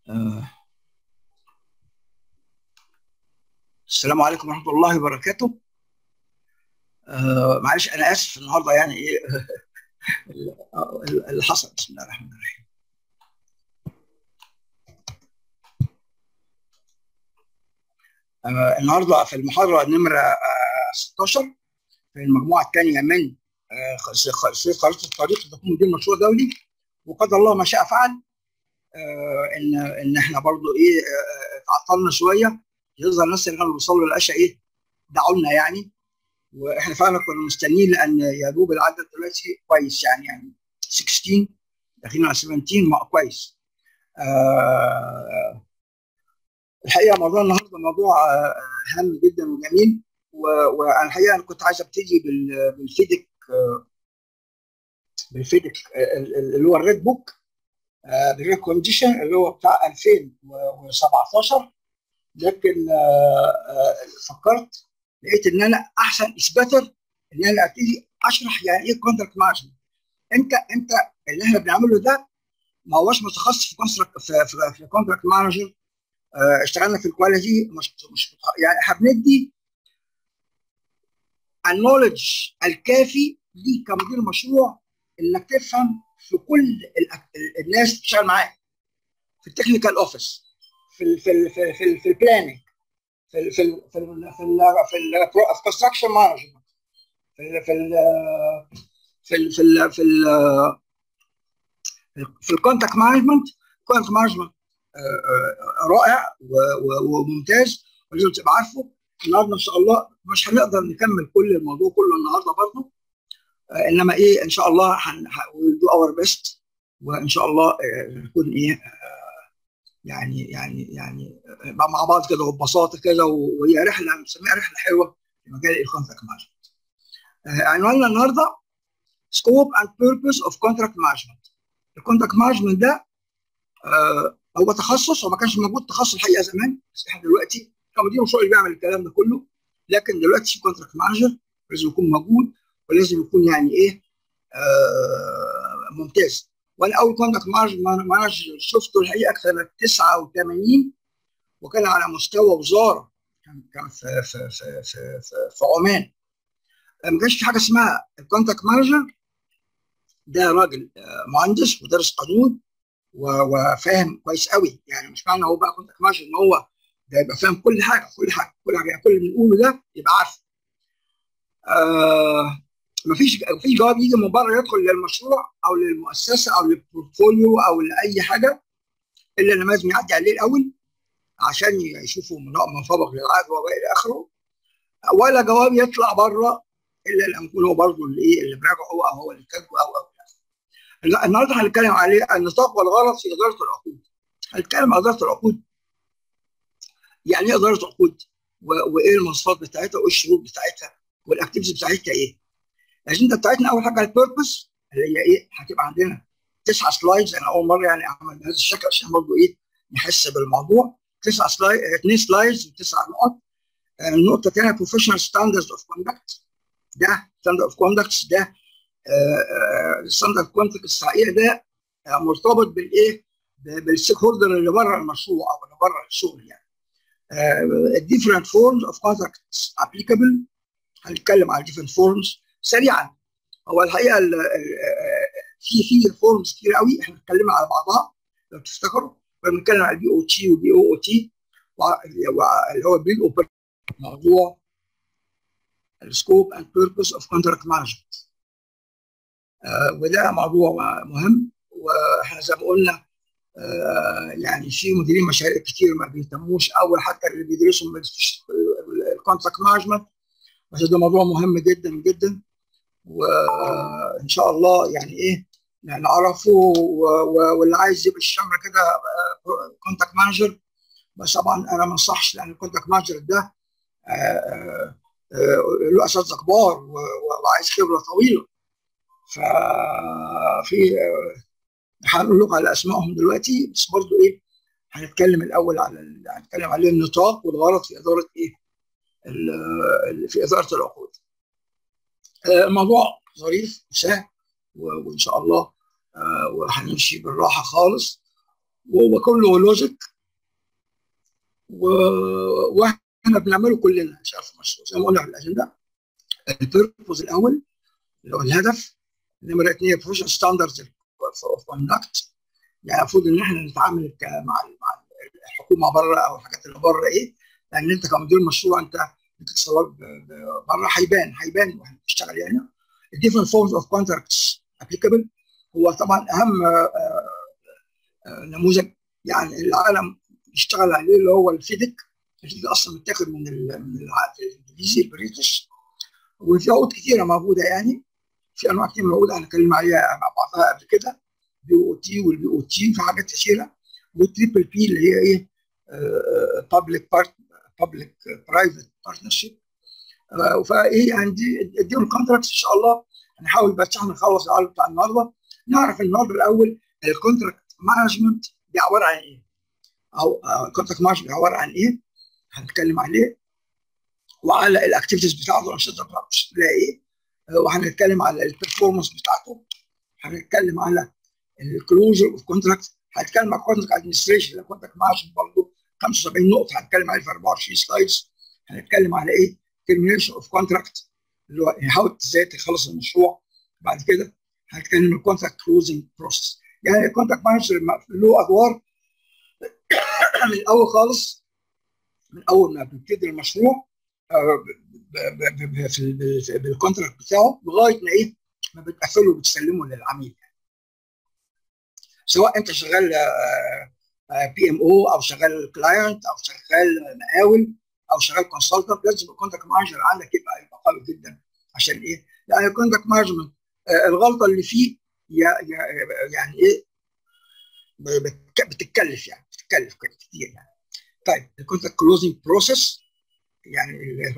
آه. السلام عليكم ورحمة الله وبركاته آه معلش أنا آسف النهاردة يعني إيه اللي حصل بسم الله الرحمن الرحيم آه النهارده في المحاضرة نمرة آه 16 في المجموعة الثانية من آه خريطة الطريق لتكون مدير مشروع دولي وقدر الله ما شاء فعل آه ان ان احنا برضو ايه آه تعطلنا شويه يظهر الناس اللي كانوا بيوصلوا للعشاء ايه دعوا لنا يعني واحنا فعلا كنا مستنيين لان يا دوب العدد دلوقتي كويس يعني يعني 16 داخلين على 17 ما كويس آه الحقيقه موضوع النهارده موضوع آه هام جدا وجميل وانا الحقيقه انا كنت عايز ابتدي بالفيدك آه بالفيدك اللي هو الريد بوك بالريكونديشن اللي هو بتاع 2017 لكن فكرت لقيت ان انا احسن اثباتا ان انا ابتدي اشرح يعني ايه كونتراكت مانجمنت انت انت اللي احنا بنعمله ده ما هوش متخصص في كونتراكت في, في, في كونتراكت مانجر اشتغلنا في الكواليتي مش مش يعني احنا بندي النولج الكافي ليك كمدير مشروع انك تفهم في كل الناس اللي بتشتغل معاك في التكنيكال اوفيس في ال في ال في ال في, ال في البلاننج في ال في ال في ال في ال في الكونستراكشن مانجمنت في ال في ال في ال في ال في ال في الكونتاكت مانجمنت الكونتاكت مانجمنت رائع وممتاز ولازم تبقى عارفه النهارده ان شاء الله مش هنقدر نكمل كل الموضوع كله النهارده برضه انما ايه ان شاء الله دو اور بيست وان شاء الله نكون ايه يعني يعني يعني مع بعض كده وببساطه كده وهي رحله بنسميها رحله حلوه في مجال الكونتراكت مانجمنت. عنواننا النهارده سكوب اند بيربز اوف كونتراكت مانجمنت. الكونتراكت مانجمنت ده آه هو تخصص هو ما كانش موجود تخصص الحقيقه زمان بس احنا دلوقتي كمدير مشروع اللي بيعمل الكلام ده كله لكن دلوقتي في كونتراكت مانجر لازم يكون موجود ولازم يكون يعني ايه آه ممتاز وانا اول كونتاكت مانجر شفته الحقيقه سنه 89 وكان على مستوى وزاره كان كان في في في في, في, في عمان ما كانش في حاجه اسمها الكونتاكت مانجر ده راجل مهندس ودارس قانون وفاهم كويس قوي يعني مش معنى هو بقى كونتاكت مانجر ان هو ده يبقى فاهم كل حاجه كل حاجه كل حاجه كل اللي بنقوله ده يبقى عارف آه مفيش مفيش جواب يجي من بره يدخل للمشروع او للمؤسسه او للبورتفوليو او لاي حاجه الا لما لازم يعدي عليه الاول عشان يشوفوا منفبق للعقد والى اخره ولا جواب يطلع بره الا لما يكون هو برضه اللي ايه اللي براجعه او هو اللي كاتبه او او النهارده هنتكلم عليه النطاق والغرض في اداره العقود هنتكلم عن اداره العقود يعني ايه اداره عقود وايه المواصفات بتاعتها وايه الشروط بتاعتها والاكتيفيتيز بتاعتها ايه الاجنده بتاعتنا اول حاجه البيربس اللي هي ايه هتبقى عندنا تسعه سلايدز انا اول مره يعني اعمل بهذا الشكل عشان برضه ايه نحس بالموضوع تسعه سلايد اثنين سلايدز وتسع نقط النقطه الثانيه بروفيشنال ستاندردز اوف كوندكت ده ستاندرد اوف كوندكت ده ستاندرد كوندكت الحقيقه ده مرتبط بالايه بالستيك هولدر اللي بره المشروع او اللي بره الشغل يعني different forms of contracts applicable هنتكلم على different forms سريعا هو الحقيقه ال ال في في فورمز كتير قوي احنا اتكلمنا على بعضها لو تفتكروا كنا بنتكلم على البي او تي والبي او او تي اللي هو البي او موضوع السكوب اند بيربز اوف كونتراكت مانجمنت وده موضوع مهم واحنا زي ما قلنا آه يعني في مديرين مشاريع كتير ما بيهتموش او حتى اللي بيدرسوا الكونتراكت مانجمنت بس ده موضوع مهم جدا جدا وان شاء الله يعني ايه نعرفه واللي عايز يبقى الشمره كده كونتاكت مانجر بس طبعا انا ما انصحش لان الكونتاكت مانجر ده له اساتذه كبار وعايز خبره طويله ففي هنقول لكم على اسمائهم دلوقتي بس برضه ايه هنتكلم الاول على هنتكلم عليه النطاق والغرض في اداره ايه في اداره العقود. الموضوع ظريف وسهل وان شاء الله وهنمشي بالراحه خالص وهو كله لوجيك و... واحنا بنعمله كلنا ان شاء الله في المشروع زي ما قلنا في الاجنده البيربوز الاول اللي هو الهدف نمره اثنين بروفيشنال ستاندردز اوف كوندكت يعني المفروض ان احنا نتعامل مع مع الحكومه بره او الحاجات اللي بره ايه لان انت كمدير مشروع انت بتتصور بره هيبان هيبان واحنا بنشتغل يعني الديفرنت فورمز اوف كونتراكتس ابليكابل هو طبعا اهم نموذج يعني العالم بيشتغل عليه اللي هو الفيدك الفيدك اصلا متاخد من من العقد الانجليزي البريتش وفي عقود كثيره موجوده يعني في انواع كثير من العقود هنتكلم عليها مع بعضها قبل كده بي او تي والبي او تي في حاجات كثيره والتريبل بي اللي هي ايه بابليك بارت بابليك برايفت بارتنرشيب فايه عندي اديهم كونتراكت ان شاء الله هنحاول بس احنا نخلص العرض بتاع النهارده نعرف النهارده الاول الكونتراكت مانجمنت دي عباره عن ايه؟ او الكونتراكت مانجمنت عباره عن ايه؟ هنتكلم عليه وعلى الاكتيفيتيز بتاعته الانشطه بتاعته شكلها ايه؟ وهنتكلم على البرفورمانس بتاعته هنتكلم على الكلوجر اوف كونتراكت هنتكلم على كونتراكت ادمنستريشن اللي كونتراكت مانجمنت برضه 75 نقطه هنتكلم عليه في 24 سلايدز هنتكلم على ايه؟ termination اوف كونتراكت اللي هو حاول ازاي تخلص المشروع بعد كده هنتكلم الكونتراكت كلوزنج بروسس يعني الكونتراكت مانجر له ادوار من الاول خالص من اول ما بنبتدي المشروع في بالكونتراكت بتاعه لغايه ما ايه ما بتقفله وبتسلمه للعميل سواء انت شغال بي ام او او شغال كلاينت او شغال مقاول او شغال كونسلتنت لازم الكونتراكت مانجر عندك يبقى يبقى قوي جدا عشان ايه؟ لان الكونتراكت مانجمنت الغلطه اللي فيه يعني ايه بتتكلف يعني بتتكلف كتير يعني طيب الكونتراكت كلوزنج بروسيس يعني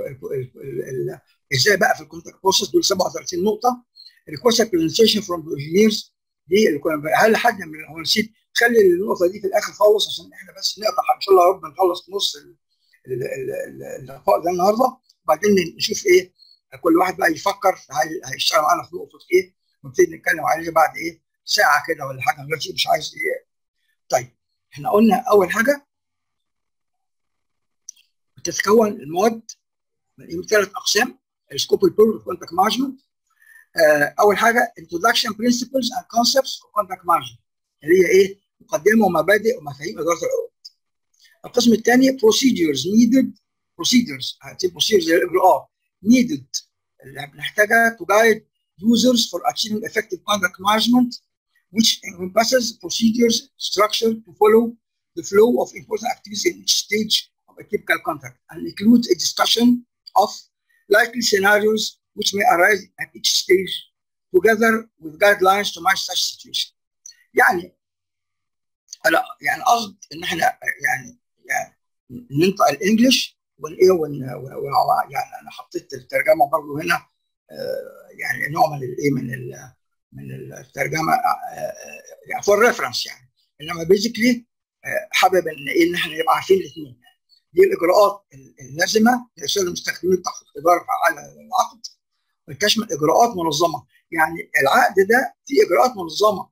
ازاي بقى في الكونتراكت بروسيس دول 37 نقطه ريكوست برزنتيشن فروم انجينيرز دي اللي كنا هل حد من هو نسيت خلي النقطه دي في الاخر خالص عشان احنا بس نقطع ان شاء الله يا رب نخلص نص اللقاء ده النهارده وبعدين نشوف ايه كل واحد بقى يفكر هل هيشتغل معانا في نقطه ايه ونبتدي نتكلم عليه بعد ايه ساعه كده ولا حاجه دلوقتي مش عايز ايه طيب احنا قلنا اول حاجه بتتكون المواد من ثلاث اقسام السكوب البول كونتاكت مانجمنت اول حاجه introduction principles and concepts of contact management اللي هي ايه مقدمه ومبادئ ومفاهيم اداره العقود القسم الثاني procedures needed procedures هتبقى procedures الاجراءات needed اللي بنحتاجها to guide users for achieving effective contact management which encompasses procedures structure to follow the flow of important activities in each stage of a typical contract and includes a discussion of likely scenarios which may arise at each stage together with guidelines to manage such situation. يعني لا يعني قصد ان احنا يعني يعني ننطق الانجليش والايه يعني انا حطيت الترجمه برضه هنا يعني نوع من الايه من ال من الترجمه يعني فور ريفرنس يعني انما بيزيكلي حابب ان ايه ان احنا نبقى عارفين الاثنين دي الاجراءات اللازمه لارشاد المستخدمين تحت اختبار على العقد وتشمل اجراءات منظمه يعني العقد ده فيه اجراءات منظمه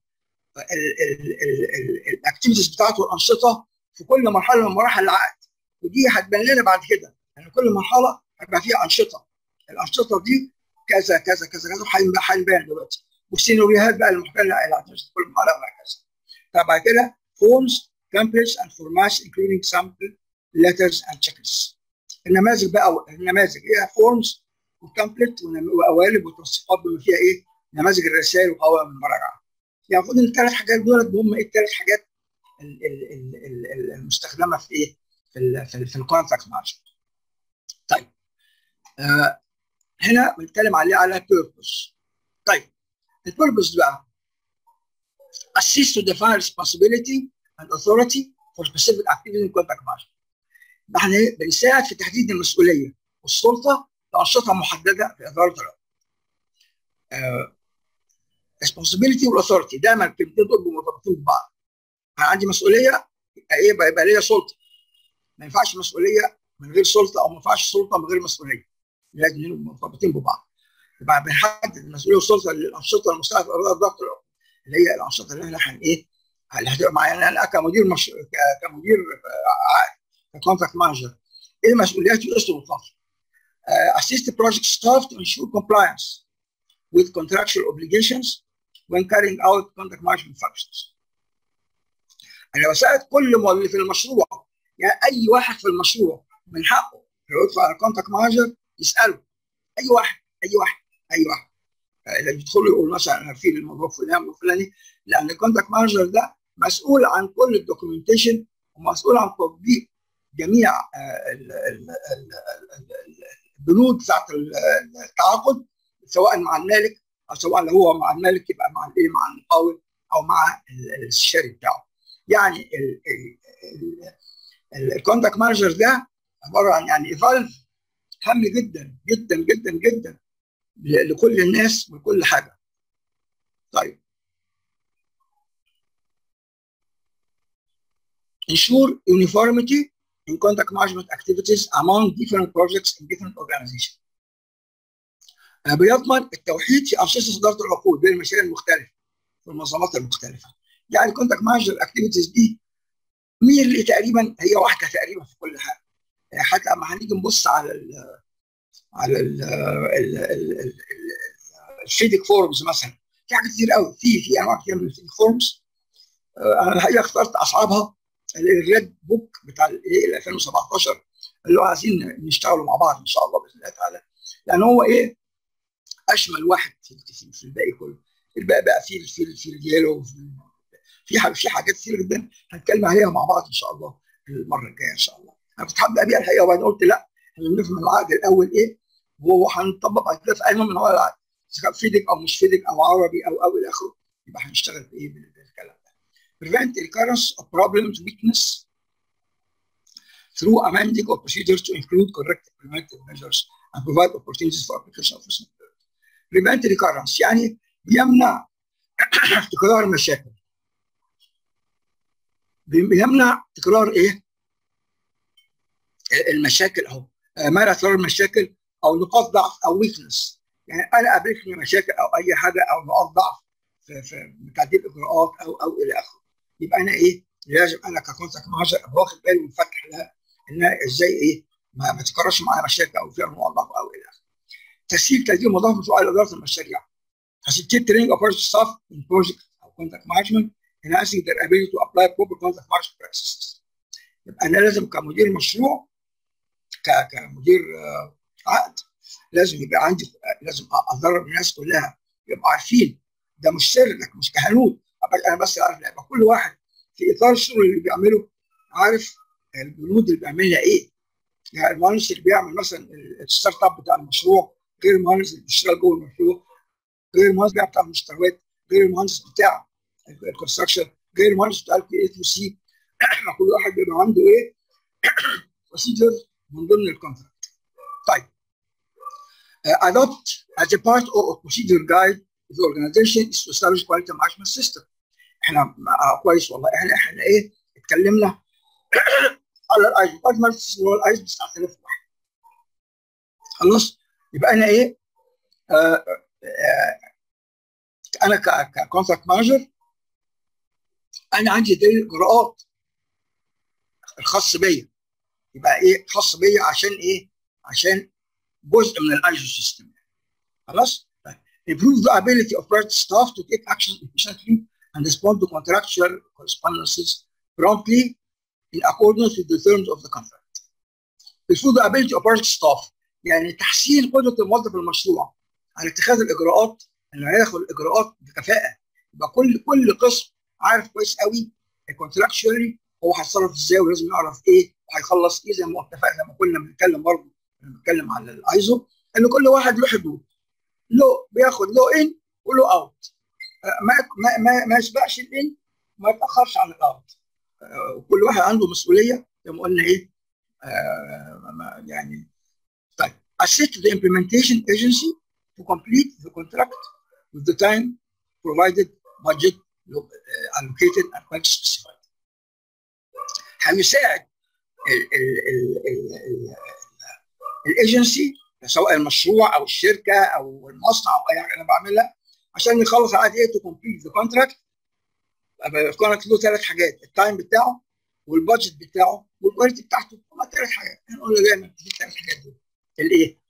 الاكتيفيتيز بتاعته والانشطه في كل مرحله من مراحل العقد ودي هتبان لنا بعد كده يعني كل مرحله هيبقى فيها انشطه الانشطه دي كذا كذا كذا كذا هيبان دلوقتي والسيناريوهات بقى المحتمله اللي في كل مرحله وهكذا فبعد كده فورمز templates and formats including sample letters and checklists النماذج بقى النماذج هي فورمز وتمبلت وقوالب وتوثيقات بما فيها ايه نماذج الرسائل وقوائم المراجعه يعني المفروض ان الثلاث حاجات دول هم ايه الثلاث حاجات المستخدمه في ايه في ال في, ال في الكونتاكت مانجمنت طيب آه هنا بنتكلم عليه على بيربس طيب البيربس بقى assist to define responsibility and authority for specific activity in contact management احنا بنساعد في تحديد المسؤوليه والسلطه لانشطه محدده في اداره العقد. آه responsibility والاثورتي دايما الكلمتين دول مرتبطين ببعض. انا عندي مسؤوليه يبقى ايه يبقى ليا سلطه. ما ينفعش مسؤوليه من غير سلطه او ما ينفعش سلطه من غير مسؤوليه. لازم يبقوا مرتبطين ببعض. يبقى بنحدد المسؤوليه والسلطه للانشطه المساعده في اداره العقد اللي هي الانشطه اللي احنا هن ايه اللي هتبقى معايا انا كمدير مش... كمدير عقد ككونتراكت مانجر ايه مسؤولياتي واسم الفتره uh, assist the project staff to ensure compliance with contractual obligations when carrying out contract management functions. انا بساعد كل اللي في المشروع يعني اي واحد في المشروع من حقه يدخل على كونتاكت مانجر يساله اي واحد اي واحد اي واحد اللي بيدخلوا يقول مثلا عارفين الموضوع فلان وفلاني لان الكونتاكت مانجر ده مسؤول عن كل الدوكيومنتيشن ومسؤول عن تطبيق جميع البنود بتاعت التعاقد سواء مع المالك او سواء لو هو مع المالك يبقى مع الايه مع المقاول او مع الاستشاري بتاعه يعني الكونتاكت مانجر ده عباره عن يعني ايفالف هام جدا جدا جدا جدا لكل الناس وكل حاجه طيب ensure uniformity in contact management activities among different projects in different organizations. بيضمن التوحيد في انشطه اداره العقود بين المشاريع المختلفه والمنظمات المختلفه. يعني الكونتاكت مانجر اكتيفيتيز دي ميرلي تقريبا هي واحده تقريبا في كل حاجه. يعني حتى لما هنيجي نبص على ال على ال الفيديك فورمز مثلا في حاجات كتير قوي في في انواع كتير من الفيديك فورمز انا الحقيقه اخترت اصعبها الريد بوك بتاع الايه 2017 اللي هو عايزين نشتغلوا مع بعض ان شاء الله باذن الله تعالى لان هو ايه اشمل واحد في, في الباقي كله الباقي بقى في في في اليالو في في حاجات كتير جدا هنتكلم عليها مع بعض ان شاء الله المره الجايه ان شاء الله انا كنت حابب ابيع الحقيقه وبعدين قلت لا احنا نفهم العقد الاول ايه وهو هنطبق بعد كده في اي نوع من انواع العقد اذا كان فيدك او مش فيدك او عربي او او الى اخره يبقى هنشتغل بايه بالكلام ده prevent recurrence of problems weakness through amending of procedures to include corrective preventive measures and provide opportunities for application of responsibility. prevent recurrence يعني بيمنع تكرار المشاكل بيمنع تكرار ايه؟ المشاكل اهو منع تكرار المشاكل او نقاط ضعف او ويكنس يعني انا قابلتني مشاكل او اي حاجه او نقاط ضعف في, في تعديل اجراءات او او الى اخره يبقى انا ايه لازم انا ككونتاكت مانجر ابقى واخد بالي ومفتح لها انها ازاي ايه ما, ما تكررش معايا مشاكل او فيها نقاط ضعف او الى اخره تسهيل تقديم مضاف مسؤول اداره المشاريع facilitate training of project staff in project او contact management enhancing their ability to apply proper contact management practices يبقى انا لازم كمدير مشروع كمدير عقد لازم يبقى عندي لازم ادرب الناس كلها يبقوا عارفين ده مش سر لك مش كهنوت انا بس عارف لا يبقى كل واحد في اطار الشغل اللي بيعمله عارف البنود اللي بيعملها ايه يعني المهندس اللي بيعمل مثلا الستارت اب بتاع المشروع غير المهندس اللي بيشتغل جوه المشروع غير المهندس بتاع المشتريات غير المهندس بتاع الكونستراكشن غير المهندس بتاع البي اي تو سي كل واحد بيبقى عنده ايه بروسيجر من ضمن الكونتراكت طيب uh, adopt as a part of a procedure guide of the organization is to establish quality management system احنا آه كويس والله احنا احنا ايه اتكلمنا على الايزو quality management system هو الايزو بتاع 3001 خلاص يبقى انا ايه آه آه انا ككونتراكت مانجر انا عندي دي الاجراءات الخاص بيا يبقى ايه خاص بيا عشان ايه عشان جزء من الايزو سيستم خلاص improve the ability of project staff to take action efficiently and respond to contractual correspondences promptly in accordance with the terms of the contract. Improve the ability of project staff يعني تحسين قدره الموظف المشروع على اتخاذ الاجراءات انه هياخد الاجراءات بكفاءه يبقى كل كل قسم عارف كويس قوي الكونتراكشولي هو هيتصرف ازاي ولازم يعرف ايه وهيخلص ايه زي ما اتفقنا لما كنا بنتكلم برضه بنتكلم على الايزو ان كل واحد له حدود له بياخد له ان وله اوت ما ما ما, ما يسبقش الان ما يتاخرش عن الاوت وكل واحد عنده مسؤوليه زي ما قلنا ايه آه يعني طيب assist the implementation agency to complete the contract with the time provided budget allocated and quite specified هيساعد الايجنسي سواء المشروع او الشركه او المصنع او اي حاجه انا بعملها عشان نخلص على ايه تو كومبليت ذا كونتراكت الكونتراكت له ثلاث حاجات التايم بتاعه والبادجت بتاعه والكواليتي بتاعته هم ثلاث حاجات احنا قلنا دايما في الثلاث حاجات دول الايه؟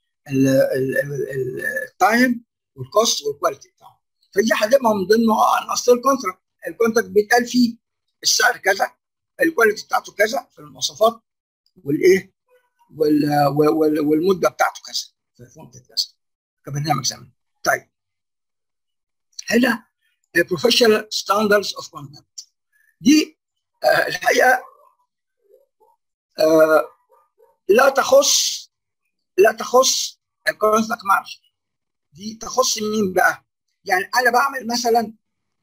التايم والكوست والكواليتي بتاعه فدي هتبقى من ضمن عناصر الكونتراكت الكونتراكت بيتقال فيه السعر كذا الكواليتي بتاعته كذا في المواصفات والايه والمده بتاعته كذا في فونت كذا كبرنامج زمني طيب هنا البروفيشنال ستاندردز اوف كونتاكت دي آه الحقيقه آه لا تخص لا تخص الكونتاكت مارش دي تخص مين بقى؟ يعني انا بعمل مثلا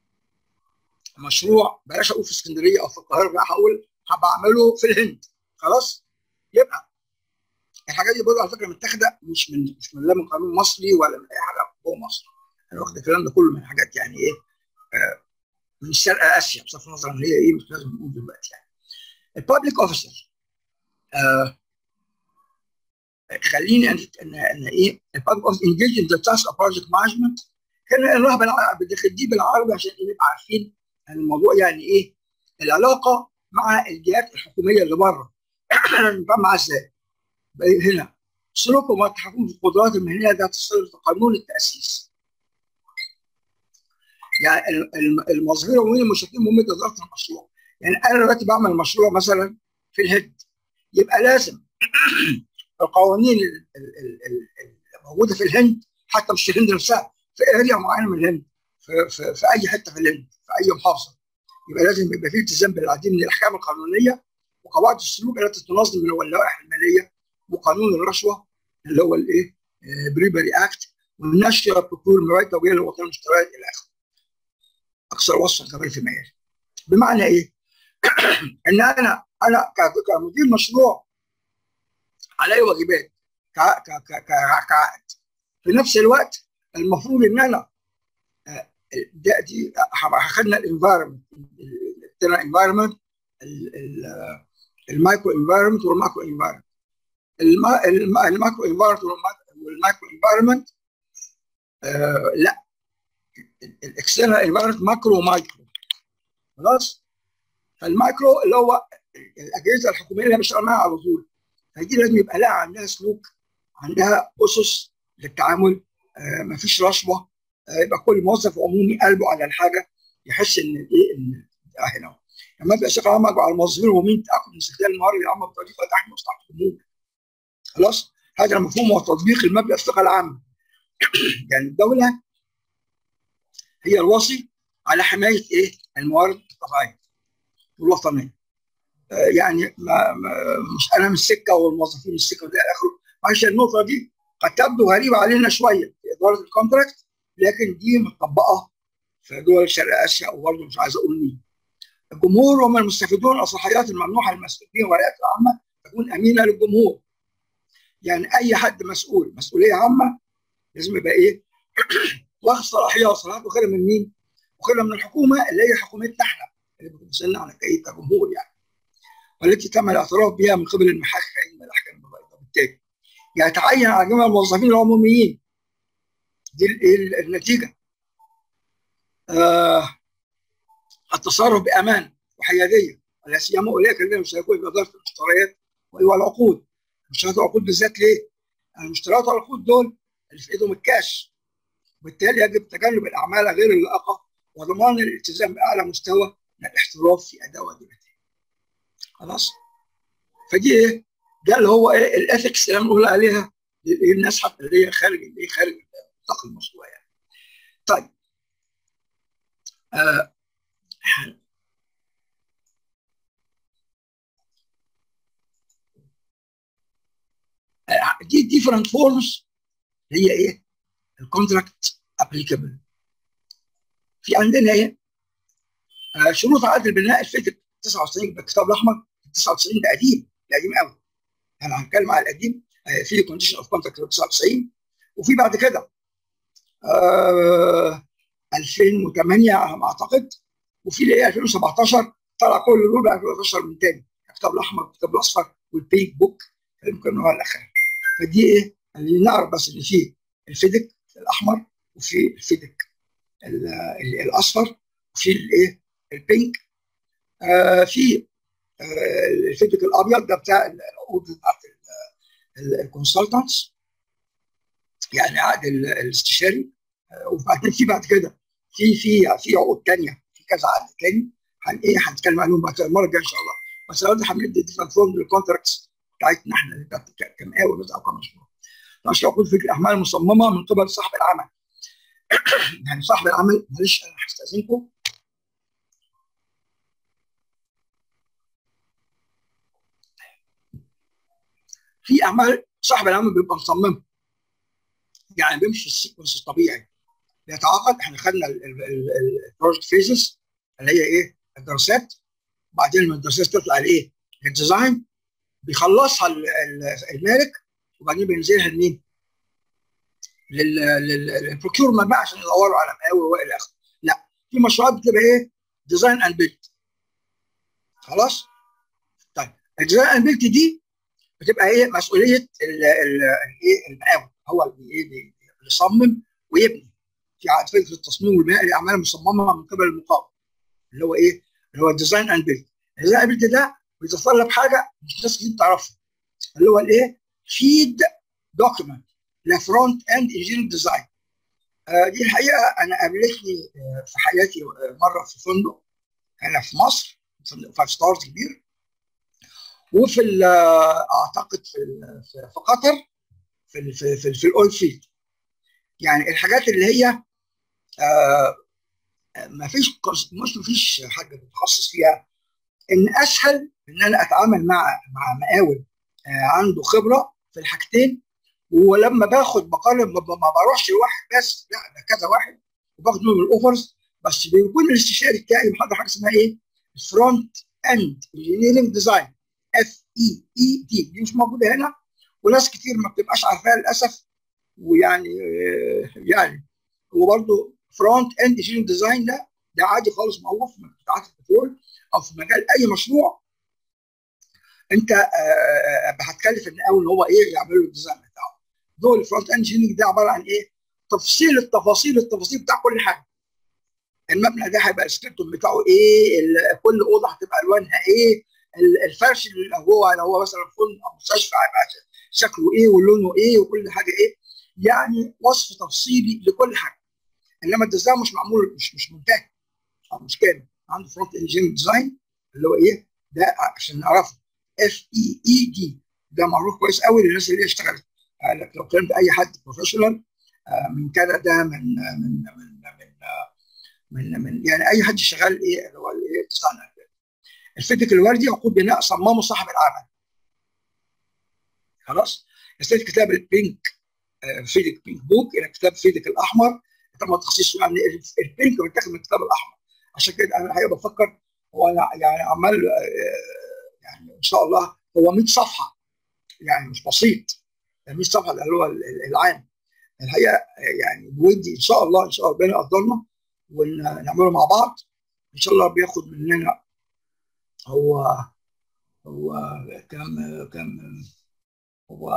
مشروع بلاش اقول في اسكندريه او في القاهره بقى هقول بعمله في الهند خلاص يبقى الحاجات دي برضه على فكره متاخده مش من مش من لا من قانون مصري ولا من اي حاجه جوه مصر انا واخد الكلام ده كله من حاجات يعني ايه آه من شرق اسيا بصرف النظر ان هي ايه مش لازم نقول دلوقتي يعني البابليك اوفيسر آه خليني ان ان, إن ايه البابليك اوفيسر انجيج ان ذا تاسك اوف بروجكت مانجمنت كان نقراها بالعربي دي بالعربي عشان نبقى عارفين الموضوع يعني ايه العلاقه مع الجهات الحكوميه اللي بره نفهم معاها ازاي هنا سلوكهم والتحكم في القدرات المهنيه ذات الصله في قانون التاسيس يعني الموظفين العموميين المشاركين مهمه اداره المشروع يعني انا دلوقتي بعمل مشروع مثلا في الهند يبقى لازم القوانين الموجوده في الهند حتى مش في الهند نفسها في اريا معينه من الهند في, في, في اي حته في الهند في اي محافظه يبقى لازم يبقى في التزام بالعديد من الاحكام القانونيه وقواعد السلوك التي تنظم اللوائح الماليه وقانون الرشوه اللي هو الايه بريبري اكت والنشر بروكور مواعيد توجيه للوطن المشتريات الى اخره. اكثر وصفا كمان في مجالي. بمعنى ايه؟ ان انا انا كمدير مشروع علي واجبات كعقد في نفس الوقت المفروض ان انا ده دي اخذنا الانفايرمنت الانفايرمنت المايكرو انفايرمنت والماكرو انفايرمنت الماكرو انفايرمنت والمايكرو انفايرمنت لا الاكسترنال انفايرمنت ماكرو ومايكرو خلاص فالمايكرو اللي هو الاجهزه الحكوميه اللي بشتغل معاها على طول فدي لازم يبقى لها عندها سلوك عندها اسس للتعامل آه مفيش رشوه آه يبقى كل موظف عمومي قلبه على الحاجه يحس ان ايه ان هنا لما ابدا اشتغل عمل على الموظفين العموميين تاكد من استخدام المهاره العامه بطريقه تحت مصلحه العموم خلاص هذا المفهوم هو تطبيق المبدا الثقه العامه يعني الدوله هي الوصي على حمايه ايه الموارد الطبيعيه والوطنيه آه يعني ما ما مش انا من السكه والموظفين من السكه والى اخره معلش النقطه دي قد تبدو غريبه علينا شويه في اداره الكونتراكت لكن دي مطبقه في دول شرق اسيا وبرضه مش عايز اقول مين الجمهور هم المستفيدون الصلاحيات الممنوحه للمسؤولين والهيئات العامه تكون امينه للجمهور يعني اي حد مسؤول مسؤوليه عامه لازم يبقى ايه واخد صلاحيات صلاحيات واخدها من مين؟ واخدها من الحكومه اللي هي حكومتنا احنا اللي بتمثلنا على كأي كجمهور يعني والتي تم الاعتراف بها من قبل المحققين من الاحكام الوضعيه وبالتالي يتعين على جميع الموظفين العموميين دي النتيجه آه التصرف بامان وحياديه ولا سيما اولئك الذين يشاركون في اداره المشتريات والعقود مشتريات والعقود بالذات ليه؟ المشتريات والعقود دول اللي في ايدهم الكاش وبالتالي يجب تجنب الاعمال غير اللائقه وضمان الالتزام باعلى مستوى من الاحتراف في اداء واجباته. خلاص؟ فدي ايه؟ ده اللي هو ايه الاثكس اللي بنقول عليها الناس حتى اللي هي خارج اللي هي خارج نطاق المشروع يعني. طيب آه دي ديفرنت فورمز هي ايه؟ الكونتراكت ابليكابل في عندنا ايه؟ آه شروط عقد البناء الفكر 99 بالكتاب الاحمر 99 ده قديم ده قديم قوي انا هنتكلم على القديم آه في كونديشن اوف كونتراكت 99 وفي بعد كده آه 2008 على ما اعتقد وفي اللي هي 2017 طلع كل دول بقى 2013 من تاني الكتاب الاحمر الكتاب الاصفر والبيك بوك يمكن هو الاخر فدي ايه اللي نعرف بس ان في الفيدك الاحمر وفي الفيدك الاصفر وفي الايه البينك آه في آه الفيديك الابيض ده بتاع العقود بتاعت الكونسلتنتس يعني عقد الاستشاري آه وبعدين في بعد كده في في في عقود ثانيه في كذا عقد ثاني هن ايه هنتكلم عنهم بعد المره الجايه ان شاء الله بس النهارده هندي ديفرنت فورم للكونتراكتس بتاعتنا احنا اللي بتاعت كمقاول مثلا او كمشروع عشان يقول في الاعمال المصممه من قبل صاحب العمل يعني صاحب العمل معلش انا هستاذنكم في اعمال صاحب العمل بيبقى مصممها يعني بيمشي السيكونس الطبيعي بيتعاقد احنا خدنا البروجكت فيزز اللي هي ايه الدراسات وبعدين من الدراسات تطلع الايه الديزاين بيخلصها المالك وبعدين بينزلها لمين؟ للبروكيورمنت بقى عشان يدوروا على مقاول والى اخره لا في مشروعات بتبقى ايه؟ ديزاين اند بيلد خلاص؟ طيب الديزاين اند بيلد دي بتبقى ايه مسؤوليه الايه المقاول هو اللي ايه بيصمم ويبني في عقد فكره التصميم والبناء الاعمال المصممه من قبل المقاول اللي هو ايه؟ اللي هو الديزاين اند بيلد الديزاين اند بيلد ده بيتطلب حاجه مش ناس كتير تعرفها اللي هو الايه؟ فيد دوكيمنت لفرونت اند انجينير ديزاين دي الحقيقه انا قابلتني آه في حياتي آه مره في فندق هنا في مصر فندق فايف ستارز كبير وفي اعتقد في في قطر في ال في, في, في الاويل فيلد يعني الحاجات اللي هي آه ما فيش مش ما فيش حاجه متخصص فيها ان اسهل ان انا اتعامل مع مع مقاول آه عنده خبره في الحاجتين ولما باخد بقارن ما بروحش لواحد بس لا ده كذا واحد وباخد منهم الاوفرز بس بيكون الاستشاري بتاعي محضر حاجه اسمها ايه؟ فرونت اند انجينيرنج ديزاين اف اي اي دي دي مش موجوده هنا وناس كتير ما بتبقاش عارفاها للاسف ويعني يعني وبرده فرونت اند انجينيرنج ديزاين ده ده عادي خالص موجود في قطاعات البترول او في مجال اي مشروع انت هتكلف المقاول ان هو ايه يعمل له الديزاين بتاعه دول الفرونت اند انجينيرنج ده عباره عن ايه؟ تفصيل التفاصيل التفاصيل بتاع كل حاجه المبنى ده هيبقى السكريبتون بتاعه ايه كل اوضه هتبقى الوانها ايه الفرش اللي هو لو هو مثلا فندق او مستشفى هيبقى شكله ايه ولونه ايه وكل حاجه ايه يعني وصف تفصيلي لكل حاجه انما الديزاين مش معمول مش مش منتهي او مش كامل عنده فرونت انجينير ديزاين اللي هو ايه ده عشان نعرفه اف اي اي دي ده معروف كويس قوي للناس اللي هي اشتغلت لو كلمت اي حد بروفيشنال من كندا من من من من من, من يعني اي حد شغال ايه اللي هو الايه الفيديك الوردي عقود بناء صممه صاحب العمل خلاص استاذ كتاب البينك فيديك بينك بوك الى كتاب فيديك الاحمر طبعا تخصيصه يعني البينك متاخد من الكتاب الاحمر عشان كده انا الحقيقه بفكر هو انا يعني عمال يعني ان شاء الله هو 100 صفحه يعني مش بسيط 100 صفحه اللي هو العام الحقيقه يعني بودي ان شاء الله ان شاء الله ربنا يقدرنا ونعمله مع بعض ان شاء الله بياخد مننا هو هو كم كم هو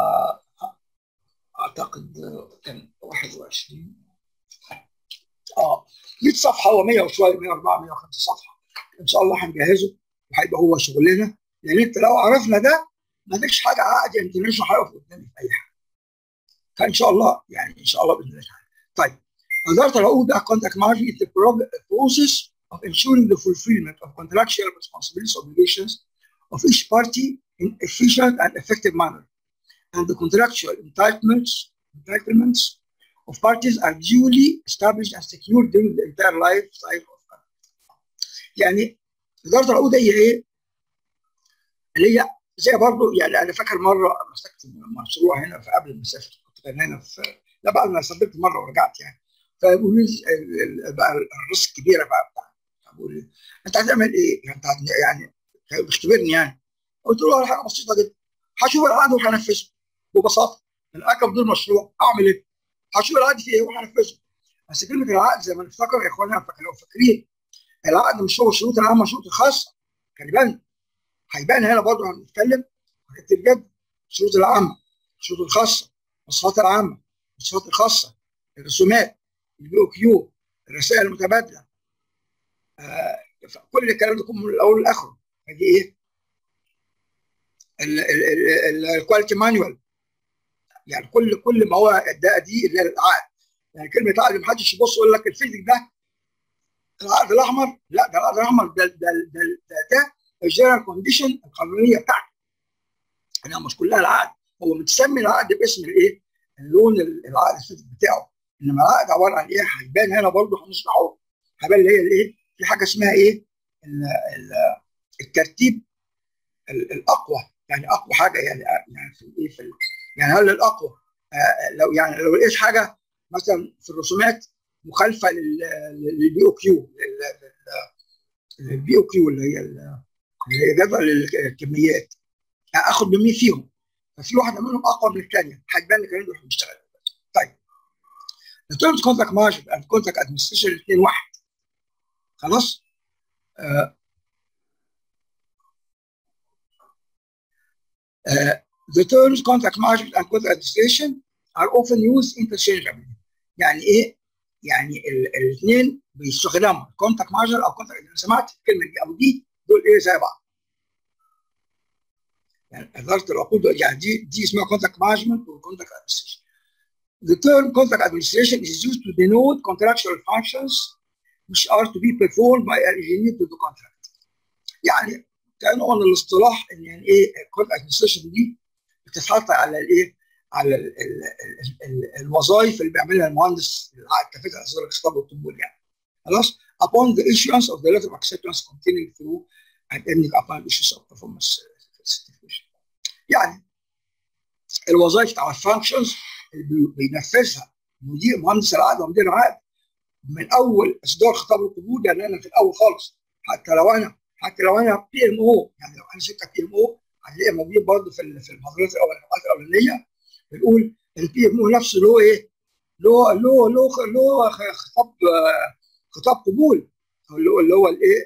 اعتقد كان 21 اه 100 صفحه هو 100 وشويه 104 105 صفحه ان شاء الله هنجهزه وهيبقى هو شغلنا لان انت لو عرفنا ده ما فيش حاجه عقد انترناشونال هيقف قدامي في اي حاجه فان شاء الله يعني ان شاء الله باذن الله طيب اداره العقود بقى contact margin is the process of ensuring the fulfillment of contractual responsibilities obligations of each party in efficient and effective manner and the contractual entitlements entitlements of parties are duly established and secured during the entire life cycle of contract. يعني اداره العقود هي ايه؟ اللي هي زي برضه يعني انا فاكر مره مسكت مشروع هنا في قبل المسافه كنت كان هنا في لا بقى انا سافرت مره ورجعت يعني فبيقولوا لي بقى الرص الكبيره بقى بتاع بقول لي انت هتعمل ايه؟ يعني انت يعني بيختبرني يعني قلت له حاجه بسيطه جدا هشوف العقد وهنفذه ببساطه الاكل بدون مشروع اعمل ايه؟ هشوف العقد فيه ايه وهنفذه بس كلمه العقد زي ما نفتكر يا اخوانا لو فاكرين العقد مش هو الشروط العامه الشروط الخاصه خلي بالنا هيبان هنا برضه هنتكلم كتير جدا الشروط العامه الشروط الخاصه الصفات العامه الصفات الخاصه الرسومات البي او كيو الرسائل المتبادله آه كل الكلام ده من الاول لاخره دي ايه؟ الكواليتي مانوال يعني كل كل ما هو ده دي اللي هي العقد يعني كلمه عقد ما حدش يبص يقول لك الفيلد ده العقد الاحمر لا ده العقد الاحمر ده ده ده, ده, ده الجنرال كونديشن القانونيه بتاعته انها مش كلها العقد هو متسمي العقد باسم الايه؟ اللون العقد بتاعه انما العقد عباره عن ايه؟ هيبان هنا برضه هنشرحه هيبان اللي هي الايه؟ في حاجه اسمها ايه؟ ال ال الترتيب الاقوى يعني اقوى حاجه يعني يعني في ايه في يعني هل الاقوى آه لو يعني لو لقيت حاجه مثلا في الرسومات مخالفه للبي او كيو للبي او كيو اللي هي اللي هي جدول الكميات اخد بمين فيهم ففي واحده منهم اقوى من الثانيه هتبان لك ان احنا بنشتغل طيب التيرمز كونتاكت مارجن اند كونتاكت ادمنستريشن الاثنين واحد خلاص آه Uh, the terms contract management and contract administration are often used interchangeably. يعني ايه؟ يعني الاثنين بيستخدموا كونتاكت مانجر او كونتاكت سمعت الكلمه دي او دي دول ايه زي بعض. يعني اداره العقود يعني دي دي اسمها كونتاكت مانجمنت وكونتاكت ادمنستريشن. The term contract administration is used to denote contractual functions which are to be performed by an engineer to the contract. يعني كانه قلنا الاصطلاح ان يعني ايه الكود ادمنستريشن دي بتتحط على الايه على ال ال ال الوظائف اللي بيعملها المهندس كفكره اصدار الخطاب والقبول يعني خلاص upon the issuance of the letter of acceptance continuing through and ending upon issues of performance certification يعني الوظائف او الفانكشنز اللي بينفذها مدير مهندس العقد ومدير العقد من اول اصدار خطاب القبول يعني انا في الاول خالص حتى لو انا حتى لو انا بي ام او يعني لو انا شركه بي ام او هتلاقي موجود برضه في في المحاضرات الاولانيه بنقول البي ام او نفسه له ايه؟ له له له له خطاب خطاب قبول اللي هو الايه؟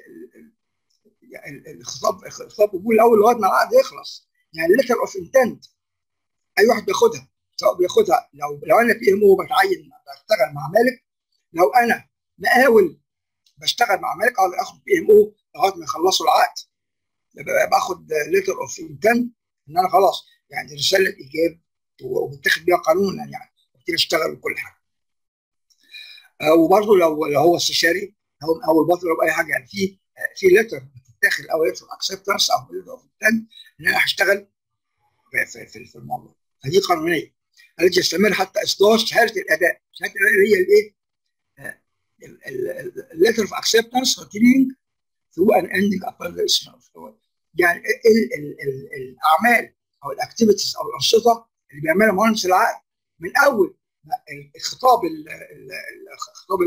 الخطاب خطاب قبول الاول لغايه ما العقد يخلص يعني ليتر اوف انتنت اي واحد بياخدها سواء بياخدها لو لو انا بي ام او بتعين بشتغل مع مالك لو انا مقاول بشتغل مع مالك اقدر اخد بي ام او لغايه ما يخلصوا العقد باخد ليتر اوف انتنت ان انا خلاص يعني رساله ايجاب وبتاخد بيها قانونا يعني ابتدي اشتغل وكل حاجه. آه وبرضه لو لو هو استشاري او او البطل او اي حاجه يعني في في ليتر بتتاخد او ليتر اكسبتنس او ليتر اوف انتنت ان انا هشتغل في في, في الموضوع فدي قانونيه التي يستمر حتى اصدار شهاده الاداء شهاده الاداء هي الايه؟ letter of acceptance continuing through an ending upon the issue of يعني ال ال ال الاعمال او الاكتيفيتيز او الانشطه اللي بيعملها مهندس العقد من اول الخطاب الخطاب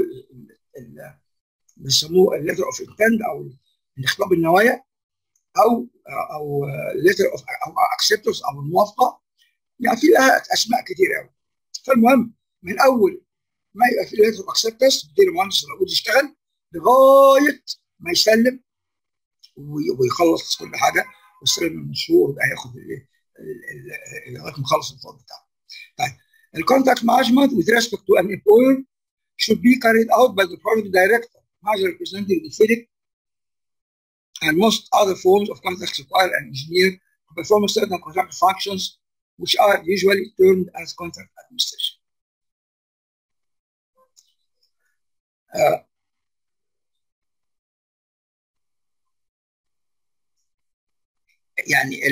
بيسموه الليتر اوف انتند او خطاب النوايا او او ليتر اوف او اكسبتنس او الموافقه يعني في لها اسماء كتير قوي فالمهم من اول ما يبقى في ليتر اوف اكسبتنس مدير المهندس الموجود يشتغل لغايه ما يسلم ويخلص كل حاجه ويستلم المشروع ويبقى هياخد لغايه ما يخلص الفضل بتاعه. طيب الكونتاكت مانجمنت with respect to an employer should be carried out by the project director, manager representing the FIDIC, and most other forms of contacts require an engineer to perform certain contract functions which are usually termed as contract administration. Uh, يعني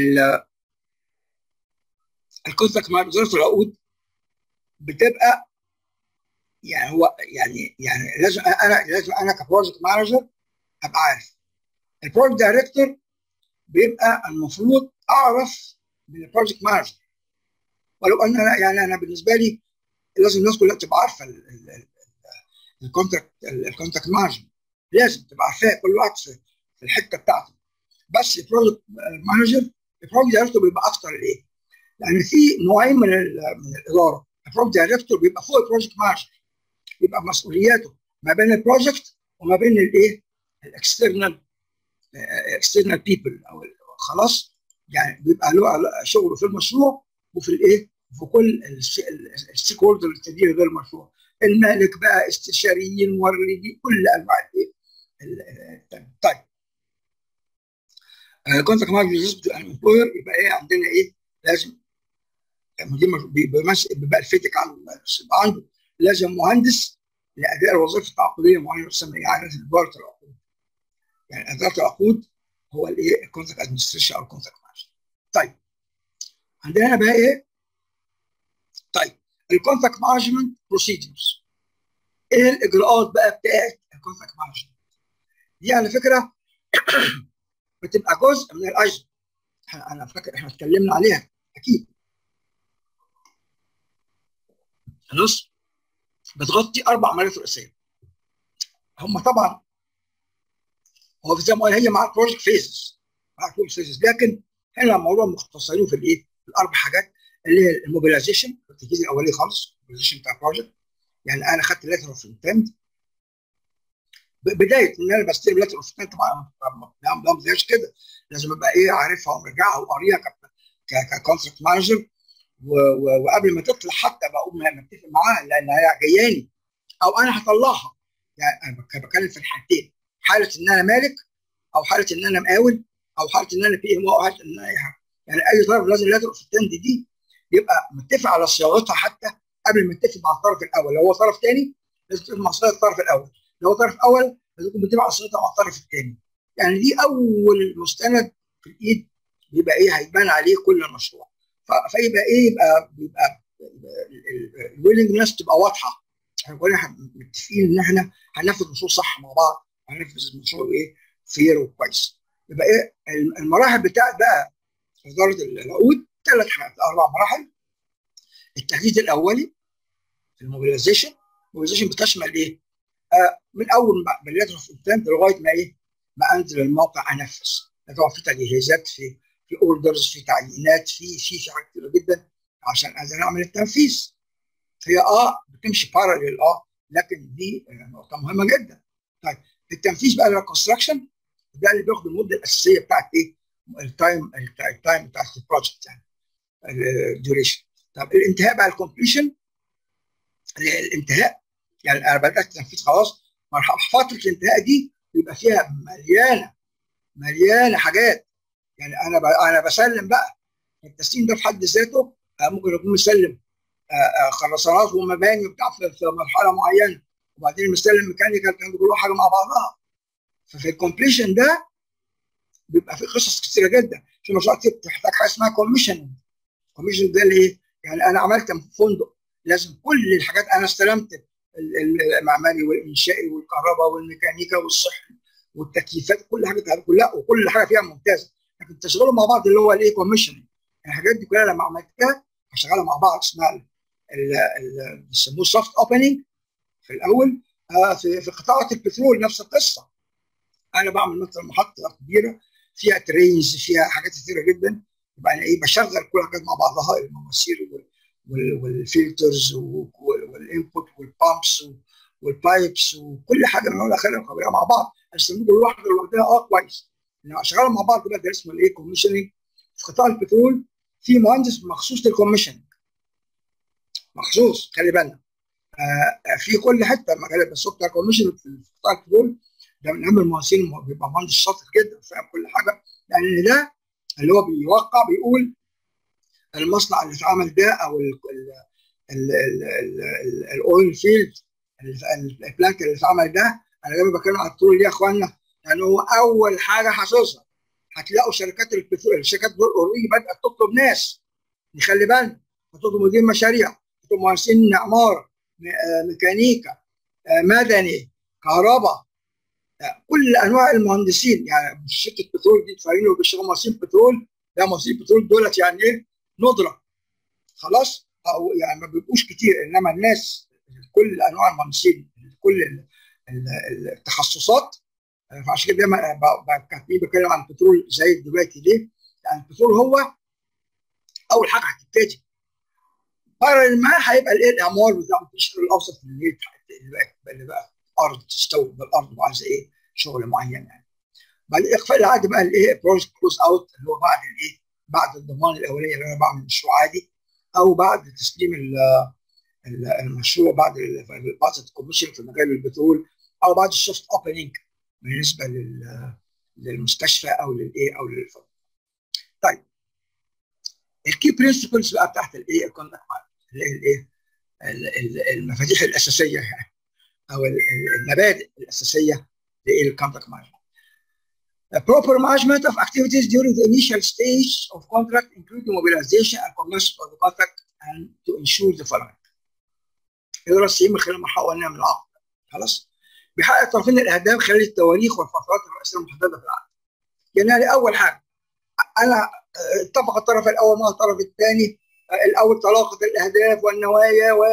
الكونتاكت مع وزاره العقود بتبقى يعني هو يعني يعني لازم انا لازم انا كبروجكت مانجر ابقى عارف البروجكت دايركتور بيبقى المفروض اعرف من البروجكت مانجر ولو ان انا يعني انا بالنسبه لي لازم الناس كلها تبقى عارفه الكونتاكت الكونتاكت مانجر لازم تبقى عارفاه كل واحد في الحته بتاعته بس البروجكت مانجر البروجكت دايركتور بيبقى اكتر الايه؟ يعني في نوعين من من الاداره البروجكت دايركتور بيبقى فوق البروجكت مانجر بيبقى مسؤولياته ما بين البروجكت وما بين الايه؟ الاكسترنال اكسترنال بيبل او خلاص يعني بيبقى له شغله في المشروع وفي الايه؟ في كل الستيك هولدر التدير غير المشروع المالك بقى استشاريين موردين كل انواع الايه؟ الثاني طيب كونتراكت مانجمنت امبلوير يبقى ايه عندنا ايه لازم المدير بيبقى الفيتك على يبقى عنده لازم مهندس لاداء الوظيفه التعاقديه معينه تسمى اعاده اداره العقود يعني اداره العقود هو الايه الكونتراكت ادمنستريشن او الكونتراكت مانجمنت طيب عندنا بقى ايه طيب الكونتراكت مانجمنت بروسيدرز ايه الاجراءات بقى بتاعت الكونتراكت مانجمنت دي على فكره بتبقى جزء من الايزو انا فاكر احنا اتكلمنا عليها اكيد خلاص بتغطي اربع عمليات رئيسيه هم طبعا هو زي ما قال هي مع البروجكت فيزز مع البروجكت فيزز لكن هنا الموضوع مختصرين في الايه؟ في الاربع حاجات اللي هي الموبيلايزيشن التجهيز الاولي خالص الموبيلايزيشن بتاع البروجكت يعني انا خدت ليتر اوف انتنت بدايه ان انا بستلم ليتر اوف انتنت طبعا ما بدايش كده لازم ابقى ايه عارفها ومرجعها وقاريها ككونتراكت مانجر وقبل ما تطلع حتى بقوم متفق معاها لان هي جاياني او انا هطلعها يعني انا بتكلم في الحالتين حاله ان انا مالك او حاله ان انا مقاول او حاله ان انا بي ام او حاله ان انا اي حاجه يعني اي طرف لازم لاتر اوف دي يبقى متفق على صياغتها حتى قبل ما يتفق مع الطرف الاول لو هو طرف ثاني لازم تتفق مع صياغه الطرف الاول لو هو طرف اول لازم يكون متفق على صياغتها مع الطرف الثاني يعني دي اول مستند في الايد بيبقى ايه هيبان عليه كل المشروع فيبقى ايه يبقى بيبقى الويلنجنس تبقى واضحه احنا كلنا متفقين ان احنا هننفذ المشروع صح مع بعض هننفذ المشروع ايه فير وكويس يبقى ايه المراحل بتاعت بقى اداره العقود ثلاث حاجات اربع مراحل التجهيز الاولي الموبيلايزيشن الموبيلايزيشن بتشمل ايه؟ آه من اول ما بليتر اوف لغايه ما ايه؟ ما انزل الموقع انفذ طبعا في تجهيزات في في اوردرز في تعيينات في في في حاجات كتيره جدا عشان اقدر اعمل التنفيذ هي اه بتمشي باراليل اه لكن دي نقطه مهمه جدا طيب التنفيذ بقى للكونستراكشن ده اللي بياخد المده الاساسيه بتاعت ايه؟ التايم التايم بتاعت البروجكت يعني الديوريشن طب الانتهاء بقى الكومبليشن الانتهاء يعني انا بدات التنفيذ خلاص مرحله فتره الانتهاء دي بيبقى فيها مليانه مليانه حاجات يعني انا انا بسلم بقى التسليم ده في حد ذاته ممكن يكون مسلم خرسانات ومباني وبتاع في مرحله معينه وبعدين مسلم ميكانيكال كان كل حاجه مع بعضها ففي الكومبليشن ده بيبقى في قصص كتيره جدا في مشروع كتير بتحتاج حاجه اسمها كوميشن كوميشن ده اللي ايه؟ يعني انا عملت فندق لازم كل الحاجات انا استلمت المعماري والانشائي والكهرباء والميكانيكا والصحي والتكييفات كل حاجه كلها وكل حاجه فيها ممتازه لكن تشغلهم مع بعض اللي هو الايه كوميشن الحاجات دي كلها لما عملتها هشغلها مع بعض اسمها بيسموه سوفت اوبننج في الاول آه في في قطاعات البترول نفس القصه انا بعمل مثلا محطه كبيره فيها ترينز فيها حاجات كثيره جدا يبقى انا ايه بشغل كل حاجات مع بعضها المواسير والفلترز والانبوت والبامبس والبايبس وكل حاجه من اول لاخرها مع بعض استخدم كل واحده لوحدها اه كويس لو شغاله مع بعض بقى ده اسمه الايه كوميشننج في قطاع البترول في مهندس مخصوص للكوميشننج مخصوص خلي بالنا آه في كل حته مجال بس بتاع كوميشن في قطاع البترول ده من اهم المهندسين بيبقى مهندس شاطر جدا فاهم كل حاجه لان يعني ده اللي هو بيوقع بيقول المصنع اللي اتعمل ده او الاويل فيلد البلانت اللي اتعمل ده انا دايما بتكلم على البترول ليه يا اخوانا لان هو اول حاجه حاسسها هتلاقوا شركات البترول الشركات دول اوريدي بدات تطلب ناس نخلي بالنا هتطلب مدير مشاريع هتطلب مهندسين عماره ميكانيكا مدني كهرباء كل انواع المهندسين يعني مش شركه بترول دي تفاهمين وبيشتغلوا مهندسين بترول لا مهندسين بترول دولت يعني ايه ندره خلاص او يعني ما بيبقوش كتير انما الناس كل انواع المهندسين كل التخصصات فعشان كده دايما كاتبين بتكلم عن البترول زي دلوقتي ليه؟ يعني البترول هو اول حاجه هتبتدي بارل معاه هيبقى الايه الاعمار بتاع الشرق الاوسط اللي بقى اللي بقى ارض تستوعب بالارض وعايزه ايه شغل معين يعني بعد الاقفال العادي بقى الايه بروجكت كلوز اوت اللي هو بعد الايه بعد الضمان الاوليه اللي انا بعمل مشروع عادي او بعد تسليم المشروع بعد بعد الكوميشن في مجال البترول او بعد السوفت اوبننج بالنسبه لل للمستشفى او للايه او للفضل. طيب الكي برنسبلز بقى بتاعت الايه الكوندكت اللي هي الايه المفاتيح الاساسيه يعني او المبادئ الاساسيه للكونتراكت مانجمنت. proper management of activities during the initial stage of contract including mobilization and commercial of the contract and to ensure the following. إدارة السيم من خلال المرحلة الأولانية من العقد خلاص بيحقق الطرفين الأهداف خلال التواريخ والفترات الرئيسية المحددة في العقد. يعني أول حاجة أنا اتفق الطرف الأول مع الطرف الثاني الأول تلاقت الأهداف والنوايا و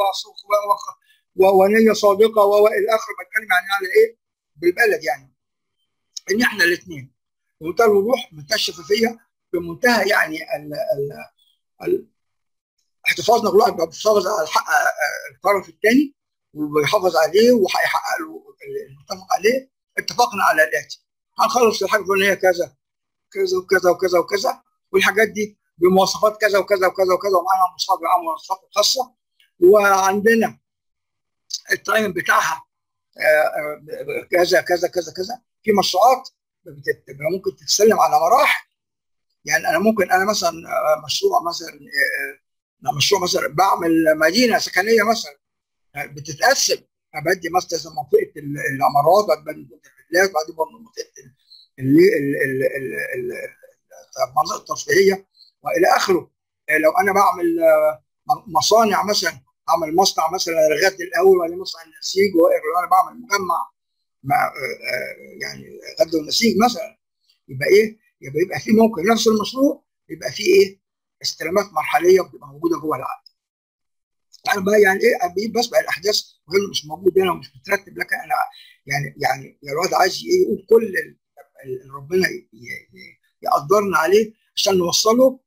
و ونية صادقة وإلى آخره بتكلم يعني على إيه بالبلد يعني ان احنا الاثنين بمنتهى الوضوح بمنتهى الشفافيه بمنتهى يعني ال ال ال احتفاظنا كل واحد بيحافظ على حق الطرف الثاني وبيحافظ عليه وهيحقق له المتفق عليه اتفقنا على الاتي هنخلص الحاجه الفلانيه كذا كذا وكذا وكذا وكذا والحاجات دي بمواصفات كذا وكذا وكذا وكذا ومعانا مواصفات العامه ومواصفات الخاصه وعندنا التايم بتاعها كذا كذا كذا كذا في مشروعات بتبقى ممكن تتسلم على مراحل يعني انا ممكن انا مثلا مشروع مثلا مشروع مثلا بعمل مدينه سكنيه مثلا بتتقسم بدي مثلا منطقه العمارات بعدين منطقه الفيلات بعدين منطقه المناطق الترفيهيه والى اخره لو انا بعمل مصانع مثلا اعمل مصنع مثلا الغد الاول وبعدين مصنع النسيج وانا بعمل مجمع مع يعني غد ونسيج مثلا يبقى ايه؟ يبقى يبقى في ممكن نفس المشروع يبقى في ايه؟ استلامات مرحليه بتبقى موجوده جوه العقد. انا بقى يعني ايه بسبق الاحداث وهنا مش موجود هنا ومش مترتب لكن انا يعني يعني الواد عايز ايه يقول كل اللي ربنا يقدرنا عليه عشان نوصله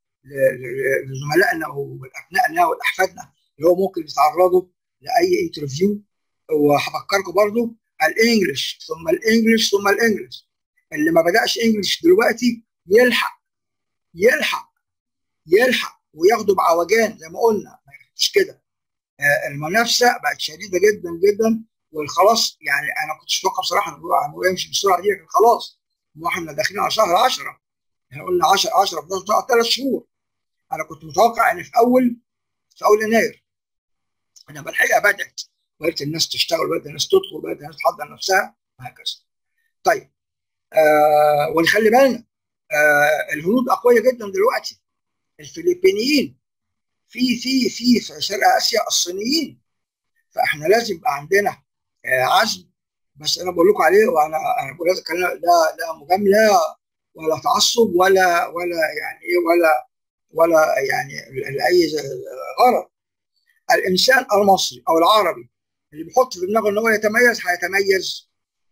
لزملائنا وابنائنا واحفادنا اللي هو ممكن يتعرضوا لاي انترفيو وهفكركم برضو الانجليش ثم الانجليش ثم الانجليش اللي ما بداش انجليش دلوقتي يلحق يلحق يلحق وياخده بعوجان زي ما قلنا ما ياخدش كده آه المنافسه بقت شديده جدا جدا والخلاص يعني انا كنت اتوقع بصراحه انه يمشي بالسرعه دي لكن خلاص احنا داخلين على شهر 10 احنا قلنا 10 10 11 ثلاث شهور انا كنت متوقع ان في اول في اول يناير انما الحقيقه بدات بدات الناس تشتغل بدات الناس تدخل بدات الناس تحضر نفسها وهكذا. طيب آه ونخلي بالنا آه الهنود اقوياء جدا دلوقتي الفلبينيين في في في في شرق اسيا الصينيين فاحنا لازم يبقى عندنا آه عزم بس انا بقول لكم عليه وانا انا بقول لكم لا لا مجامله ولا تعصب ولا ولا يعني ايه ولا ولا يعني لاي غرض الانسان المصري او العربي اللي بيحط في دماغه ان هو يتميز هيتميز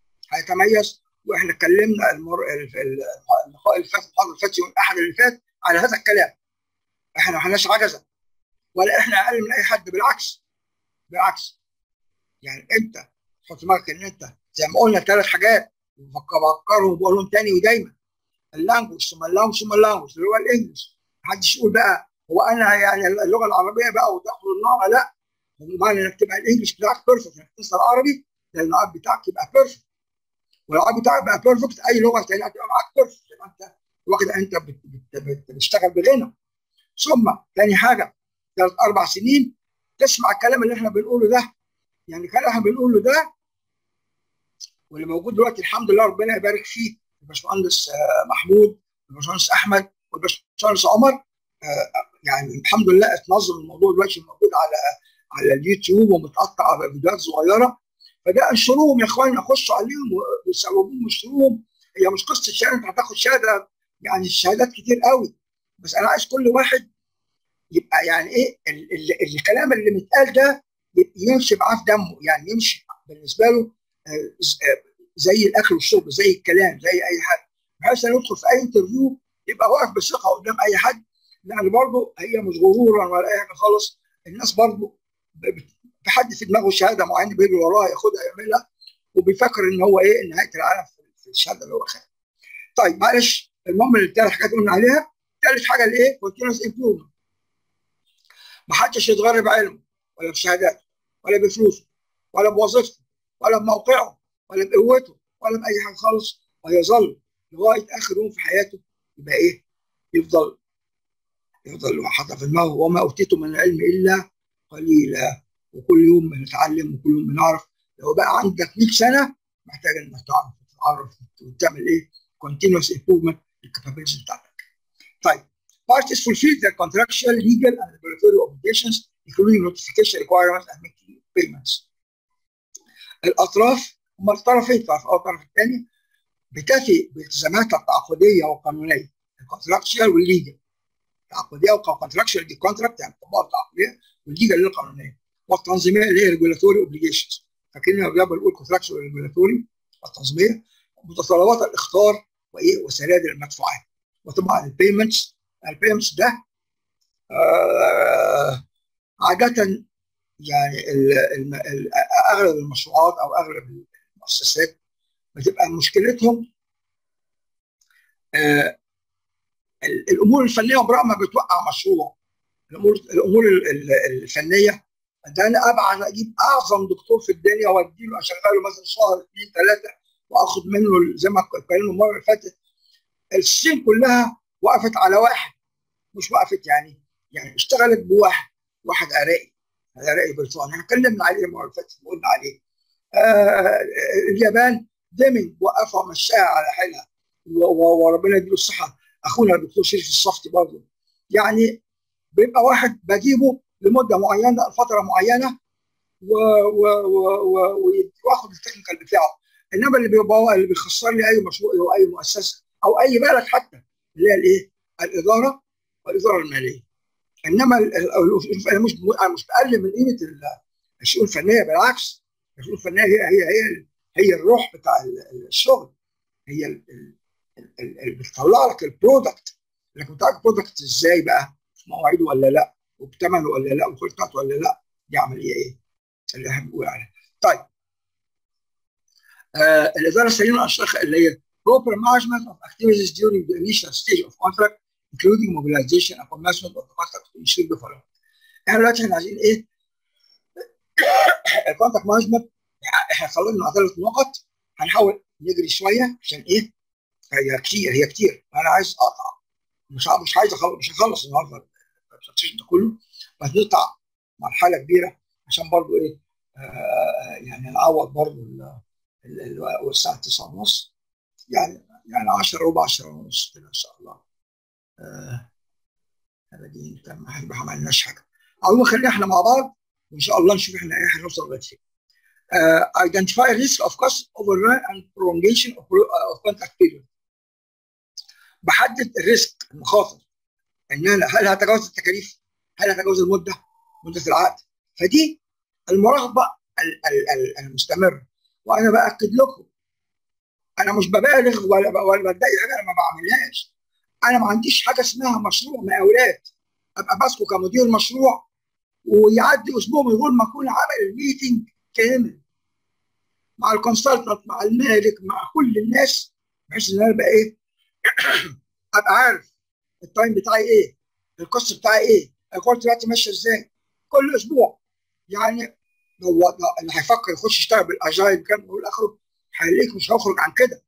هيتميز واحنا اتكلمنا المر... اللقاء اللي فات المحاضره اللي فات يوم الاحد اللي فات على هذا الكلام احنا ما احناش عجزه ولا احنا اقل من اي حد بالعكس بالعكس يعني انت تحط دماغك ان انت زي ما قلنا ثلاث حاجات بفكرهم وبقولهم تاني ودايما اللانجوج ثم اللانجوج ثم اللانجوج اللي هو الانجلش محدش يقول بقى هو انا يعني اللغه العربيه بقى وتاخد النار لا معنى انك تبقى الانجلش بتاعك بيرفكت انك تنسى العربي لان العربي بتاعك يبقى بيرفكت والعربي بتاعك بقى بيرفكت اي لغه ثانيه هتبقى معاك بيرفكت يبقى انت واخد انت بتشتغل بغنى ثم ثاني حاجه ثلاث اربع سنين تسمع الكلام اللي احنا بنقوله ده يعني الكلام اللي احنا بنقوله ده واللي موجود دلوقتي الحمد لله ربنا يبارك فيه الباشمهندس محمود والباشمهندس احمد والباشمهندس عمر يعني الحمد لله اتنظم الموضوع دلوقتي موجود على على اليوتيوب ومتقطع فيديوهات صغيره فده انشروهم يا اخوانا خشوا عليهم وسووهم واشتروهم هي مش قصه شهاده انت هتاخد شهاده يعني الشهادات كتير قوي بس انا عايز كل واحد يبقى يعني ايه ال ال الكلام اللي متقال ده يمشي معاه في دمه يعني يمشي بالنسبه له زي الاكل والشرب زي الكلام زي اي حد بحيث انه يدخل في اي انترفيو يبقى واقف بثقه قدام اي حد لان برضه هي مش غرورا ولا اي حاجه خالص الناس برضه في حد في دماغه شهاده معينه بيجري وراها ياخدها يعملها وبيفكر ان هو ايه نهايه العالم في الشهاده اللي هو خدها. طيب معلش المهم الثلاث حاجات قلنا عليها ثالث حاجه الايه؟ كونتينوس امبروفمنت. ما حدش يتغرب بعلمه ولا بشهاداته ولا بفلوسه ولا بوظيفته ولا بموقعه ولا بقوته ولا باي حاجه خالص ويظل لغايه اخر يوم في حياته يبقى ايه؟ يفضل يفضل حاطط في دماغه وما اوتيتم من العلم الا قليلا وكل يوم بنتعلم وكل يوم بنعرف لو بقى عندك 100 سنه محتاج انك تعرف تتعرف وتعمل ايه؟ continuous improvement الكابابيلتيز بتاعتك. طيب parties fulfill their contractual, legal, and regulatory obligations, including notification requirements and making payments. الاطراف هم الطرفين الطرف الاول والطرف الثاني بتفي بالتزاماتها التعاقديه والقانونيه الكونتراكشوال والليجل التعاقديه والكونتراكشوال دي كونتراكت يعني الطبقه التعاقديه والليجل اللي القانونيه والتنظيميه اللي هي ريجولاتوري اوبليجيشنز فاكرين لما بنقول كونتراكشوال ريجولاتوري التنظيميه متطلبات الاخطار وايه وسلاسل المدفوعات وطبعا البيمنتس البيمنتس ده آه عاده يعني ال ال ال اغلب المشروعات او اغلب المؤسسات بتبقى مشكلتهم آه الامور الفنيه عمرها ما بتوقع مشروع الامور الامور الفنيه ده انا ابعت اجيب اعظم دكتور في الدنيا واديله اشغله مثلا شهر اثنين ثلاثه واخد منه زي ما اتكلمنا المره اللي فاتت الصين كلها وقفت على واحد مش وقفت يعني يعني اشتغلت بواحد واحد عراقي عراقي بريطاني احنا اتكلمنا عليه المره اللي فاتت وقلنا عليه آه اليابان ديمنج وقفها مشاها على حيلها وربنا يديله الصحه اخونا الدكتور شريف الصفتي برضه يعني بيبقى واحد بجيبه لمده معينه لفتره معينه واخد التكنيكال بتاعه انما اللي بيبقى اللي بيخسر لي اي مشروع او اي مؤسسه او اي بلد حتى اللي هي الايه؟ الاداره والاداره الماليه. انما انا مش انا مش بقلل من قيمه الشؤون الفنيه بالعكس الشؤون الفنيه هي هي هي هي الروح بتاع الشغل هي اللي بتطلع لك البرودكت لكن بتاع البرودكت ازاي بقى؟ في مواعيده ولا لا؟ وبثمنه ولا لا؟ وخلطته ولا لا؟ دي عمليه ايه؟ اللي احنا بنقول عليها. طيب آه الاداره السليمه الاشخاص اللي هي proper management of activities during the initial stage of contract including mobilization and commencement of the contract to ensure the following. احنا دلوقتي احنا عايزين ايه؟ الكونتاكت مانجمنت احنا خلصنا على ثلاث نقط هنحاول نجري شويه عشان ايه؟ هي كتير هي كتير انا عايز اقطع مش مش عايز اخلص مش هخلص النهارده البرزنتيشن ده كله بس نقطع مرحله كبيره عشان برضو ايه؟ آه يعني نعوض برضو والساعه 9 ونص يعني يعني 10 ربع 10 ونص كده ان شاء الله آه دي ما ما عملناش حاجه عموما خلينا احنا مع بعض وان شاء الله نشوف احنا ايه هنوصل لغايه فين. Uh, identify risk of cost overrun and prolongation of, of contract period. بحدد الريسك المخاطر ان انا هل هتجاوز التكاليف؟ هل هتجاوز المده؟ مده العقد؟ فدي المراقبه المستمره وانا باكد لكم انا مش ببالغ ولا ولا بدعي حاجه انا ما بعملهاش انا ما عنديش حاجه اسمها مشروع مقاولات ابقى ماسكه كمدير مشروع ويعدي اسبوع من غير ما اكون عامل الميتنج كامل مع الكونسلتنت مع المالك مع كل الناس بحيث ان انا ابقى ايه ابقى عارف التايم بتاعي ايه الكوست بتاعي ايه الكوست بتاعتي ماشيه ازاي كل اسبوع يعني لو اللي هيفكر يخش يشتغل بالاجايل كام والى اخره هيلاقيك مش هيخرج عن كده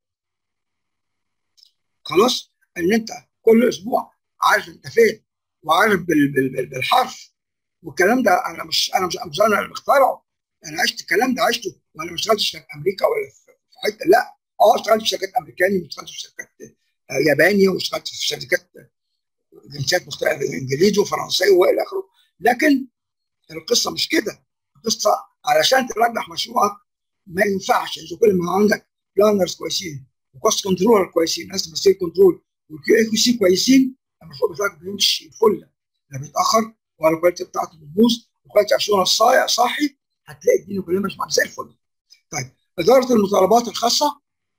خلاص ان انت كل اسبوع عارف انت فين وعارف بال بال بالحرف والكلام ده انا مش انا مش, مش انا اللي مخترعه انا عشت الكلام ده عشته وانا ما اشتغلتش في امريكا ولا في حته لا اه اشتغلت في شركات امريكاني واشتغلت في شركات ياباني واشتغلت في شركات جنسيات مختلفه انجليزي وفرنسي والى اخره لكن القصه مش كده القصه علشان تنجح مشروعك ما ينفعش اذا كل ما عندك بلانرز كويسين وكوست كنترولر كويسين ناس مسير كنترول والكيو اي كيو سي كويسين المشروع بتاعك بيمشي فل لا بيتاخر ولا الكواليتي بتاعته بتبوظ والكواليتي عشان الصايع صاحي هتلاقي الدنيا كلها مش زي الفل. طيب اداره المطالبات الخاصه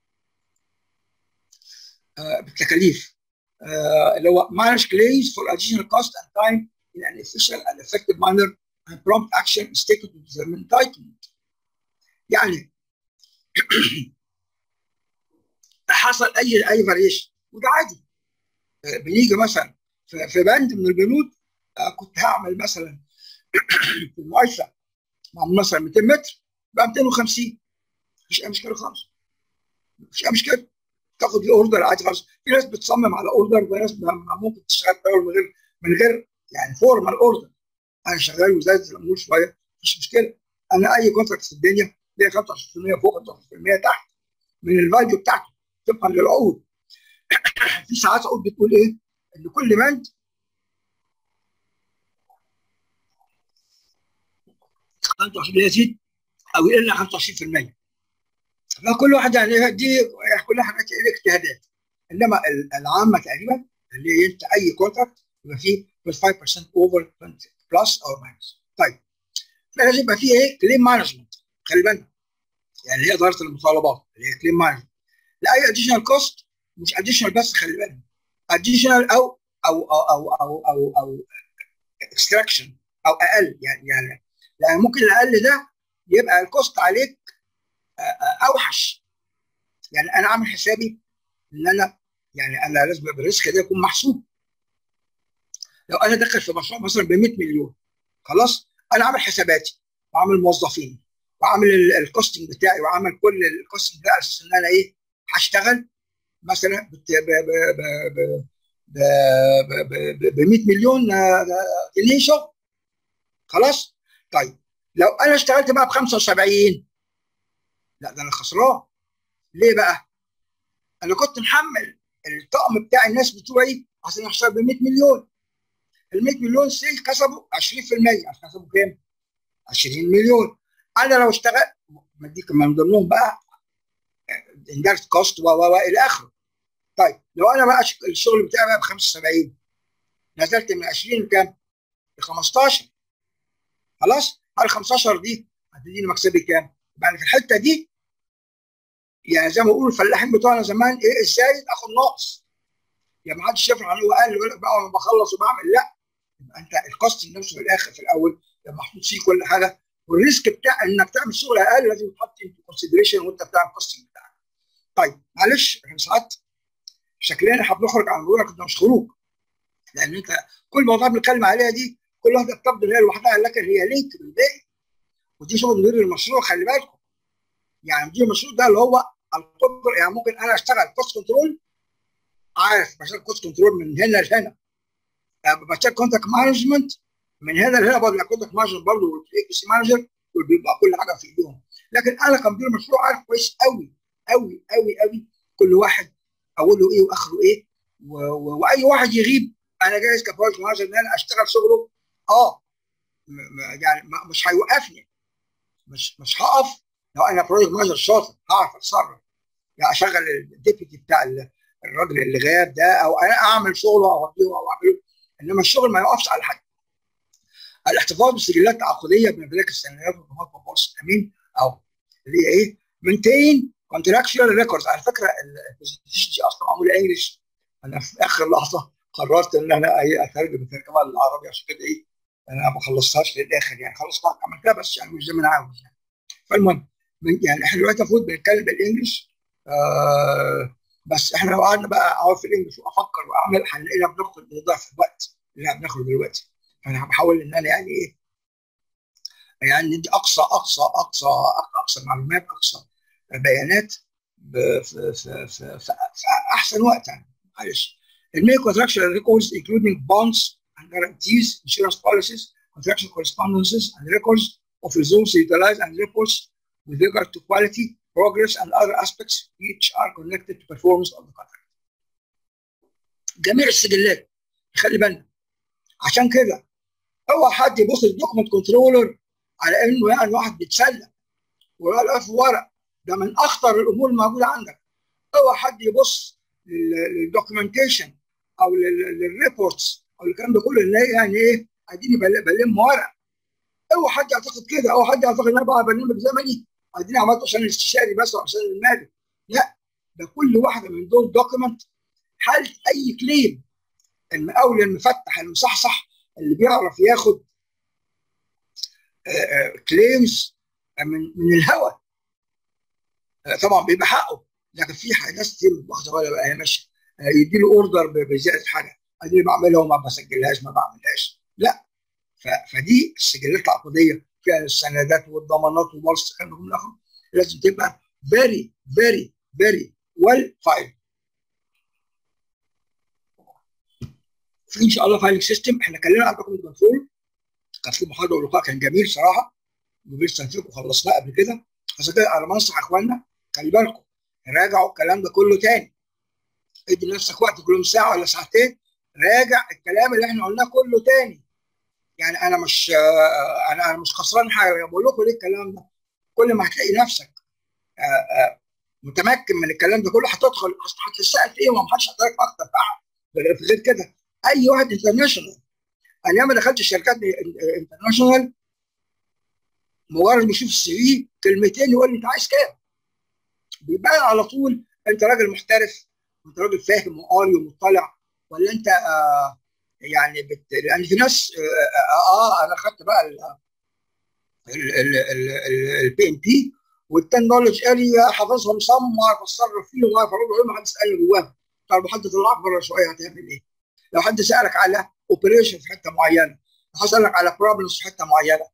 آه بالتكاليف آه اللي هو manage claims for additional cost and time in an efficient and effective manner and prompt action is taken to determine entitlement. يعني حصل اي اي فاريشن وده عادي آه بنيجي مثلا في بند من البنود كنت هعمل مثلا في المؤسسه معمول مثلا 200 متر بقى 250 مفيش اي مشكله خالص مش مشكله تاخد الاوردر عادي خالص في ناس بتصمم على اوردر وناس ممكن تشتغل من غير من غير يعني فورمال اوردر انا شغال وزاد الامور شويه مش مشكله انا اي كونتراكت في الدنيا ليا 25% فوق 25% تحت من الفاليو بتاعته طبقا للعقود في ساعات عقود بتقول ايه؟ ان كل بند يزيد او يقل عن 25% فكل واحد يعني دي كلها حاجات اجتهادات انما العامه تقريبا اللي هي انت اي كونتراكت يبقى فيه 5% اوفر بلس او ماينس طيب لازم يبقى فيه ايه كليم مانجمنت خلي بالك يعني اللي هي اداره المطالبات اللي هي كليم مانجمنت لاي اديشنال كوست مش اديشنال بس خلي بالك اديشنال او او او او او او, أو اكستراكشن او اقل يعني يعني يعني ممكن الاقل ده يبقى الكوست عليك اوحش يعني انا عامل حسابي ان انا يعني انا لازم الريسك ده يكون محسوب لو انا داخل في مشروع مثلا ب 100 مليون خلاص انا عامل حساباتي وعامل موظفين وعامل الكوستنج بتاعي وعامل كل الكوستنج ده على اساس ان انا ايه هشتغل مثلا ب ب 100 مليون جنيه شغل خلاص طيب لو انا اشتغلت بقى ب 75 لا ده انا خسران ليه بقى؟ انا كنت محمل الطقم بتاع الناس بتوعي عشان اشتغل ب 100 مليون ال 100 مليون سيل كسبوا 20% كسبوا كام؟ 20 مليون انا لو اشتغلت دي من ضمنهم بقى اندرت كوست و و الى اخره طيب لو انا بقى الشغل بتاعي بقى ب 75 نزلت من 20 لكام؟ ل 15 خلاص؟ على 15 دي هتديني مكسبي كام؟ يبقى في الحته دي يعني زي ما بيقولوا الفلاحين بتوعنا زمان ايه الزايد اخد ناقص يعني ما حدش يفرح ان هو قال يقول لك بقى انا بخلص وبعمل لا يبقى انت الكوست نفسه في الاخر في الاول يبقى محطوط فيه كل حاجه والريسك بتاع انك تعمل شغل اقل لازم تحط انت كونسيدريشن وانت بتعمل الكوستنج بتاعك. طيب معلش احنا ساعات شكلنا احنا بنخرج عن الورق ده مش خروج لان انت كل موضوع بنتكلم عليها دي كل واحده بتبدو هي لوحدها لكن هي لينك بالباقي ودي شغل مدير المشروع خلي بالكم يعني مدير المشروع ده اللي هو القدره يعني ممكن انا اشتغل كوست كنترول عارف بشتغل كوست كنترول من هنا لهنا بشتغل كونتاكت مانجمنت من هنا لهنا برضه كونتاكت مانجمنت برضه والاي سي مانجر بيبقى كل حاجه في ايديهم لكن انا كمدير مشروع عارف كويس قوي قوي قوي قوي كل واحد اوله ايه واخره ايه و... و... واي واحد يغيب انا جاهز كبروجكت مانجر ان انا اشتغل شغله اه م... يعني مش هيوقفني مش مش هقف لو انا بروجكت مانجر شاطر هعرف اتصرف يعني اشغل الديبيتي بتاع الراجل اللي غاب ده او انا اعمل شغله او اوديه او اعمله انما الشغل ما يقفش على حد. الاحتفاظ بسجلات تعاقديه بممتلك السندات والضمانات والبورصه الامين او اللي هي ايه؟ مينتين كونتراكشوال ريكوردز على فكره البرزنتيشن دي اصلا معموله انجلش انا في اخر لحظه قررت ان انا ايه اترجم الترجمه للعربي عشان كده ايه انا ما خلصتهاش للاخر يعني خلصتها عملتها بس يعني مش زي ما انا عاوز يعني فالمهم يعني احنا دلوقتي المفروض بنتكلم بالانجلش آه بس احنا لو قعدنا بقى اقعد في الانجلش وافكر واعمل هنلاقينا بناخد ضعف الوقت اللي احنا بناخده دلوقتي فانا بحاول ان انا يعني ايه يعني ندي اقصى اقصى اقصى اقصى معلومات اقصى بيانات في, في, في, في, في احسن وقت يعني معلش المين contractual records including bonds and guarantees insurance policies contractual correspondences and records of resources utilized and reports with regard to quality progress and other aspects which are connected to performance of the contract. جميع السجلات خلي بالنا عشان كده اوعى حد يبص للدوكمنت كنترولر على انه يعني واحد بيتسلى ولا في ورق ده من اخطر الامور الموجوده عندك اوعى حد يبص للدوكيومنتيشن او للريبورتس او الكلام ده كله اللي هي يعني ايه اديني بلم ورق اوعى حد يعتقد كده اوعى حد يعتقد ان انا بقى برنامج زمني اديني عملته عشان الاستشاري بس وعشان المالي لا ده كل واحده من دول دوكيمنت حل اي كليم المقاول المفتح المصحصح اللي بيعرف ياخد كليمز من من الهوا طبعا بيبقى حقه لكن في ناس كتير واخده ولا بقى هي ماشيه يدي له اوردر بزياده حاجه ادي بعملها وما بسجلهاش ما بعملهاش لا فدي السجلات العقديه فيها السندات والضمانات والورث الكلام ده كله لازم تبقى فيري فيري فيري ويل فايل في ان شاء الله فايلنج سيستم احنا اتكلمنا عن دوكيمنت كنترول كان في محاضره ولقاء كان جميل صراحه وبنستنفذه وخلصناه قبل كده عشان كده انا بنصح اخواننا خلي بالكم راجعوا الكلام ده كله تاني ادي لنفسك وقت كل يوم ساعه ولا ساعتين راجع الكلام اللي احنا قلناه كله تاني يعني انا مش انا انا مش خسران حاجه بقول لكم ليه الكلام ده كل ما هتلاقي نفسك متمكن من الكلام ده كله هتدخل هتسال في ايه وما حدش هيعطيك اكتر في غير كده اي واحد انترناشونال انا ياما دخلت الشركات انترناشونال مجرد بيشوف السي في كلمتين يقول لي انت عايز كام بيبان على طول انت راجل محترف وانت راجل فاهم وقاري ومطلع ولا انت آه يعني بت... لان في ناس اه, آه انا خدت بقى البي ام بي والتن نولج اريا حافظها مسمر بتصرف فيه وما فرضه ما حد سالني جواه طب حد طلعك بره شويه هتعمل ايه؟ لو حد سالك على اوبريشن في حته معينه لو سالك على بروبلمز في حته معينه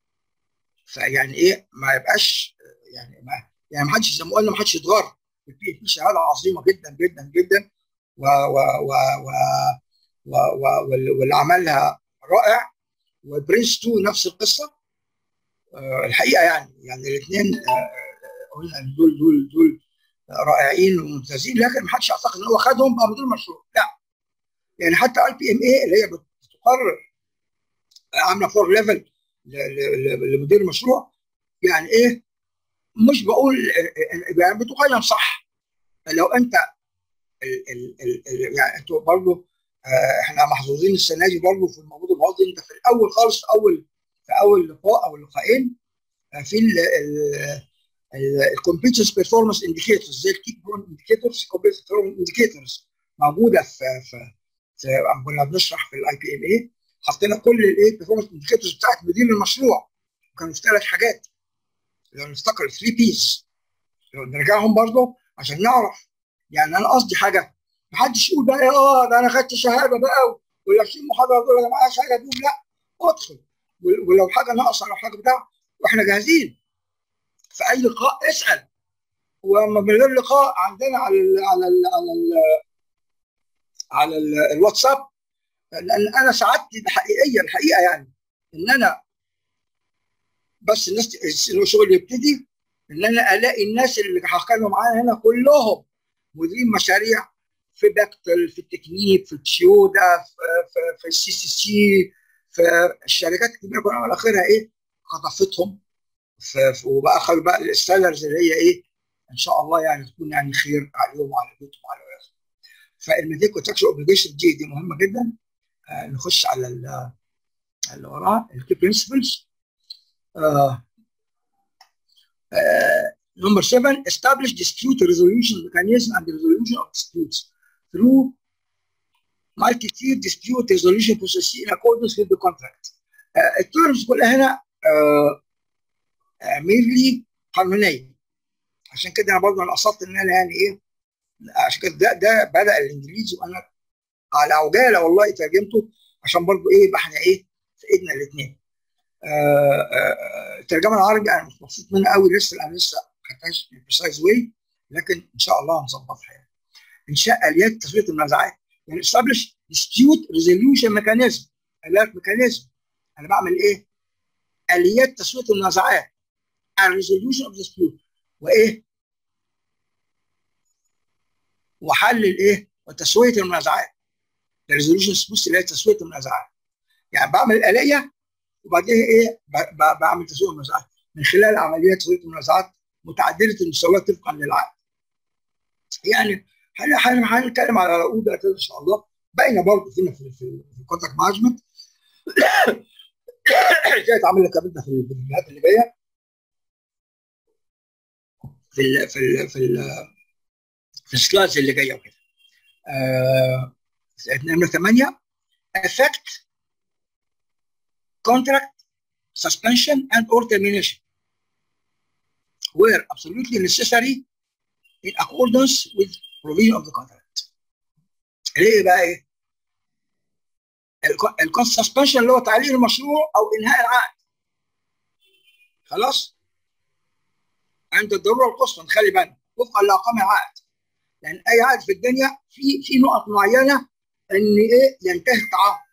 فيعني ايه ما يبقاش يعني ما يعني ما حدش زي ما قلنا ما حدش يتغر البي بي شهاده عظيمه جدا جدا جدا و و و و, و, و واللي عملها رائع وبرنس 2 نفس القصه أه الحقيقه يعني يعني الاثنين قلنا أه دول دول دول رائعين وممتازين لكن ما حدش يعتقد ان هو خدهم بقى بدون مشروع لا يعني حتى اي بي ام اي اللي هي بتقرر عامله فور ليفل لمدير المشروع يعني ايه مش بقول يعني بتقيم صح لو انت ال ال ال يعني انتوا برضه احنا محظوظين السنه دي برضه في الموضوع الماضي انت في الاول خالص في اول في اول لقاء او لقاءين في الكمبيوترز بيرفورمانس انديكيتورز زي الكي بون انديكيتورز كمبيوتر بيرفورمانس انديكيتورز موجوده في في في كنا بنشرح في الاي بي ام اي حطينا كل الايه بيرفورمانس انديكيتورز بتاعت مدير المشروع وكانوا في ثلاث حاجات لو نفتكر 3 بيس لو نرجعهم برضه عشان نعرف يعني انا قصدي حاجه ما حدش يقول بقى اه ده انا خدت شهاده بقى ولا في محاضره دول انا معايا شهاده دول لا ادخل ولو حاجه ناقصه لو حاجه بتاع واحنا جاهزين في اي لقاء اسال وما من غير لقاء عندنا على ال على ال على ال على ال الواتساب لان انا سعادتي حقيقيه الحقيقه يعني ان انا بس الناس الشغل يبتدي ان انا الاقي الناس اللي هكلموا معايا هنا كلهم مديرين مشاريع في بكتل في التكنيك في تشيودا في في, في السي سي سي في الشركات الكبيره كلها على اخرها ايه خطفتهم وبقى خلوا بقى السالرز اللي هي ايه ان شاء الله يعني تكون يعني خير عليهم وعلى بيتهم وعلى ولادهم فالميديك كونتراكشن اوبليجيشن دي دي مهمه جدا آه نخش على اللي وراه الكي برنسبلز number seven establish dispute resolution mechanism and resolution of disputes through multi-tier dispute resolution process in accordance with the contract. Uh, الترمز كلها هنا uh, ميرلي قانونيه عشان كده انا برضه انا قصدت ان انا يعني ايه عشان كده ده ده بدا الانجليزي وانا على عجاله والله ترجمته عشان برضه ايه يبقى احنا ايه في ايدنا الاثنين. الترجمه العربي انا مش مبسوط منها قوي لسه لان لسه ما خدتهاش بريسايز واي لكن ان شاء الله هنظبطها يعني. انشاء اليات تسويه المنازعات يعني establish dispute resolution mechanism اليات ميكانيزم انا بعمل ايه؟ اليات تسويه المنازعات الريزوليوشن اوف dispute وايه؟ وحل الايه؟ وتسويه المنازعات الريزوليوشن dispute اللي هي تسويه المنازعات يعني بعمل الاليه وبعدين ايه؟ بعمل تسويه المنازعات من خلال عمليات تسويه المنازعات متعدده المستويات طبقا للعقد يعني هنتكلم على العقود ان شاء الله باقينا برضه فينا في في الكونتاكت مانجمنت ازاي اتعامل الكلام ده في الفيديوهات اللي جايه في ال في ال في ال في السلايدز اللي جايه وكده. آه نمره 8 affect contract suspension and or termination were absolutely necessary in accordance with provision of the contract. ليه بقى ايه؟ السسبنشن اللي هو تعليق المشروع او انهاء العقد. خلاص؟ عند الضروره القصوى نخلي بالنا وفقا لارقام العقد لان اي عقد في الدنيا في في نقط معينه ان ايه ينتهي التعاقد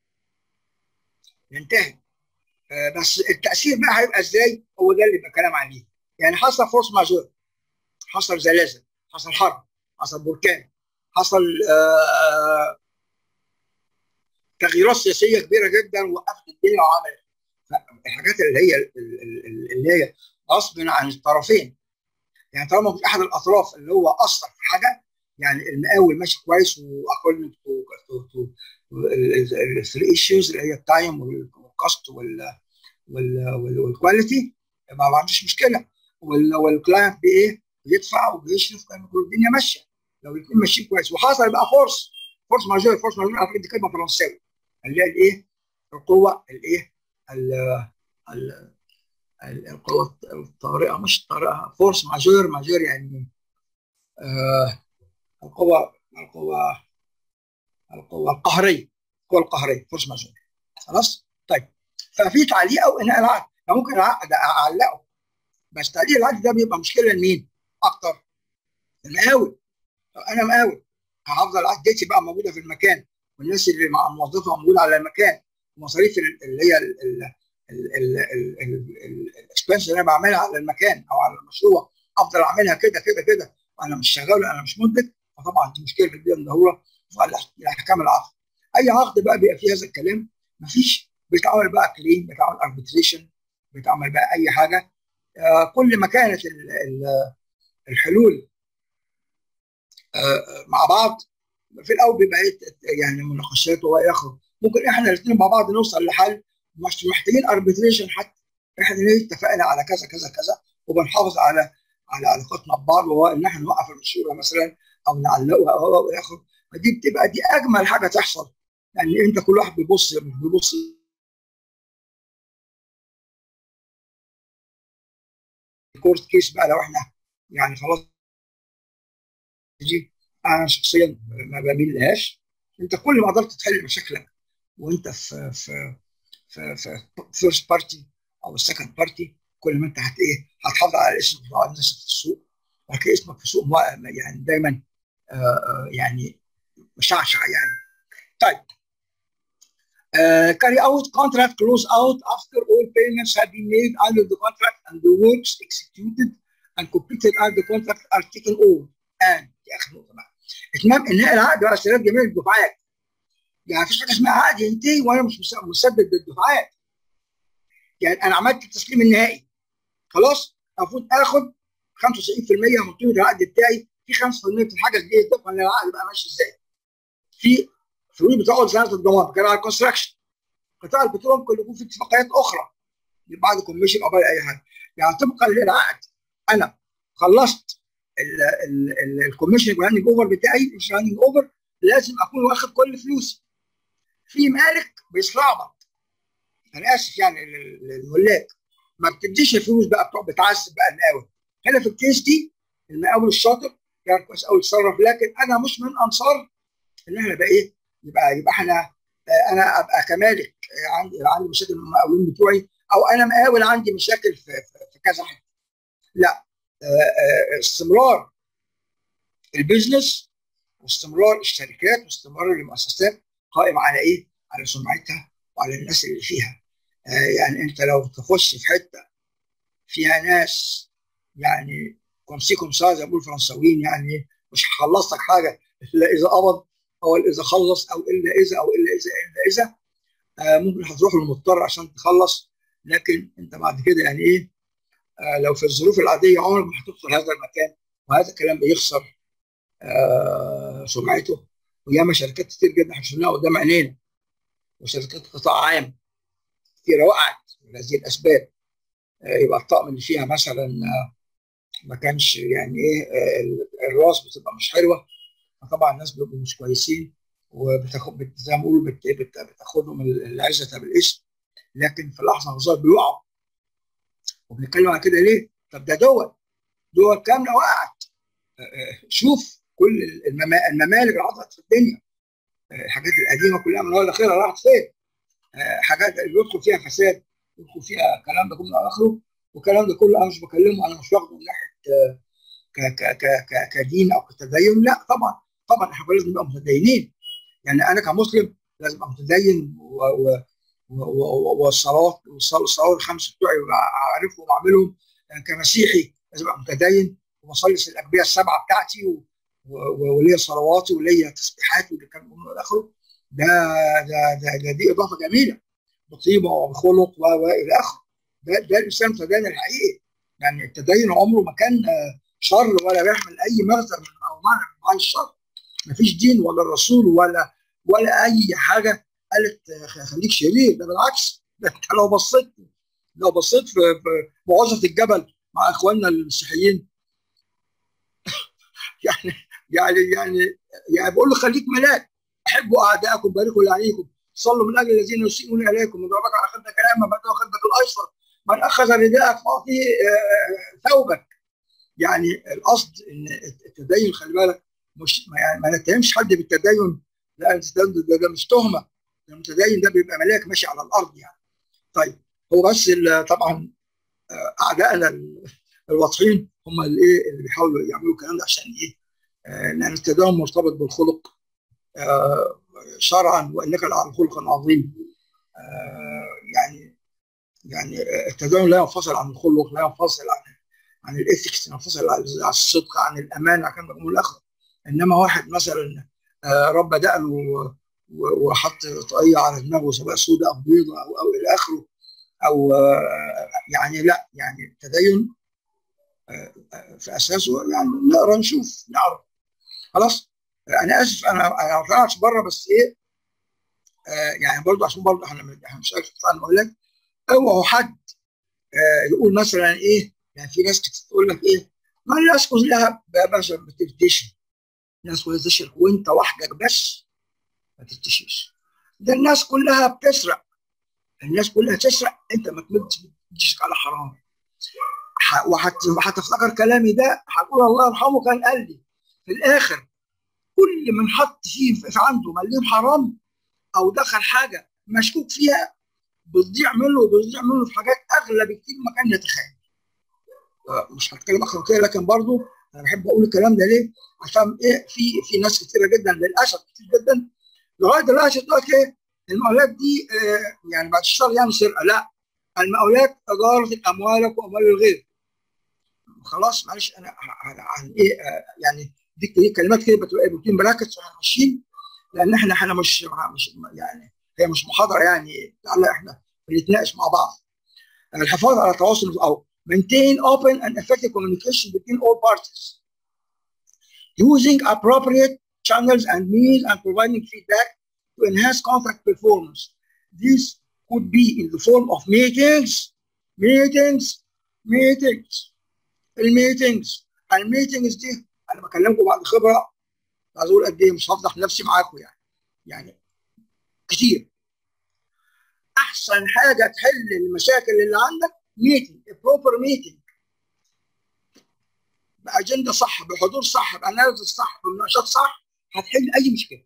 ينتهي آه بس التاثير بقى هيبقى ازاي هو ده اللي بتكلم عليه يعني حصل فورس ماجور حصل زلازل حصل حرب حصل بركان حصل آه تغييرات سياسيه كبيره جدا وقفت الدنيا وعملت الحاجات اللي هي اللي هي غصب عن الطرفين يعني طالما في احد الاطراف اللي هو اثر في حاجه يعني المقاول ماشي كويس واكوردنج تو الثري ايشوز اللي هي التايم والكوست والكواليتي ما عندوش مشكله والكلاينت بايه بيدفع وبيشرف الدنيا ماشيه لو الاثنين ماشيين كويس وحصل بقى فورس فورس ماجور فورس ماجور على فكره دي كلمه فرنساوي اللي هي الايه القوه الايه القوة الطارئة مش الطارئة فورس ماجور ماجور يعني آه القوة القوة القوة القهرية القوة القهرية فورس ماجور خلاص طيب ففي تعليق او انهاء العقد ممكن اعلقه بس تعليق العقد ده بيبقى مشكله لمين؟ اكتر المقاول انا مقاول هفضل عدتي بقى موجوده في المكان والناس اللي مع موظفه موجوده على المكان المصاريف اللي هي الاكسبنس اللي انا بعملها على المكان او على المشروع افضل اعملها كده كده كده وانا مش شغال انا مش منتج فطبعا دي مشكله كبيره ضروره الاحكام العقد اي عقد بقى بيبقى فيه هذا الكلام مفيش بيتعمل بقى كليم بيتعمل اربتريشن بيتعمل بقى اي حاجه آه كل ما كانت الحلول آه مع بعض في الاول بيبقى يعني مناقشات والى اخره ممكن احنا الاثنين مع بعض نوصل لحل مش محتاجين اربتريشن حتى احنا اتفقنا على كذا كذا كذا وبنحافظ على على علاقتنا ببعض وهو ان احنا نوقف المشروع مثلا او نعلقه او الى اخره فدي بتبقى دي اجمل حاجه تحصل يعني انت كل واحد بيبص بيبص كورت كيس بقى لو احنا يعني خلاص دي انا شخصيا ما بميل لهاش انت كل ما قدرت تحل مشاكلك وانت في في في في فيرست بارتي او السكند بارتي كل ما انت هت ايه هتحافظ على اسمك وعلى الناس في السوق وهتلاقي اسمك في السوق يعني دايما آه يعني مشعشع يعني طيب Uh, carry out contract close out after all payments have been made under the contract and the works executed and completed under the contract are taken over and دي اخر نقطه بقى اتمام انهاء العقد على استلام جميع الدفعات يعني مفيش حاجه اسمها عقد ينتهي وانا مش مسدد للدفعات يعني انا عملت التسليم النهائي خلاص المفروض اخد 95% من قيمه العقد بتاعي في 5% من الحاجه دي طبقا للعقد بقى ماشي ازاي في فلوس بتقعد سنه الضمان كان على الكونستراكشن قطاع البترول ممكن يكون في اتفاقيات اخرى بعد كوميشن او اي حاجه يعني طبقا للعقد انا خلصت الكوميشن راندنج اوفر بتاعي مش راندنج اوفر لازم اكون واخد كل فلوسي في مالك بيستعبط انا اسف يعني للملاك ما بتديش الفلوس بقى بتوع بتعذب بقى المقاول هنا في الكيس دي المقاول الشاطر كان كويس قوي يتصرف لكن انا مش من انصار ان احنا بقى ايه يبقى يبقى احنا انا ابقى كمالك عندي عندي مشاكل مع المقاولين بتوعي او انا مقاول عندي مشاكل في, في كذا حاجه لا استمرار البيزنس واستمرار الشركات واستمرار المؤسسات قائم على ايه؟ على سمعتها وعلى الناس اللي فيها آه يعني انت لو تخش في حته فيها ناس يعني كومسي كومسا زي ما بيقولوا الفرنساويين يعني مش هخلص لك حاجه الا اذا قبض او اذا خلص او الا اذا او الا اذا الا اذا آه ممكن هتروح للمضطر عشان تخلص لكن انت بعد كده يعني ايه آه لو في الظروف العاديه عمرك ما هتدخل هذا المكان وهذا الكلام بيخسر آه سمعته وياما شركات كتير جدا احنا شفناها قدام عينينا وشركات قطاع عام كتيره وقعت لهذه الاسباب آه يبقى الطقم اللي فيها مثلا آه ما كانش يعني ايه الراس بتبقى مش حلوه فطبعا الناس بيبقوا مش كويسين وبتاخد زي ما بيقولوا بت... بت... بتاخدهم العزه بالاسم لكن في لحظه الظاهر بيقعوا وبنتكلم عن كده ليه؟ طب ده دول دول كامله وقعت شوف كل الممالك اللي حصلت في الدنيا الحاجات القديمه كلها من اول لاخرها راحت فين؟ حاجات اللي يدخل فيها فساد يدخل فيها الكلام ده كله اخره والكلام ده كله انا مش بكلمه انا مش واخده من ناحيه كدين او كتدين لا طبعا طبعا احنا لازم نبقى متدينين يعني انا كمسلم لازم ابقى متدين والصلاه والصلاه الخمس بتوعي اعرفهم واعملهم كمسيحي لازم ابقى متدين وبصلي الاجبيه السبعه بتاعتي وليا صلواتي وليا تسبيحاتي واللي كان الى اخره ده ده ده, ده دي اضافه جميله بطيبه وبخلق والى اخره ده ده الاسلام التدين الحقيقي يعني التدين عمره ما كان شر ولا بيحمل اي مغزى من او معنى من معاني الشر ما فيش دين ولا الرسول ولا ولا اي حاجه قالت خليك شرير ده بالعكس ده انت لو بصيت لو بصيت في في موعظه الجبل مع اخواننا المسيحيين يعني يعني يعني يعني بقول له خليك ملاك احبوا اعدائكم باركوا لعينيكم صلوا من اجل الذين يسيئون اليكم من ضربك على خدك الامه بعد خدك الايسر من اخذ رداءك فاعطيه ثوبك يعني القصد ان التدين خلي بالك مش يعني ما نتهمش حد بالتدين لا التدين ده, ده مش تهمه المتدين ده بيبقى ملاك ماشي على الارض يعني طيب هو بس طبعا اعدائنا الواضحين هم اللي ايه اللي بيحاولوا يعملوا الكلام ده عشان ايه لان التدين مرتبط بالخلق شرعا وانك لعلى خلق عظيم يعني يعني التدين لا ينفصل عن الخلق لا ينفصل عن عن الاثكس ينفصل عن الصدق عن الامانه عن الاخر انما واحد مثلا رب دقنه وحط طاقيه على دماغه سواء سوداء او بيضاء او او الى اخره او يعني لا يعني التدين في اساسه يعني نقرا نشوف نعرف خلاص انا اسف انا انا ما طلعتش بره بس ايه آه يعني برضه عشان برضه احنا احنا مش عارف طبعا بقول لك اوعوا حد آه يقول مثلا ايه يعني في ناس تقول لك ايه ما الناس كلها باشا بتفتشي الناس كلها تشرك وانت وحدك بس ما تفتشيش ده الناس كلها بتسرق الناس كلها تسرق انت ما تمدش على حرام وهتفتكر كلامي ده هتقول الله يرحمه كان قال لي في الاخر كل من حط فيه في عنده مليم حرام او دخل حاجه مشكوك فيها بتضيع منه وبتضيع منه في حاجات اغلى بكتير ما كان يتخيل مش هتكلم اكتر كده لكن برضو انا بحب اقول الكلام ده ليه؟ عشان ايه في في ناس كتيره جدا للاسف كتير جدا لغايه دلوقتي تقول لك ايه المقاولات دي آه يعني بعد الشر يعني سرقه لا المقاولات اداره اموالك واموال الغير خلاص معلش انا عن ايه آه يعني دي, دي كلمات كده بتبقى بتكون براكتس واحنا ماشيين لان احنا احنا مش مش يعني هي مش محاضره يعني لعل احنا بنتناقش مع بعض الحفاظ على التواصل او maintain open and effective communication between all parties using appropriate channels and means and providing feedback to enhance contact performance this could be in the form of meetings meetings meetings الميتنجز الميتنجز دي انا بكلمكم بعد خبره عايز اقول قد ايه مش هفضح نفسي معاكم يعني يعني كتير احسن حاجه تحل المشاكل اللي عندك ميتنج بروبر ميتنج باجنده صح بحضور صح باناليسيس صح بمناقشات صح هتحل اي مشكله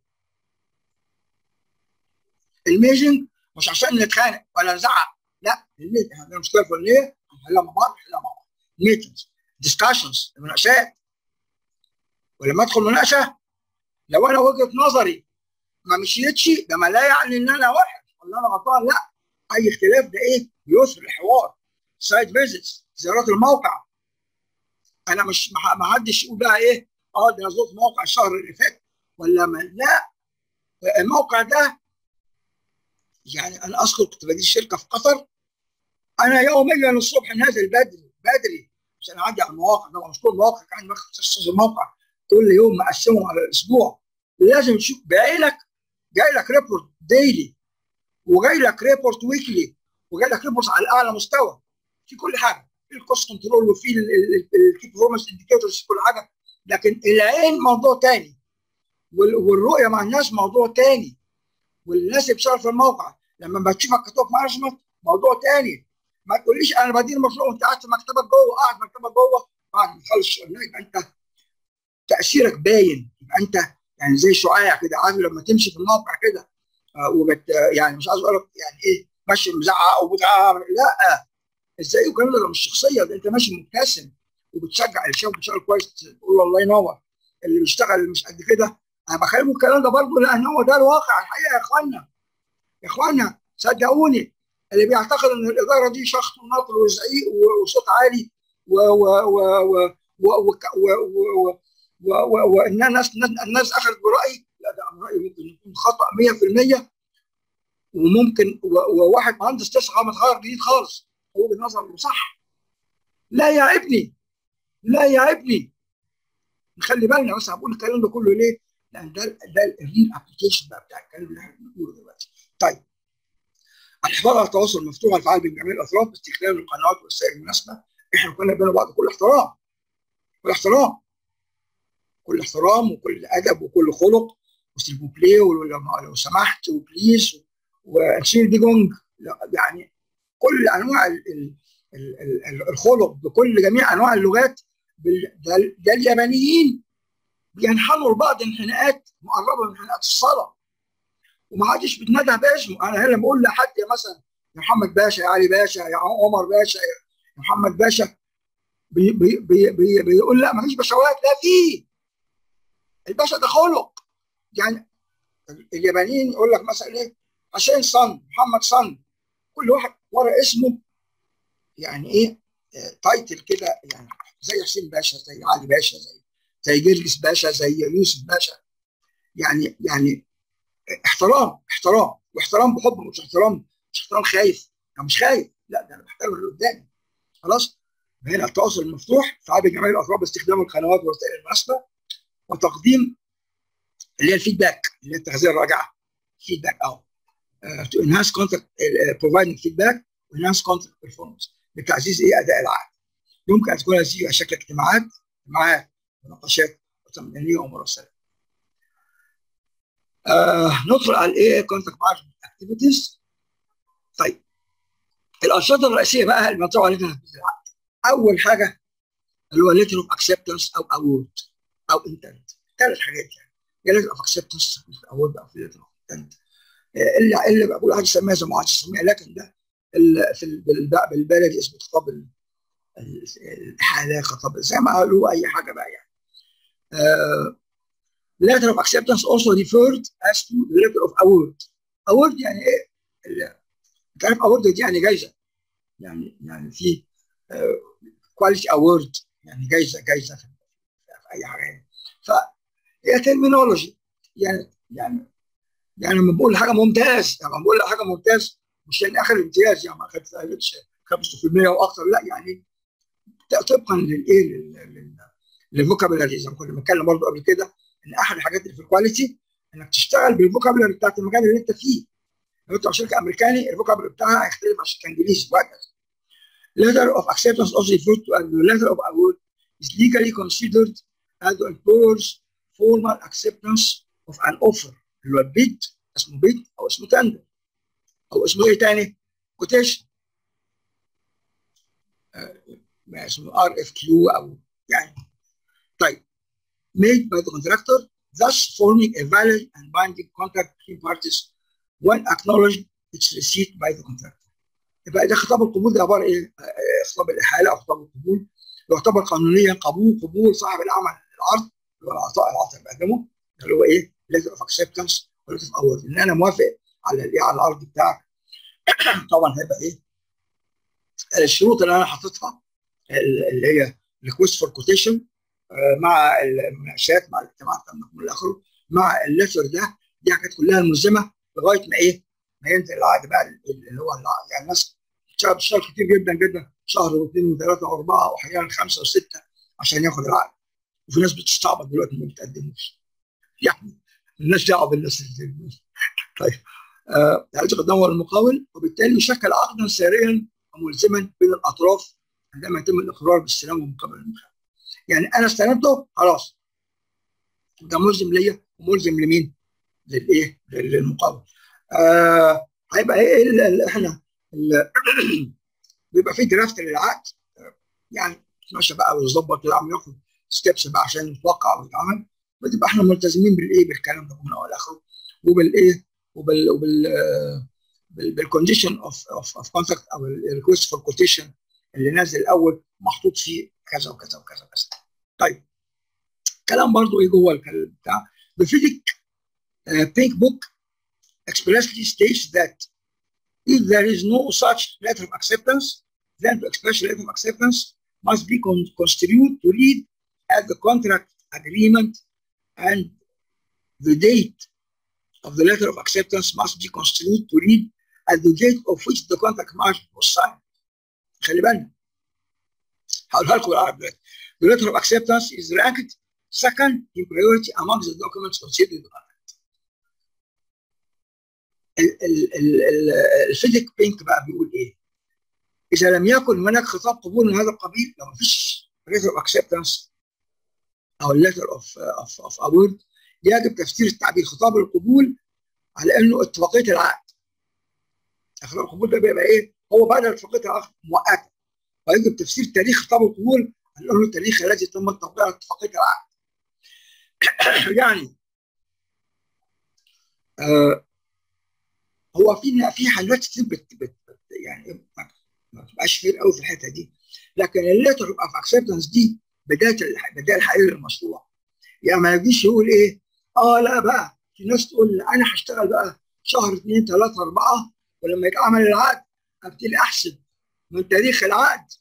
الميتنج مش عشان نتخانق ولا نزعق لا الميتنج عندنا مشكله فلانيه هنحلها مع بعض نحلها مع بعض ميتنجز ديسكشنز مناقشات ولما ادخل مناقشه لو انا وجهه نظري ما مشيتش ده ما لا يعني ان انا وحش ولا انا غلطان لا اي اختلاف ده ايه بيسر الحوار سايد فيزيتس زيارات الموقع انا مش ما حدش يقول بقى ايه اه ده زرت موقع الشهر اللي فات ولا ما لا الموقع ده يعني انا اذكر كنت بدي شركه في قطر انا يوميا الصبح نازل بدري بدري عشان اعدي على المواقع طبعا مش كل المواقع كان مخصص الموقع كل يوم مقسمهم على الاسبوع لازم تشوف جاي لك جاي لك ريبورت ديلي وجاي لك ريبورت ويكلي وجاي لك ريبورت على اعلى مستوى في كل حاجه في الكوست كنترول وفي الكي برفورمانس انديكيتورز كل حاجه لكن العين موضوع تاني والرؤيه مع الناس موضوع تاني والناس اللي بتشتغل في الموقع لما بتشوفك كتوب مانجمنت موضوع تاني ما تقوليش انا بدير مشروع وانت قاعد في مكتبك جوه قاعد في مكتبك جوه بعد ما تخلص الشغل يبقى انت تاثيرك باين يبقى انت يعني زي شعاع كده عارف لما تمشي في الموقع كده آه وبت يعني مش عايز اقول لك يعني ايه ماشي مزعق او بتاع لا ازاي الكلام ده مش شخصيه ده انت ماشي مبتسم وبتشجع اللي شايف بيشتغل كويس تقول له الله ينور اللي بيشتغل مش قد كده انا بكلمه الكلام ده برضه لان هو ده الواقع الحقيقه يا اخوانا يا اخوانا صدقوني اللي بيعتقد ان الاداره دي شخط ونطر وزعيق وصوت عالي و و و و و وان الناس الناس اخذت برايي لا ده رايي ممكن يكون خطا 100% وممكن وواحد مهندس تسعه متغير جديد خالص هو بنظر صح لا يا ابني لا يا ابني نخلي بالنا بس بقول الكلام ده كله ليه؟ لان ده ده الريل ابلكيشن بقى بتاع الكلام اللي احنا بنقوله دلوقتي. طيب الحوار على التواصل المفتوح والفعال بين جميع الاطراف باستخدام القنوات والوسائل المناسبه احنا كنا بين بعض كل احترام كل احترام كل احترام وكل ادب وكل خلق وسيلفو بلاي لو سمحت وبليز وشيل دي جونج يعني كل انواع الخلق بكل جميع انواع اللغات ده, ده اليابانيين بينحنوا لبعض انحناءات مقربه من انحناءات الصلاه وما حدش بيتندى باسمه انا هنا بقول لحد مثلا يا محمد باشا يا علي باشا يا عمر باشا يا محمد باشا بي بي بي بي بيقول لا ما فيش بشوات لا في الباشا ده خلق يعني اليابانيين يقول لك مثلا ايه حسين صن محمد صن كل واحد ورا اسمه يعني ايه تايتل كده يعني زي حسين باشا زي علي باشا زي زي جرجس باشا زي يوسف باشا يعني يعني احترام احترام واحترام بحب مش احترام مش احترام خايف انا مش خايف لا ده انا بحترم اللي قدامي خلاص هنا التواصل المفتوح في عدد جميع الاطراف باستخدام القنوات والوسائل المناسبه وتقديم اللي هي الفيدباك اللي هي التغذيه الراجعه فيدباك او تو انهانس كونتاكت بروفايدنج فيدباك وانهانس كونتاكت بيرفورمانس لتعزيز ايه اداء العقل يمكن ان تكون هذه على شكل اجتماعات اجتماعات مناقشات وتمرينيه ومراسلات آه ندخل على الايه كونتاكت مانجمنت اكتيفيتيز طيب الانشطه الرئيسيه بقى اللي مطلوب عليها تنفيذ العقد اول حاجه اللي هو ليتر اوف اكسبتنس او اوورد او انتنت ثلاث حاجات يعني يا ليتر اوف اكسبتنس اوورد او ليتر اوف انتنت اللي اللي بقول حاجه يسميها زي ما حد يسميها لكن ده في بالبلدي اسمه خطاب الحاله خطاب زي ما قالوا اي حاجه بقى يعني uh, letter of acceptance also referred as to the letter of award award يعني ايه انت عارف award دي يعني جايزه يعني يعني في كواليتي uh, اوورد يعني جايزه جايزه في, في اي حاجه يعني فهي ترمينولوجي يعني يعني يعني لما بقول حاجه ممتاز يعني لما بقول حاجه ممتاز مش يعني اخر امتياز يعني ما خدتش 5% واكثر لا يعني طبقا للايه للفوكابولاري زي ما كنا بنتكلم برضه قبل كده ان احد الحاجات اللي في الكواليتي انك تشتغل بالفوكابولاري بتاعت المكان اللي انت فيه لو انت شركه امريكاني الفوكابولاري بتاعها هيختلف عشان انجليزي وهكذا letter of acceptance also referred to as the letter of award is legally considered as to enforce formal acceptance of an offer اللي هو البيد اسمه بيد او اسمه تندر او اسمه ايه تاني؟ كوتيشن ما اسمه ار اف كيو او يعني طيب made by the contractor thus forming a valid and binding contract between parties when acknowledged its receipt by the contractor يبقى ده خطاب القبول ده عباره ايه؟ خطاب الاحاله او خطاب القبول يعتبر قانونيا قبول قبول صاحب العمل العرض اللي هو العطاء العطاء اللي بقدمه اللي هو ايه؟ letter of acceptance و letter of award ان انا موافق على الايه على العرض بتاعك طبعا هيبقى ايه؟ الشروط اللي انا حاططها اللي هي ريكوست فور كوتيشن مع المناقشات مع الاجتماعات الى اخره مع الليتر ده دي حاجات كلها ملزمه لغايه ما ايه؟ ما ينزل العقد بقى اللي هو العقد يعني الناس بتشتغل كتير جدا جدا شهر واثنين وثلاثه واربعه واحيانا خمسه وسته عشان ياخد العقد وفي ناس بتستعبط دلوقتي ما بتقدموش يعني الناس دعوه بالناس طيب آه قدام المقاول وبالتالي يشكل عقدا ساريا وملزما بين الاطراف عندما يتم الاقرار باستلام ومقابل المخالف. يعني انا استلمته خلاص ده ملزم ليا وملزم لمين؟ للايه؟ للمقاول. آه هيبقى ايه اللي احنا اللي بيبقى في درافت للعقد يعني ماشي بقى ويظبط العمل ياخد ستيبس بقى عشان يتوقع ويتعمل بتبقى احنا ملتزمين بالايه بالكلام ده من اول لاخره وبالايه وبال وبال بالكونديشن اوف اوف اوف كونتاكت او الريكوست فور كوتيشن اللي نازل الاول محطوط فيه كذا وكذا وكذا وكذا طيب كلام برضو ايه جوه الكلام بتاع the FIDIC uh, pink book expressly states that if there is no such letter of acceptance then the expression letter of acceptance must be con- construed to read as the contract agreement and the date of the letter of acceptance must be construed to read at the date of which the contract was signed. خلي بالنا هقولها لكم بالعربي دلوقتي. The letter of acceptance is ranked second in priority among the documents considered in the contract. الفيديك بينك بقى بيقول ايه؟ اذا لم يكن هناك خطاب قبول من هذا القبيل لو ما فيش letter of acceptance او letter of of of award يجب تفسير التعبير خطاب القبول على انه اتفاقيه العقد. خطاب القبول ده بيبقى ايه؟ هو بعد اتفاقيه العقد مؤقته. ويجب تفسير تاريخ خطاب القبول على انه التاريخ الذي تم توقيع اتفاقيه العقد. يعني آه هو في في حاجات كتير بت بت بت يعني ما بتبقاش فير قوي في الحته دي لكن الليتر اوف اكسبتنس دي بدايه البدايه الحقيقيه للمشروع يعني ما يجيش يقول ايه اه لا بقى في ناس تقول انا هشتغل بقى شهر اثنين ثلاثه اربعه ولما يتعمل العقد ابتدي احسب من تاريخ العقد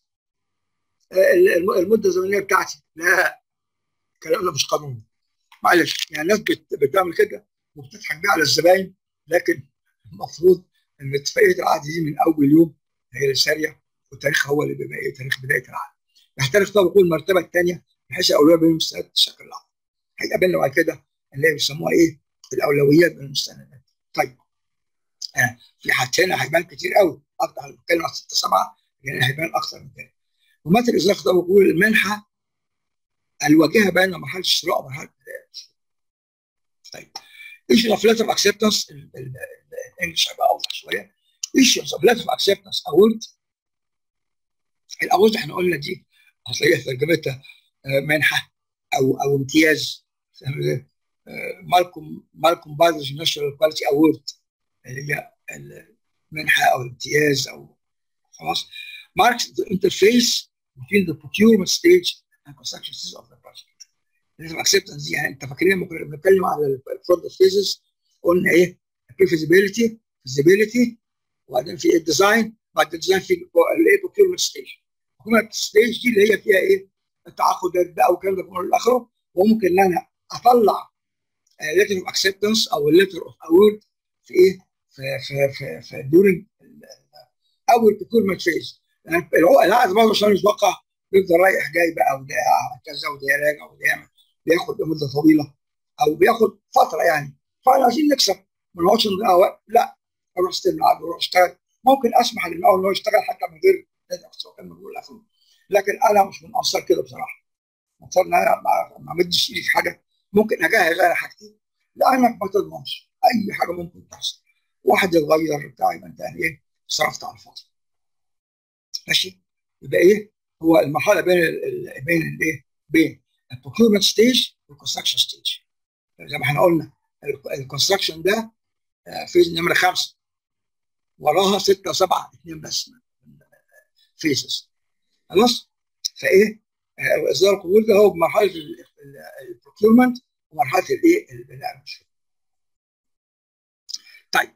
المده الزمنيه بتاعتي لا الكلام ده مش قانوني معلش يعني الناس بتعمل كده وبتضحك بيه على الزباين لكن المفروض ان اتفاقيه العقد دي من اول يوم هي اللي ساريه وتاريخها هو اللي بيبقى ايه تاريخ بدايه العقد يختلف طبعا يكون المرتبه الثانيه بحيث الاولويه بين المستندات الشكل العقد هيقابلنا بعد كده اللي هي بيسموها ايه الاولويات بين المستندات طيب آه في حاجات هنا هيبان كتير قوي اكتر هنتكلم عن 6 7 يعني هيبان اكتر من كده ومثل اذا خطاب بيقول المنحه الواجهه بين مرحله الشراء ومرحله طيب ايش اوف ليتر اوف اكسبتنس الانجلش هيبقى اوضح شويه ايش اوف ليتر اوف اكسبتنس اوورد الاورد احنا قلنا دي هتلاقيها ترجمتها منحه او او امتياز مالكم مالكم بادرز ناشونال كواليتي اوورد اللي هي المنحه او الامتياز او خلاص marks the interface between the procurement stage and construction stage of the project. لازم acceptance دي يعني انت فاكرين لما كنا بنتكلم على الفرونت فيزز قلنا ايه؟ في feasibility feasibility وبعدين في الديزاين بعد الديزاين في الايه procurement stage. procurement stage دي اللي هي فيها ايه؟ التعاقدات بقى والكلام ده كله الى اخره وممكن ان انا اطلع letter of acceptance او letter of award في ايه؟ في في في, في during اول procurement phase يعني العقد برضه عشان يتوقع بيفضل رايح جاي بقى وده كذا وده راجع وده يعمل بياخد مده طويله او بياخد فتره يعني فاحنا عايزين نكسب ما نقعدش نضيع وقت لا اروح استلم العقد واروح اشتغل ممكن اسمح للمقاول ان هو يشتغل حتى من غير كان بيقول لكن انا مش من انصار كده بصراحه انصار ان انا ما امدش ايدي في حاجه ممكن اجهز انا حاجتي لانك ما تضمنش اي حاجه ممكن تحصل واحد يتغير بتاع يبقى انت ايه صرفت على الفاضي ماشي يبقى ايه هو المرحله بين ال بين الايه بين البروكيورمنت ستيج والكونستراكشن ستيج زي ما احنا قلنا الكونستراكشن ده فيز نمره خمسه وراها سته وسبعه اثنين بس فيزز خلاص فايه اصدار القبول ده هو بمرحله البروكيورمنت ومرحله الايه البناء المشروع طيب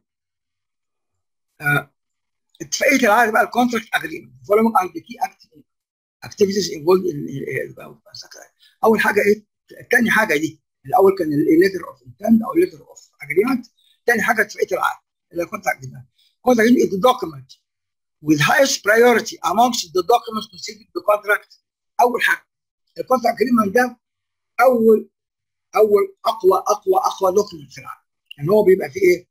آه اتفاقيه العقد بقى الكونتراكت اجريمنت فولوينج ار ذا كي اكتيفيتيز انفولد اول حاجه ايه تاني حاجه دي الاول كان الليتر اوف انتند او الليتر اوف اجريمنت تاني حاجه اتفاقيه العقد اللي هي كونتراكت اجريمنت كونتراكت اجريمنت is the document with highest priority amongst the documents considered the contract اول حاجه الكونتراكت اجريمنت ده اول اول اقوى اقوى اقوى دوكيمنت في العقد يعني هو بيبقى فيه ايه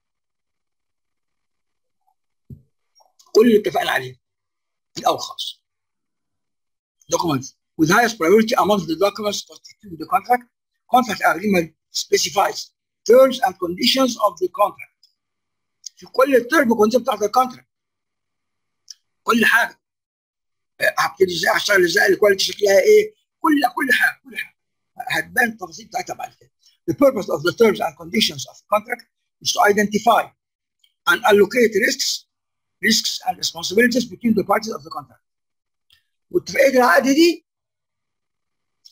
كل اللي اتفقنا عليه الاول خالص documents with highest priority among the documents constituting the contract contract agreement specifies terms and conditions of the contract في كل الترم كونتين بتاعت الكونتراكت كل حاجه هبتدي ازاي هشتغل ازاي الكواليتي شكلها ايه كل كل حاجه كل حاجه هتبان التفاصيل بتاعتها بعد كده The purpose of the terms and conditions of the contract is to identify and allocate risks risks and responsibilities between the parties of the contract. واتفاقيه العقد دي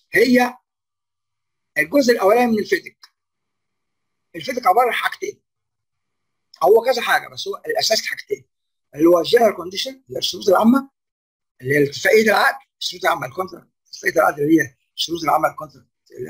هي الجزء الاولاني من الفيزيك الفيزيك عباره عن حاجتين هو كذا حاجه بس هو الاساس حاجتين اللي هو الجنرال كونديشن اللي هي الشروط العامه اللي هي اتفاقيه العقد الشروط العامه الكونتراكت اتفاقيه العقد اللي هي الشروط العامه الكونتراكت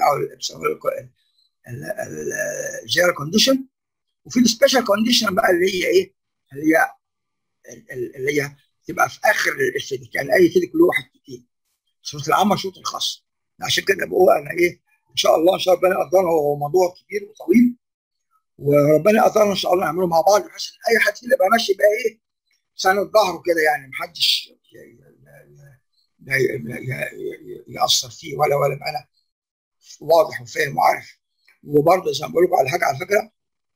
الجنرال كونديشن وفي السبيشال كونديشن بقى اللي هي ايه؟ اللي هي اللي هي تبقى في اخر الفيديك يعني اي فيديك له واحد كتير الشروط العامه الشروط الخاصه عشان كده بقول انا ايه ان شاء الله ان شاء الله ربنا يقدرنا هو موضوع كبير وطويل وربنا يقدرنا ان شاء الله نعمله مع بعض بحيث ان اي حد فينا يبقى ماشي بقى ايه سند ظهره كده يعني محدش ياثر فيه ولا ولا انا واضح وفاهم وعارف وبرضه زي ما بقول لكم على حاجه على فكره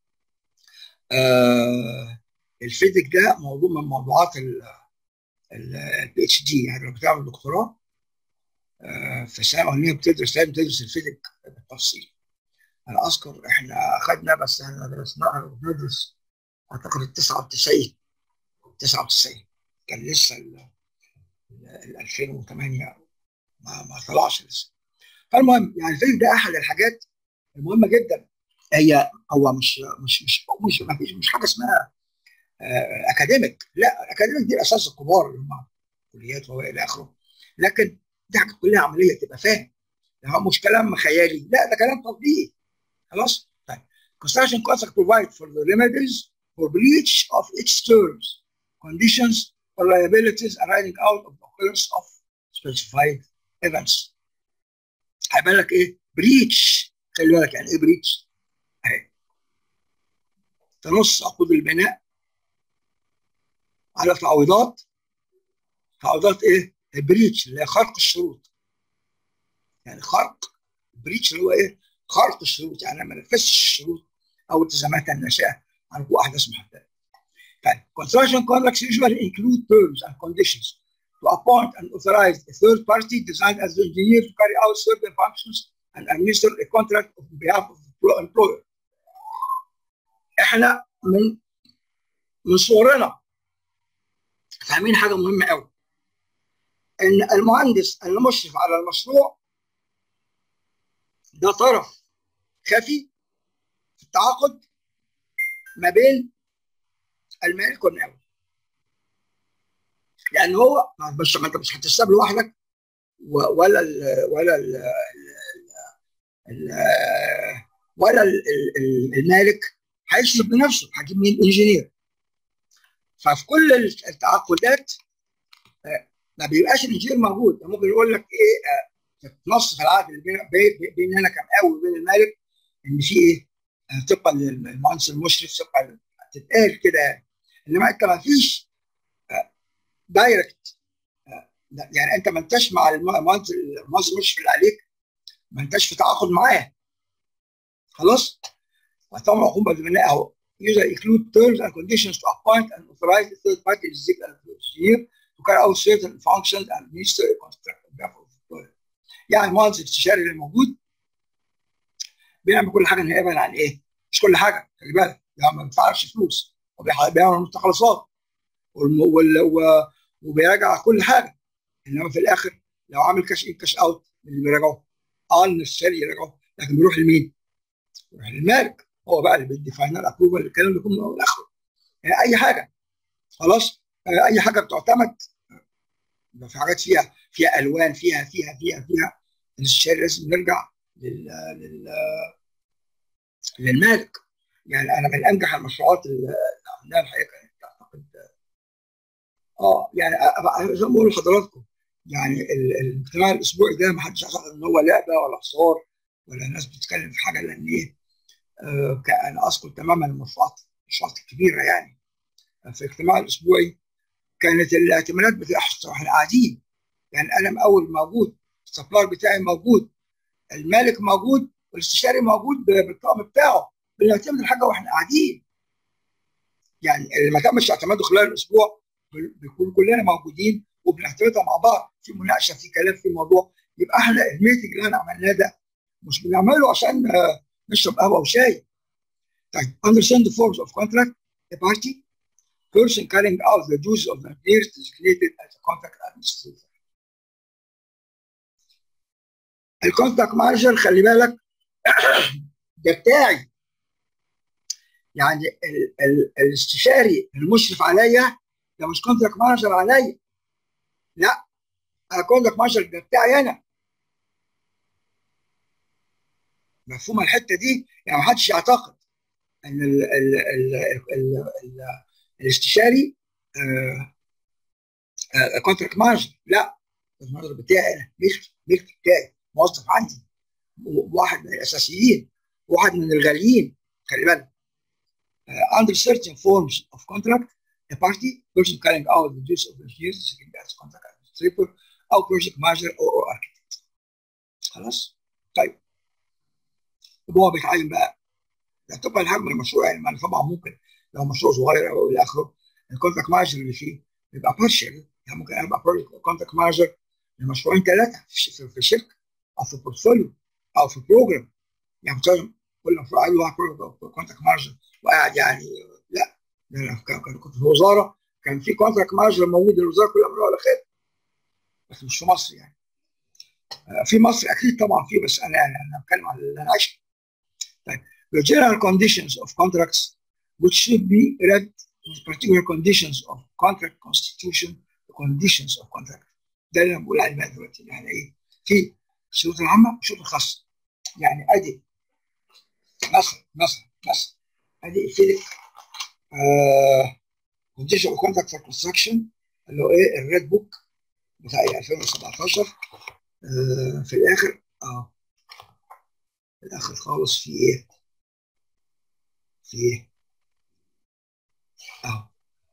آه الفيزيك ده موضوع من موضوعات البي اتش دي يعني لو بتعمل دكتوراه آه في سنه اولانيه بتدرس لازم تدرس الفيزيك بالتفصيل انا اذكر احنا اخذنا بس احنا درسناها بندرس اعتقد ال 99 99 كان لسه ال 2008 ما, ما طلعش لسه فالمهم يعني الفيزيك ده احد الحاجات المهمه جدا هي هو مش مش مش مش ما فيش مش حاجه اسمها آه اكاديميك لا الاكاديميك دي اساس الكبار اللي هم كليات والى اخره لكن دي حاجه كلها عمليه تبقى فاهم ده مش كلام خيالي لا ده كلام تطبيقي خلاص طيب construction contract provide for the remedies for breach of its terms conditions or liabilities arising out of the occurrence of specified events هيبقى لك ايه بريتش خلي بالك يعني ايه بريتش اهي تنص عقود البناء على تعويضات تعويضات ايه البريتش اللي هي خرق الشروط يعني خرق بريتش اللي هو ايه خرق الشروط يعني ما نفذش الشروط او التزامات النشاه عن وقوع احداث محدده طيب construction contracts usually include terms and conditions to appoint and authorize a third party designed as the engineer to carry out certain functions and administer a contract on behalf of the employer. احنا من من صورنا فاهمين حاجه مهمه قوي ان المهندس المشرف على المشروع ده طرف خفي في التعاقد ما بين المالك والمقاول لان هو مش ما انت مش هتشتغل لوحدك ولا ال ولا ال ال ولا ال المالك هيشرب بنفسه هجيب مين انجينير ففي كل التعاقدات ما بيبقاش الانجينير موجود ممكن يقول لك ايه نص في العقد اللي بين بين انا كمقاول وبين المالك ان في ايه طبقا للمهندس المشرف طبقا تتقال كده يعني انما انت ما فيش دايركت يعني انت ما انتش مع المهندس المهندس المشرف اللي عليك ما انتش في تعاقد معاه خلاص وطبعا عقوبه البناء اهو usually include terms and conditions to appoint and authorize the third party executive engineer to carry out certain functions and administer a contract on behalf of the employer. يعني المهندس الاستشاري اللي موجود بيعمل كل حاجه نهائيا عن ايه؟ مش كل حاجه خلي بالك يعني ما بيدفعش فلوس وبيعمل مستخلصات وبيراجع كل حاجه انما في الاخر لو عامل كاش ان كاش اوت اللي بيراجعوه اه النشاري يراجعوه لكن بيروح لمين؟ بيروح للمالك هو بقى اللي بيدي فاينل ابروفل الكلام ده كله من الاخر يعني اي حاجه خلاص اي حاجه بتعتمد في حاجات فيها فيها الوان فيها فيها فيها فيها الاستشاري لازم نرجع لل لل للمالك يعني انا من انجح المشروعات اللي عملناها الحقيقه اعتقد اه يعني زي ما بقول لحضراتكم يعني الاجتماع الاسبوعي ده ما حدش يعتقد ان هو لعبه ولا هزار ولا الناس بتتكلم في حاجه لان ايه آه انا اذكر تماما المشروعات المشروعات الكبيره يعني في الاجتماع الاسبوعي كانت الاعتمادات بتحصل واحنا قاعدين يعني انا مقاول موجود السبلاير بتاعي موجود المالك موجود والاستشاري موجود بالطقم بتاعه بنعتمد الحاجه واحنا قاعدين يعني اللي ما تمش اعتماده خلال الاسبوع بيكون كلنا موجودين وبنعتمدها مع بعض في مناقشه في كلام في موضوع يبقى احنا الميتنج اللي احنا عملناه ده مش بنعمله عشان نشرب قهوه وشاي طيب understand the forms of contract a party person carrying out the duties of the employer designated as a contract administrator الكونتاكت مانجر خلي بالك ده بتاعي يعني ال ال الاستشاري المشرف عليا ده مش كونتراكت مانجر عليا لا انا كونتراكت مانجر ده بتاعي انا مفهوم الحته دي يعني ما حدش يعتقد ان ال ال ال ال ال الاستشاري كونتراكت مانجر لا المانجر بتاعي انا ملكي ملكي بتاعي موظف عندي واحد من الاساسيين واحد من الغاليين خلي بالك uh, under certain forms of contract a party person carrying out the duties of engineers seeking as contract administrator او project manager or, or architect خلاص طيب طب هو بيتعين بقى ده طبعا الحجم المشروع يعني ما طبعا ممكن لو مشروع صغير او الى اخره الكونتراكت مانجر اللي فيه بيبقى بارشل يعني ممكن ابقى كونتراكت مانجر لمشروعين ثلاثه في, في الشركه او في البورتفوليو او في البروجرام يعني مش لازم كل مشروع عايز واحد كونتراكت مانجر وقاعد يعني لا ده كنت في وزاره كان في كونتراكت مانجر موجود الوزاره كلها من ولا خير بس مش في مصر يعني في مصر اكيد طبعا في بس انا يعني انا بتكلم على اللي انا عشت طيب the general conditions of contracts which should be read with particular conditions of contract constitution the conditions of contract ده اللي انا بقول عليه بقى دلوقتي يعني ايه في الشروط العامه والشروط الخاصه يعني ادي مثلا مثلا مثلا ادي فيلك كونديشن اوف كونتراكت فور كونستراكشن اللي هو ايه الريد بوك بتاع 2017 آه في الاخر اه في الاخر خالص في ايه؟ في ايه؟ اه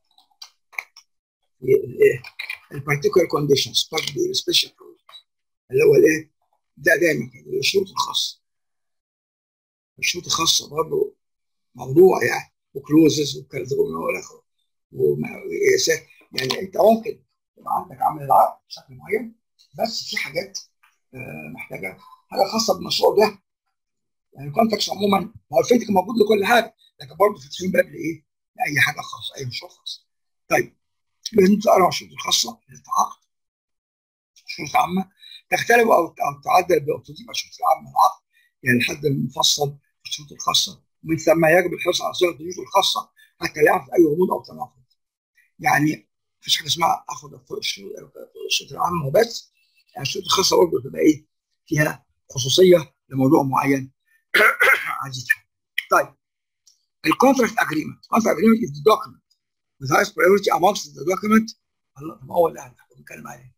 في الايه؟ البارتيكولار كونديشنز سبيشال اللي هو الايه؟ ده دايما كده الشروط الخاصه الشروط الخاصه برضه موضوع يعني وكلوزز والكلام ده كله والى اخره ومقياسات يعني انت ممكن يبقى عندك عمل العقد بشكل معين بس في حاجات محتاجه حاجه خاصه بالمشروع ده يعني الكونتاكس عموما هو الفيتك موجود لكل حاجه لكن برضه فاتحين باب لايه؟ لاي حاجه خاصه اي مشروع خاص. طيب لازم تقرا الشروط الخاصه للعقد شروط عامه تختلف او او تعدل بتضيف الشروط العامه للعقد يعني الحد المفصل في الشروط الخاصه ومن ثم يجب الحرص على صيغه الشروط الخاصه حتى لا يحدث اي غموض او تناقض. يعني مفيش حاجه اسمها اخد الشروط العامه وبس يعني الشروط الخاصه برضه بتبقى ايه؟ فيها خصوصيه لموضوع معين عايز طيب الكونتراكت اجريمنت الكونتراكت اجريمنت از دوكيمنت with highest priority amongst the document الله طب هو اللي احنا بنتكلم عليه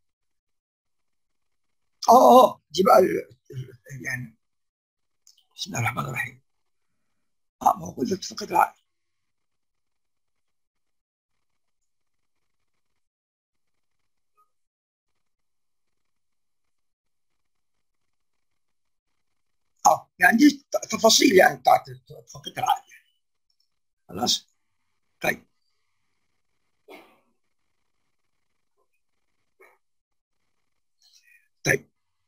اه اه دي بقى يعني بسم الله الرحمن الرحيم اه ما هو كل اتفاقات العقد اه يعني دي تفاصيل يعني بتاعت اتفاقيه العقد يعني خلاص طيب طيب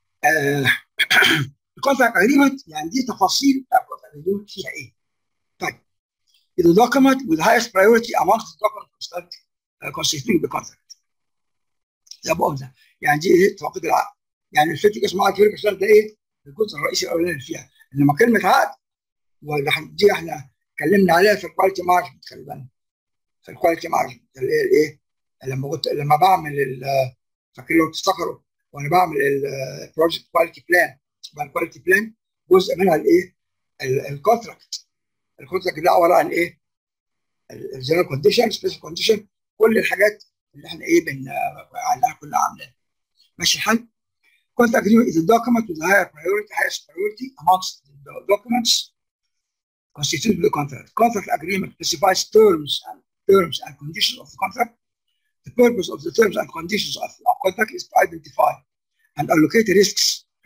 الكونتراكت اجريمنت يعني دي تفاصيل بتاع الكونتراكت اجريمنت فيها ايه؟ طيب the document with highest priority amongst the document constituting the contract زي ما قلنا يعني دي ايه اتفاقيه العقد يعني الفتك اسمها كلمه ده ايه؟ الجزء الرئيسي الاولاني اللي فيها انما كلمه عقد دي احنا اتكلمنا عليها في الكواليتي مانجمنت خلي بالك في الكواليتي مانجمنت اللي هي الايه؟ لما قلت لما بعمل فاكرين لو تفتكروا وانا بعمل البروجكت كواليتي بلان الكواليتي بلان جزء منها الايه؟ الكونتراكت الكونتراكت ده عباره عن ايه؟ الجنرال كونديشن سبيشال كونديشن كل الحاجات اللي احنا ايه بن عليها كلها عاملينها ماشي الحال؟ Contract agreement is a document with higher priority, highest priority amongst the documents constituted the contract. Contract agreement specifies terms and terms and conditions of the contract. The purpose of the terms and conditions of the contract is to identify and allocate risks.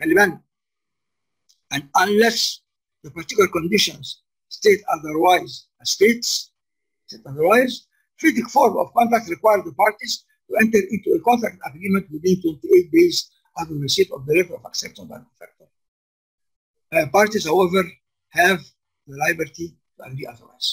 And unless the particular conditions state otherwise, states state otherwise, fitting form of contract requires the parties to enter into a contract agreement within 28 days after receipt of the letter of acceptance by the contractor. Uh, parties, however, have the liberty to agree otherwise.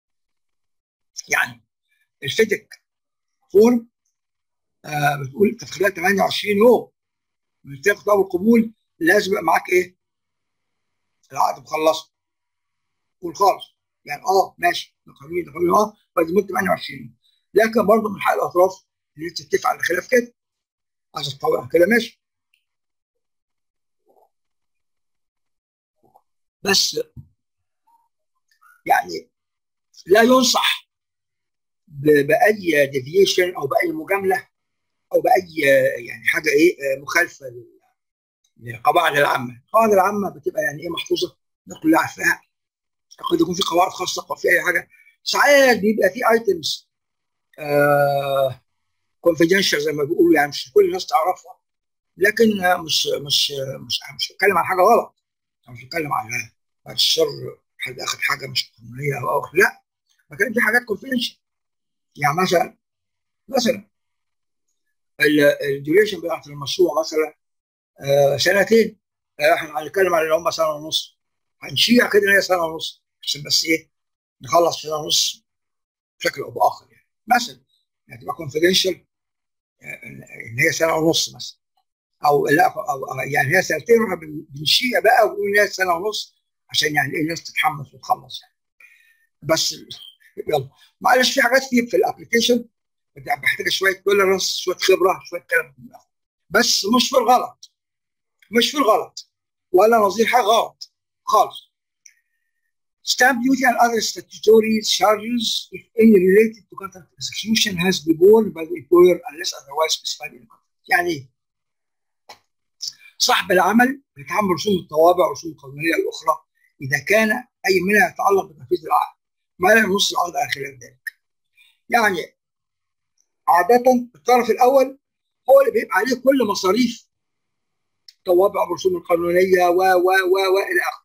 يعني الفيدك فورم آه بتقول انت في خلال 28 يوم من اتفاق طلب القبول لازم يبقى معاك ايه؟ العقد مخلصه قول خالص يعني اه ماشي ده قانوني ده قانوني اه بس مده 28 لكن برضه من حق الاطراف اللي انت تتفق على خلاف كده عايز تطوع كده ماشي بس يعني لا ينصح باي ديفيشن او باي مجامله او باي يعني حاجه ايه مخالفه للقواعد العامه، القواعد العامه بتبقى يعني ايه محفوظه الناس كلها عارفاها قد يكون في قواعد خاصه او في اي حاجه ساعات بيبقى في ايتمز كونفيدنشال زي ما بيقولوا يعني مش كل الناس تعرفها لكن آه مش مش مش مش بتكلم عن حاجه غلط انا مش بتكلم عن بعد الشر حد اخذ حاجه مش قانونيه او او لا بتكلم في حاجات كونفيدنشال يعني مثلا مثلا الديوريشن بتاعت المشروع مثلا آه سنتين آه احنا هنتكلم على اللي هم سنه ونص هنشيع كده ان هي سنه ونص عشان بس ايه نخلص في سنه ونص بشكل او باخر يعني مثلا يعني تبقى كونفيدنشال ان هي سنه ونص مثلا او لا أو, أو يعني هي سنتين واحنا بنشيع بقى ونقول ان هي سنه ونص عشان يعني ايه الناس تتحمس وتخلص يعني بس يلا معلش في حاجات في في الابلكيشن محتاجه شويه تولرنس شويه خبره شويه كلام بس مش في الغلط مش في الغلط ولا نظير حاجه غلط خالص Stamp duty and other statutory charges, if any related to contract execution, has been borne by the employer unless otherwise specified in the contract. يعني صاحب العمل يتحمل رسوم الطوابع والرسوم القانونيه الاخرى اذا كان اي منها يتعلق بتنفيذ العقد ما لا ينص العقد على خلاف ذلك. يعني عادة الطرف الأول هو اللي بيبقى عليه كل مصاريف طوابع الرسوم القانونية و و و و إلى آخره.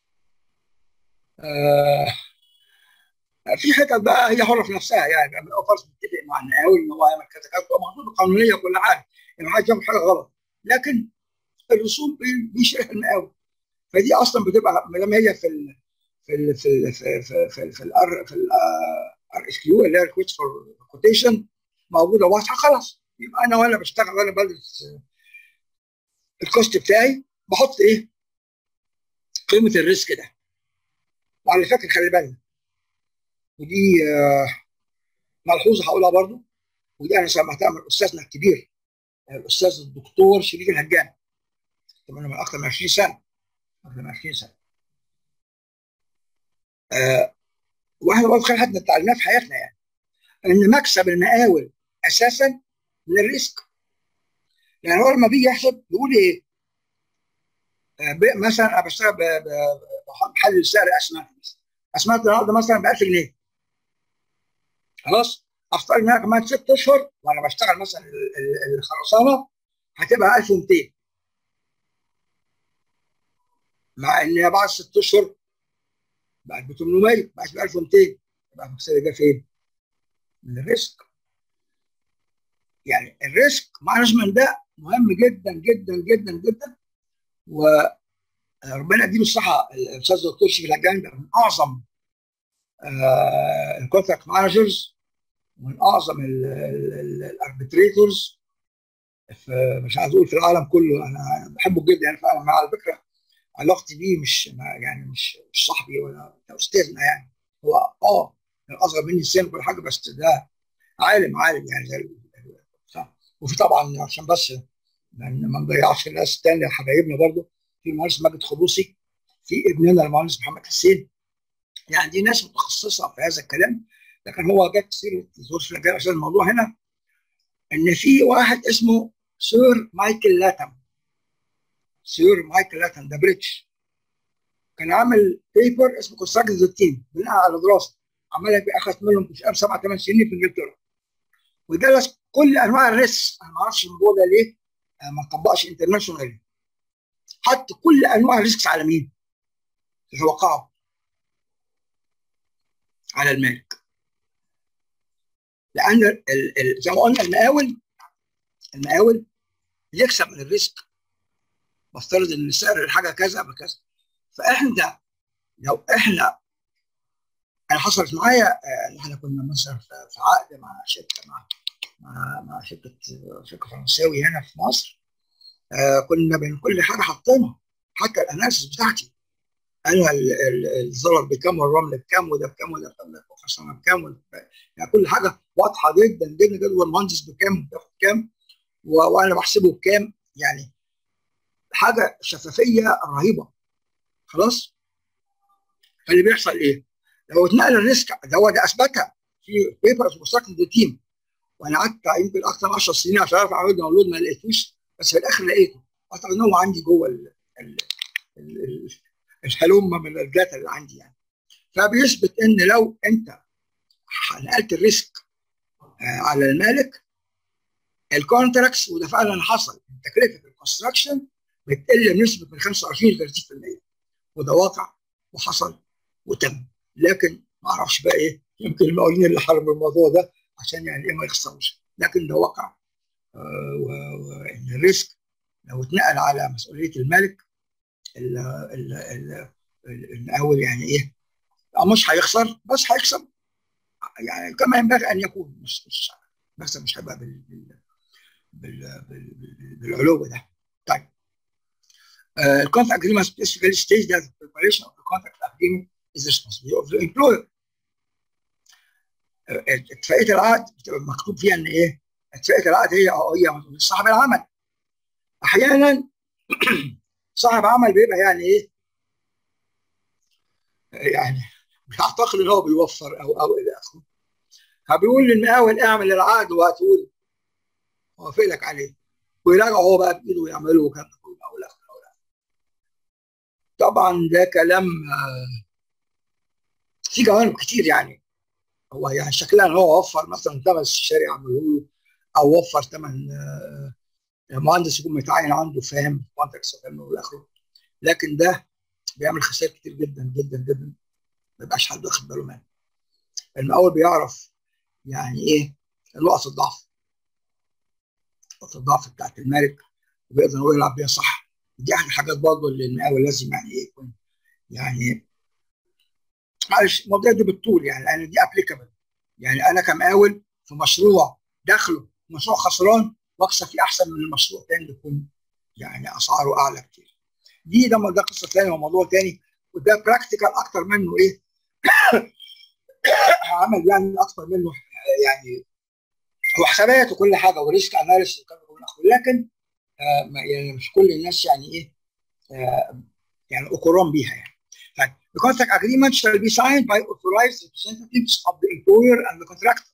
آه في حتت بقى هي حره في نفسها يعني فرض متفق مع المقاول ان هو يعمل كذا كذا محدود قانونيه وكل حاجه يعني ما حدش يعمل حاجه غلط لكن الرسوم بيشرح المقاول فدي اصلا بتبقى ما دام هي في ال في ال في ال في في في, في الار في الار اس كيو اللي هي ريكوست فور كوتيشن موجوده واضحه خلاص يبقى انا وانا بشتغل وانا بدرس الكوست بتاعي بحط ايه؟ قيمه الريسك ده وعلى فكره خلي بالنا ودي آه ملحوظه هقولها برضو ودي انا سمعتها من استاذنا الكبير الاستاذ الدكتور شريف الهجان طبعا من اكثر من 20 سنه اكثر من 20 سنه آه واحنا برضه خلي حد اتعلمناه في حياتنا يعني ان مكسب المقاول اساسا من الريسك يعني هو لما بيجي يحسب يقول ايه آه مثلا انا بشتغل بحلل سعر اسمنت اسمنت النهارده مثلا ب 1000 جنيه خلاص افترض ان انا كمان ست اشهر وانا بشتغل مثلا الخرسانه هتبقى 1200 مع ان بعد ست اشهر بقت ب 800 بقت ب 1200 يبقى المكسب ده فين؟ من الريسك يعني الريسك مانجمنت ده مهم جدا جدا جدا جدا وربنا يديله الصحه الاستاذ الدكتور شريف الهجان من اعظم الكونتراكت مانجرز ومن اعظم الاربتريتورز مش عايز اقول في العالم كله انا بحبه جدا يعني فعلا على فكره علاقتي بيه مش يعني مش مش صاحبي ولا استاذنا يعني هو اه اصغر مني السن وكل حاجه بس ده عالم عالم يعني زي صح وفي طبعا عشان بس ما نضيعش الناس الثانيه حبايبنا برضه في المهندس ماجد خلوصي في ابننا المهندس محمد حسين يعني دي ناس متخصصه في هذا الكلام لكن هو جت سيره ظهور في عشان الموضوع هنا ان في واحد اسمه سير مايكل لاتم سير مايكل لاتم ده بريتش كان عامل بيبر اسمه كونستراكت تيم بناء على دراسه عملها اخذت منهم مش عارف سبع ثمان سنين في انجلترا ودرس كل انواع الريسك انا ما اعرفش الموضوع ده ليه ما طبقش انترناشونال حط كل انواع الريسكس على مين؟ وقعوا على المالك لان ال ال زي ما قلنا المقاول المقاول يكسب من الريسك بفترض ان سعر الحاجه كذا بكذا فاحنا لو احنا انا حصلت معايا احنا كنا مثلا في عقد مع شركه مع مع, مع شركه شركه فرنساوي هنا في مصر آه كنا بين كل حاجه حاطينها حتى الاناليسيس بتاعتي انا الزلط بكام والرمل بكام وده بكام وده بكام والخرسانه بكام يعني كل حاجه واضحه جدا جدا جدا والمهندس بكام بياخد كام وانا بحسبه بكام يعني حاجه شفافيه رهيبه خلاص فاللي بيحصل ايه؟ لو اتنقل الريسك ده هو ده اثبتها في بيبرز وستراكتد تيم وانا قعدت يمكن اكثر من 10 سنين عشان اعرف اعمل داونلود ما لقيتوش بس في الاخر لقيته اعتقد ان هو عندي جوه ال ال ال الهلمه من الداتا اللي عندي يعني فبيثبت ان لو انت نقلت الريسك على المالك الكونتراكتس وده فعلا حصل تكلفه الكونستراكشن بتقل بنسبه من 25 ل 30% وده واقع وحصل وتم لكن ما اعرفش بقى ايه يمكن المقاولين اللي حرموا الموضوع ده عشان يعني ايه ما يخسروش لكن ده واقع وان الريسك لو اتنقل على مسؤوليه المالك المقاول يعني ايه مش هيخسر بس هيكسب يعني كما ينبغي ان يكون مش مش بس مش هيبقى بال بال بال بال بالعلو ده طيب الكونتراكت اجريمنت specifically states that the preparation of the contract agreement is the responsibility of the employer اتفاقيه العقد بتبقى مكتوب فيها ان ايه؟ اتفاقيه العقد هي هي صاحب العمل احيانا صاحب عمل بيبقى يعني ايه؟ يعني بيعتقد ان هو بيوفر او او الى اخره فبيقول للمقاول اعمل العقد وهتقول وافق لك عليه ويراجع هو بقى بايده ويعمله وكذا او لا طبعا ده كلام في جوانب كتير يعني هو يعني شكلها ان هو وفر مثلا ثمن الشارع عمله له او وفر ثمن مهندس يكون متعين عنده فاهم كونتاكس فاهم والى اخره لكن ده بيعمل خسائر كتير جدا جدا جدا ما يبقاش حد واخد باله منه المقاول بيعرف يعني ايه نقط الضعف نقط الضعف بتاعت المالك وبيقدر هو يلعب بيها صح دي احد الحاجات برضه اللي المقاول لازم يعني ايه يكون يعني معلش الموضوع دي بالطول يعني لان دي ابليكابل يعني انا كمقاول في مشروع دخله مشروع خسران واكسب فيه احسن من المشروع الثاني يكون يعني اسعاره اعلى كتير. دي ده ده قصه ثانيه وموضوع ثاني وده براكتيكال اكتر منه ايه؟ عمل يعني اكتر منه يعني هو حسابات وكل حاجه وريسك اناليسيس لكن آه يعني مش كل الناس يعني ايه آه يعني اقران بيها يعني. طيب the contract agreement shall be signed by authorized representatives of the employer and the contractor.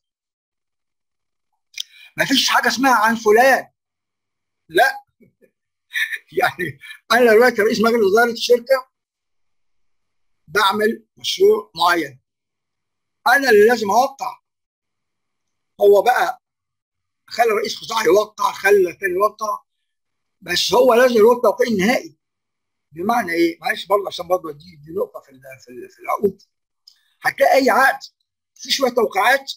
ما فيش حاجه اسمها عن فلان لا يعني انا دلوقتي رئيس مجلس اداره الشركه بعمل مشروع معين انا اللي لازم اوقع هو بقى خلى رئيس قطاع يوقع خلى الثاني يوقع بس هو لازم يوقع التوقيع النهائي بمعنى ايه؟ معلش برضه عشان برضه دي دي نقطه في في, في العقود هتلاقي اي عقد في شويه توقيعات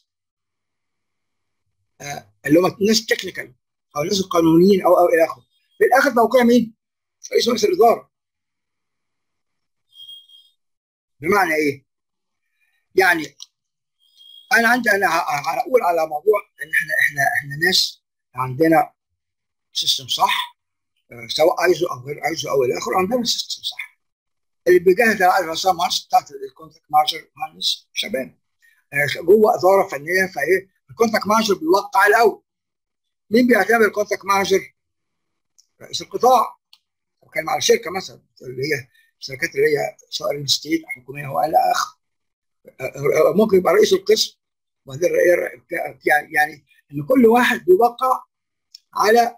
آه اللي هم الناس تكنيكال او الناس القانونيين او او الى اخره في الاخر توقيع مين؟ رئيس مجلس الاداره بمعنى ايه؟ يعني انا عندي انا هقول على موضوع ان احنا احنا احنا ناس عندنا سيستم صح سواء ايزو او غير ايزو او الى اخره عندنا سيستم صح اللي بيجهز الرسائل مارس بتاعت الكونتاكت مانجر مهندس شباب جوه اداره فنيه فايه الكونتاكت مانجر بيوقع الاول مين بيعتبر الكونتاكت مانجر؟ رئيس القطاع بتكلم على شركه مثلا اللي هي الشركات اللي هي سواء ريل ستيت حكوميه والى اخره ممكن يبقى رئيس القسم وبعدين يعني يعني ان كل واحد بيوقع على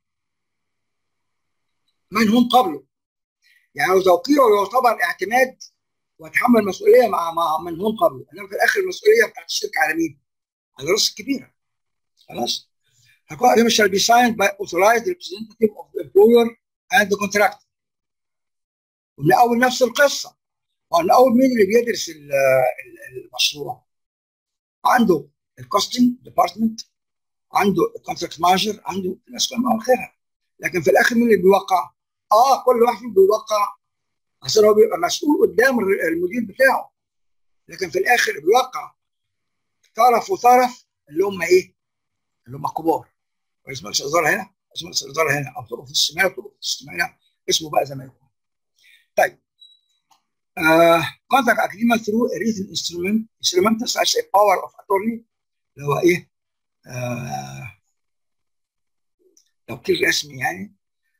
من هم قبله يعني لو توقيعه يعتبر اعتماد ويتحمل مسؤوليه مع مع من هم قبله انما في الاخر المسؤوليه بتاعت الشركه على مين؟ على راس الكبيره خلاص agreement shall be signed by authorized representative of the employer and the contractor ومن اول نفس القصه ومن اول مين اللي بيدرس المشروع عنده الكوستنج ديبارتمنت عنده الكونتراكت مانجر عنده ناس كلها اخرها لكن في الاخر مين اللي بيوقع؟ اه كل واحد فيهم بيوقع عشان هو بيبقى مسؤول قدام المدير بتاعه لكن في الاخر بيوقع طرف وطرف اللي هم ايه؟ اللي هم كبار رئيس مجلس الاداره هنا مجلس الاداره هنا او طرق السمايه طرق الاجتماعيه اسمه بقى زي ما يكون. طيب كونتراكت اجريمنت ثرو ريتن انسترومنت انسترومنت ساش باور اوف اتورني اللي هو ايه؟ آه توكيل رسمي يعني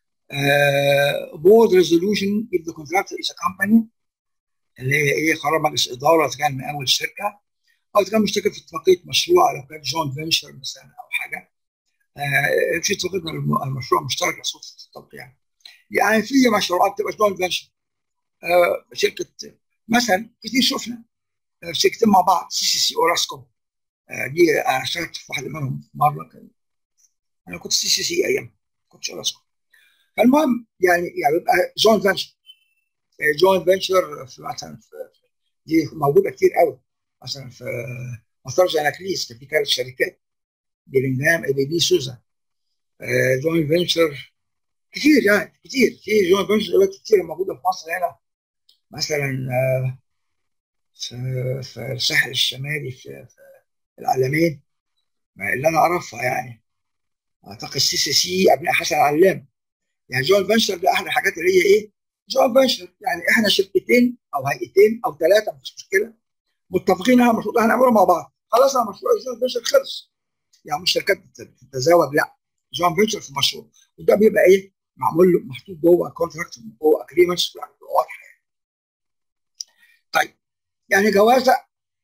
بورد ريزولوشن if the contractor is a company اللي هي ايه قرار مجلس اداره اذا كان من اول الشركه او اذا كان مشترك في اتفاقيه مشروع لو كان جوين فينشر مثلا او حاجه آه في اتفاقيه المشروع مشترك لصوت التوقيع يعني. يعني في مشروعات تبقى جوين فينشر آه شركه مثلا كتير شفنا آه شركتين مع بعض سي سي سي اوراسكوم آه دي انا اشتركت في واحده منهم مره كان انا كنت سي سي سي ايام كنت اوراسكوم فالمهم يعني يعني يبقى جوين فينشر جوين فينشر في مثلا في دي موجوده كتير قوي مثلا في مطار جاناكليس كان في ثلاث شركات بيلينغهام اي بي دي سوزا جوين فينشر كتير يعني كتير في جوين فينشر دلوقتي كتير موجوده في مصر هنا مثلا في في الساحل الشمالي في, في العلمين اللي انا اعرفها يعني اعتقد سي سي سي ابناء حسن علام يعني جوين فينشر ده احد الحاجات اللي هي ايه؟ جوين فينشر يعني احنا شركتين او هيئتين او ثلاثه مفيش مشكله متفقين على مشروع هنعمله مع بعض خلاص مشروع جوين فينشر خلص يعني مش شركات بتتزاوج لا جوين فينشر في مشروع وده بيبقى ايه؟ معمول له محطوط جوه كونتراكت جوه اجريمنتس واضحه يعني. طيب يعني جوازه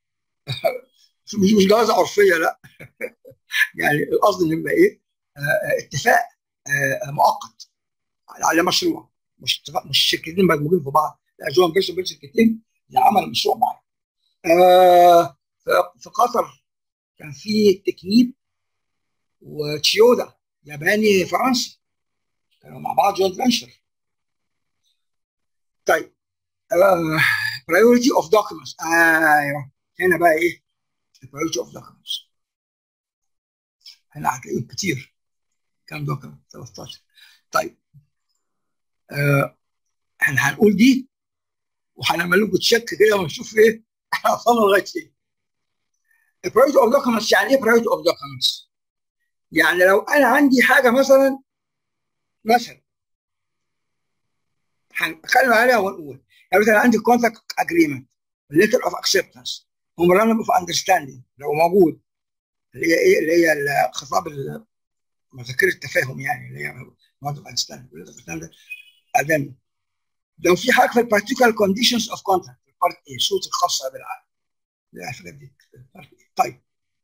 مش مش جوازه عرفيه لا يعني القصد ان يبقى ايه؟ آه اتفاق آه مؤقت على مشروع مش اتفاق مش شركتين مدموجين في بعض لا جوين فينشر بين شركتين لعمل مشروع معين. آه في قطر كان في تكنيب وتشيودا ياباني فرنسي كانوا مع بعض جوينت فينشر طيب برايورتي اوف دوكيومنتس ايوه هنا بقى ايه برايورتي اوف دوكيومنتس هنا هتلاقيهم كتير كام دوكيومنت 13 طيب آه احنا هنقول دي وهنعمل لكم تشيك كده ونشوف ايه احنا وصلنا لغايه فين برايورتي اوف دوكيومنتس يعني ايه برايورتي اوف دوكيومنتس؟ يعني لو انا عندي حاجه مثلا مثلا هنتكلم عليها ونقول يعني مثلا عندي كونتراكت اجريمنت ليتر اوف اكسبتنس ميمورandum اوف اندرستاندينج لو موجود اللي هي ايه اللي هي الخطاب مذكره التفاهم يعني اللي هي ميمورandum اوف اندرستاندينج لو في حاجه في البارتيكولار كونديشنز اوف كونتراكت البارت ايه الشروط الخاصه بالعقد الحاجات دي طيب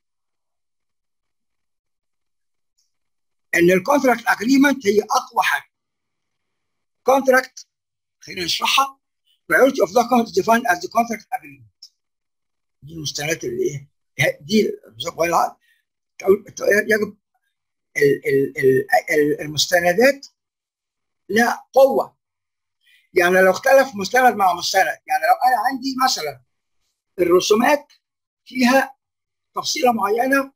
ان الكونتراكت اجريمنت هي اقوى حاجه كونتراكت خلينا نشرحها priority of document defined as the contract agreement دي المستندات اللي ايه دي يجب ال ال ال المستندات لها قوه يعني لو اختلف مستند مع مستند يعني لو انا عندي مثلا الرسومات فيها تفصيله معينه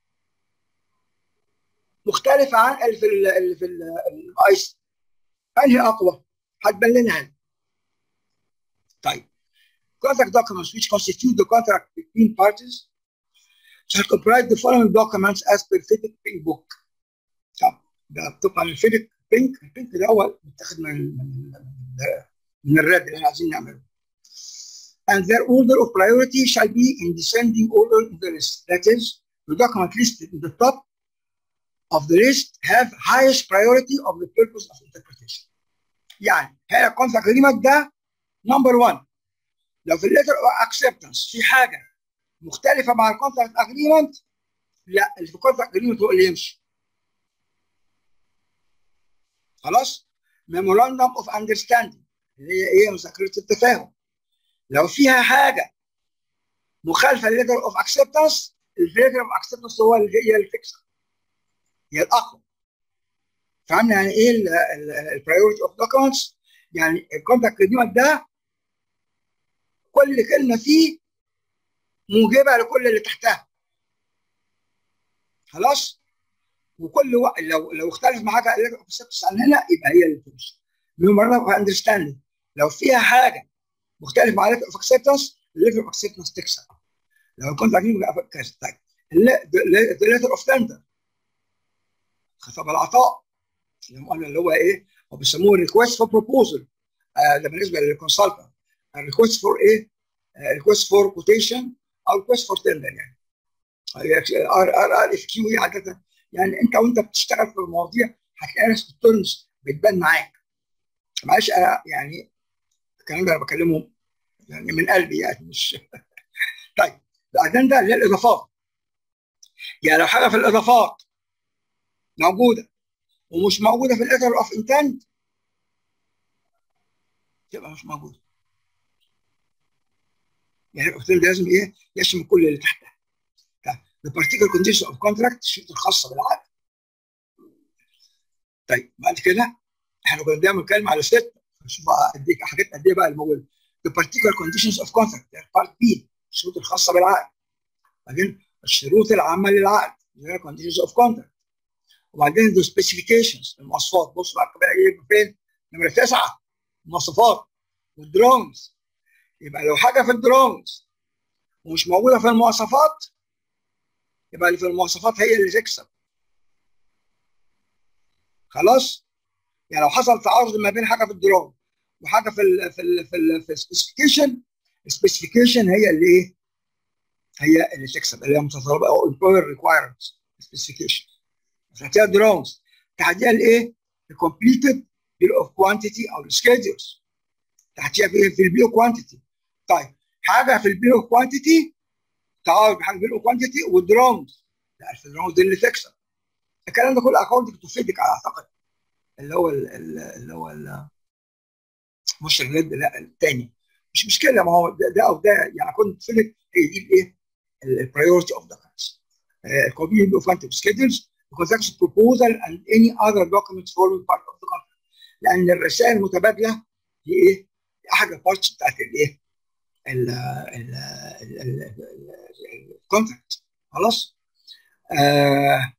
مختلفه عن اللي في اللي في الايس انهي اقوى؟ هتبان لنا طيب contract documents which constitute the contract between parties shall comprise the following documents as per FIDIC pink book طب ده طبقا للفيديك بينك البينك ده هو متاخد من من من الرد اللي احنا عايزين نعمله and their order of priority shall be in descending order in the list that is the document listed in the top of the list have highest priority of the purpose of interpretation. يعني هي الكونتراكت اجريمنت ده نمبر 1 لو في الليتر اوف اكسبتنس في حاجه مختلفه مع الكونتراكت اجريمنت لا اللي في الكونتراكت اجريمنت هو اللي يمشي. خلاص؟ ميموراندوم اوف اندرستاندينج اللي هي ايه مذكره التفاهم. لو فيها حاجه مخالفه لليتر اوف اكسبتنس الليتر اوف اكسبتنس هو اللي هي الفيكسر هي الاقوى فهمنا يعني ايه البرايورتي اوف دوكيومنتس يعني الكونتاكت اجريمنت ده كل كلمه فيه موجبه لكل اللي تحتها خلاص وكل وقت لو لو اختلف مع حاجه اللي اكسبتنس عن هنا يبقى هي اللي تمشي ميموراندوم اوف اندرستاندينج لو فيها حاجه مختلف مع الليتر اوف اكسبتنس الليتر اوف اكسبتنس تكسب لو كنت عاجبني كذا طيب الليتر اوف تندر خطاب العطاء زي ما قلنا اللي هو ايه هو بيسموه ريكوست فور بروبوزل ده بالنسبه للكونسلتنت ريكوست فور ايه ريكوست فور كوتيشن او ريكوست فور تندر يعني ار ار ار اف كيو عاده يعني انت وانت بتشتغل في المواضيع هتلاقي ناس الترمز بتبان معاك معلش انا يعني الكلام ده انا بكلمه يعني من قلبي يعني مش طيب بعدين ده اللي هي الاضافات يعني لو حاجه في الاضافات موجوده ومش موجوده في الاثر اوف انتنت تبقى مش موجوده يعني الاوبتين لازم ايه يشمل كل اللي تحتها the particular condition of contract الشروط الخاصه بالعقد طيب بعد كده احنا كنا دايما بنتكلم على ست شوف بقى قد ايه حاجات قد ايه بقى الموجوده the particular conditions of contract يعني بارت بي الشروط الخاصه بالعقد بعدين الشروط العامه للعقد اللي هي conditions of contract وبعدين the specifications المواصفات بص بقى بقى ايه فين نمره تسعه المواصفات والدرونز يبقى لو حاجه في الدرونز ومش موجوده في المواصفات يبقى اللي في المواصفات هي اللي تكسب خلاص يعني لو حصل تعارض ما بين حاجه في الدرون وحاجه في ال في ال في ال في السبيسيفيكيشن السبيسيفيكيشن هي اللي ايه هي اللي تكسب اللي هي متطلبه او امبلوير ريكوايرمنتس سبيسيفيكيشن تحتها درونز تحتها الايه الكومبليتد بيل اوف كوانتيتي او السكيدولز تحتها في في البيل كوانتيتي طيب حاجه في البيل اوف كوانتيتي تعارض بحاجه بيل اوف كوانتيتي والدرونز لا في الدرونز دي اللي تكسب الكلام ده كله اكونتنج تفيدك اعتقد اللي هو ال اللي هو ال مش الجد لا الثاني مش مشكله ما هو ده, ده او ده يعني كنت تفيدك هي دي الايه البرايورتي اوف دوكيومنتس الكوبي اوف كوانتيتي سكيدولز transaction proposal and any other document forming part of the contract لان الرسائل المتبادله دي ايه؟ دي احد البارتس بتاعت الايه؟ الكونتراكت خلاص؟ آه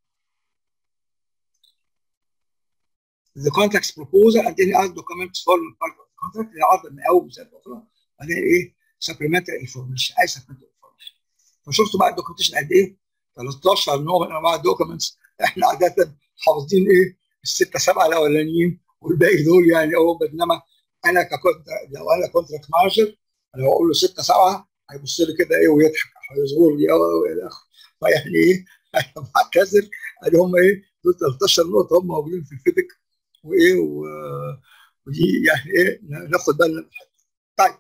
the contract's proposal and any other documents forming part of the contract اللي عرض من اول مثال اخرى بعدين ايه؟ supplementary information اي supplementary information فشفتوا بقى الدوكيومنتيشن قد ايه؟ 13 نوع من انواع الدوكيومنتس احنا عاده حافظين ايه السته سبعه الاولانيين والباقي دول يعني اهو بينما انا ككنت لو انا كونتراكت مانجر لو اقول له سته سبعه هيبص لي كده ايه ويضحك هيصغر لي الى اخره فيعني ايه انا بعتذر ادي هم ايه دول 13 نقطه هم موجودين في الفيدك وايه و... ودي يعني ايه ناخد بالنا من الحته طيب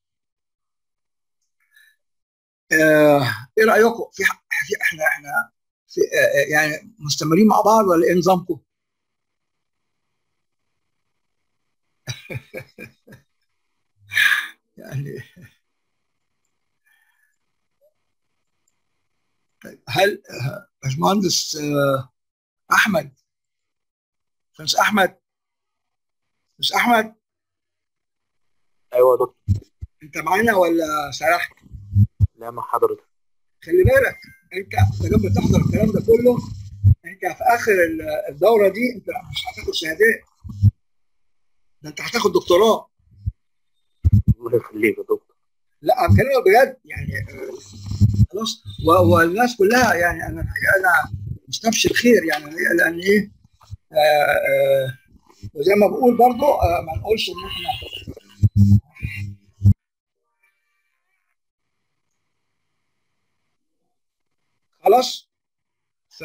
آه ايه رايكم في, في احنا احنا في آه يعني مستمرين مع بعض ولا ايه نظامكم؟ يعني طيب هل باشمهندس آه احمد باشمهندس احمد باشمهندس احمد ايوه يا دكتور انت معانا ولا سرحت؟ لا مع حضرتك خلي بالك انت لما تحضر الكلام ده كله انت في اخر الدوره دي انت مش هتاخد شهادات ده انت هتاخد دكتوراه الله يخليك يا دكتور لا بكلمك بجد يعني خلاص والناس كلها يعني انا انا مستبشر خير يعني لان ايه آه آه وزي ما بقول برضو آه ما نقولش ان احنا خلاص ف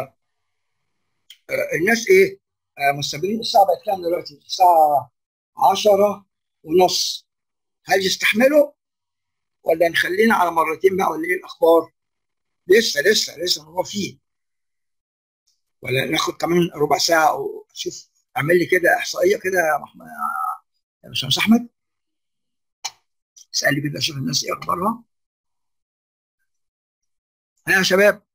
الناس ايه مستقبلين الساعه بقت كام دلوقتي؟ الساعه 10 ونص هل يستحملوا ولا نخلينا على مرتين بقى ولا ايه الاخبار؟ لسه لسه لسه الموضوع فيه ولا ناخد كمان ربع ساعه او شوف اعمل لي كده احصائيه كده يا محمد يا باشمهندس احمد اسال لي كده اشوف الناس ايه اخبارها ها يا شباب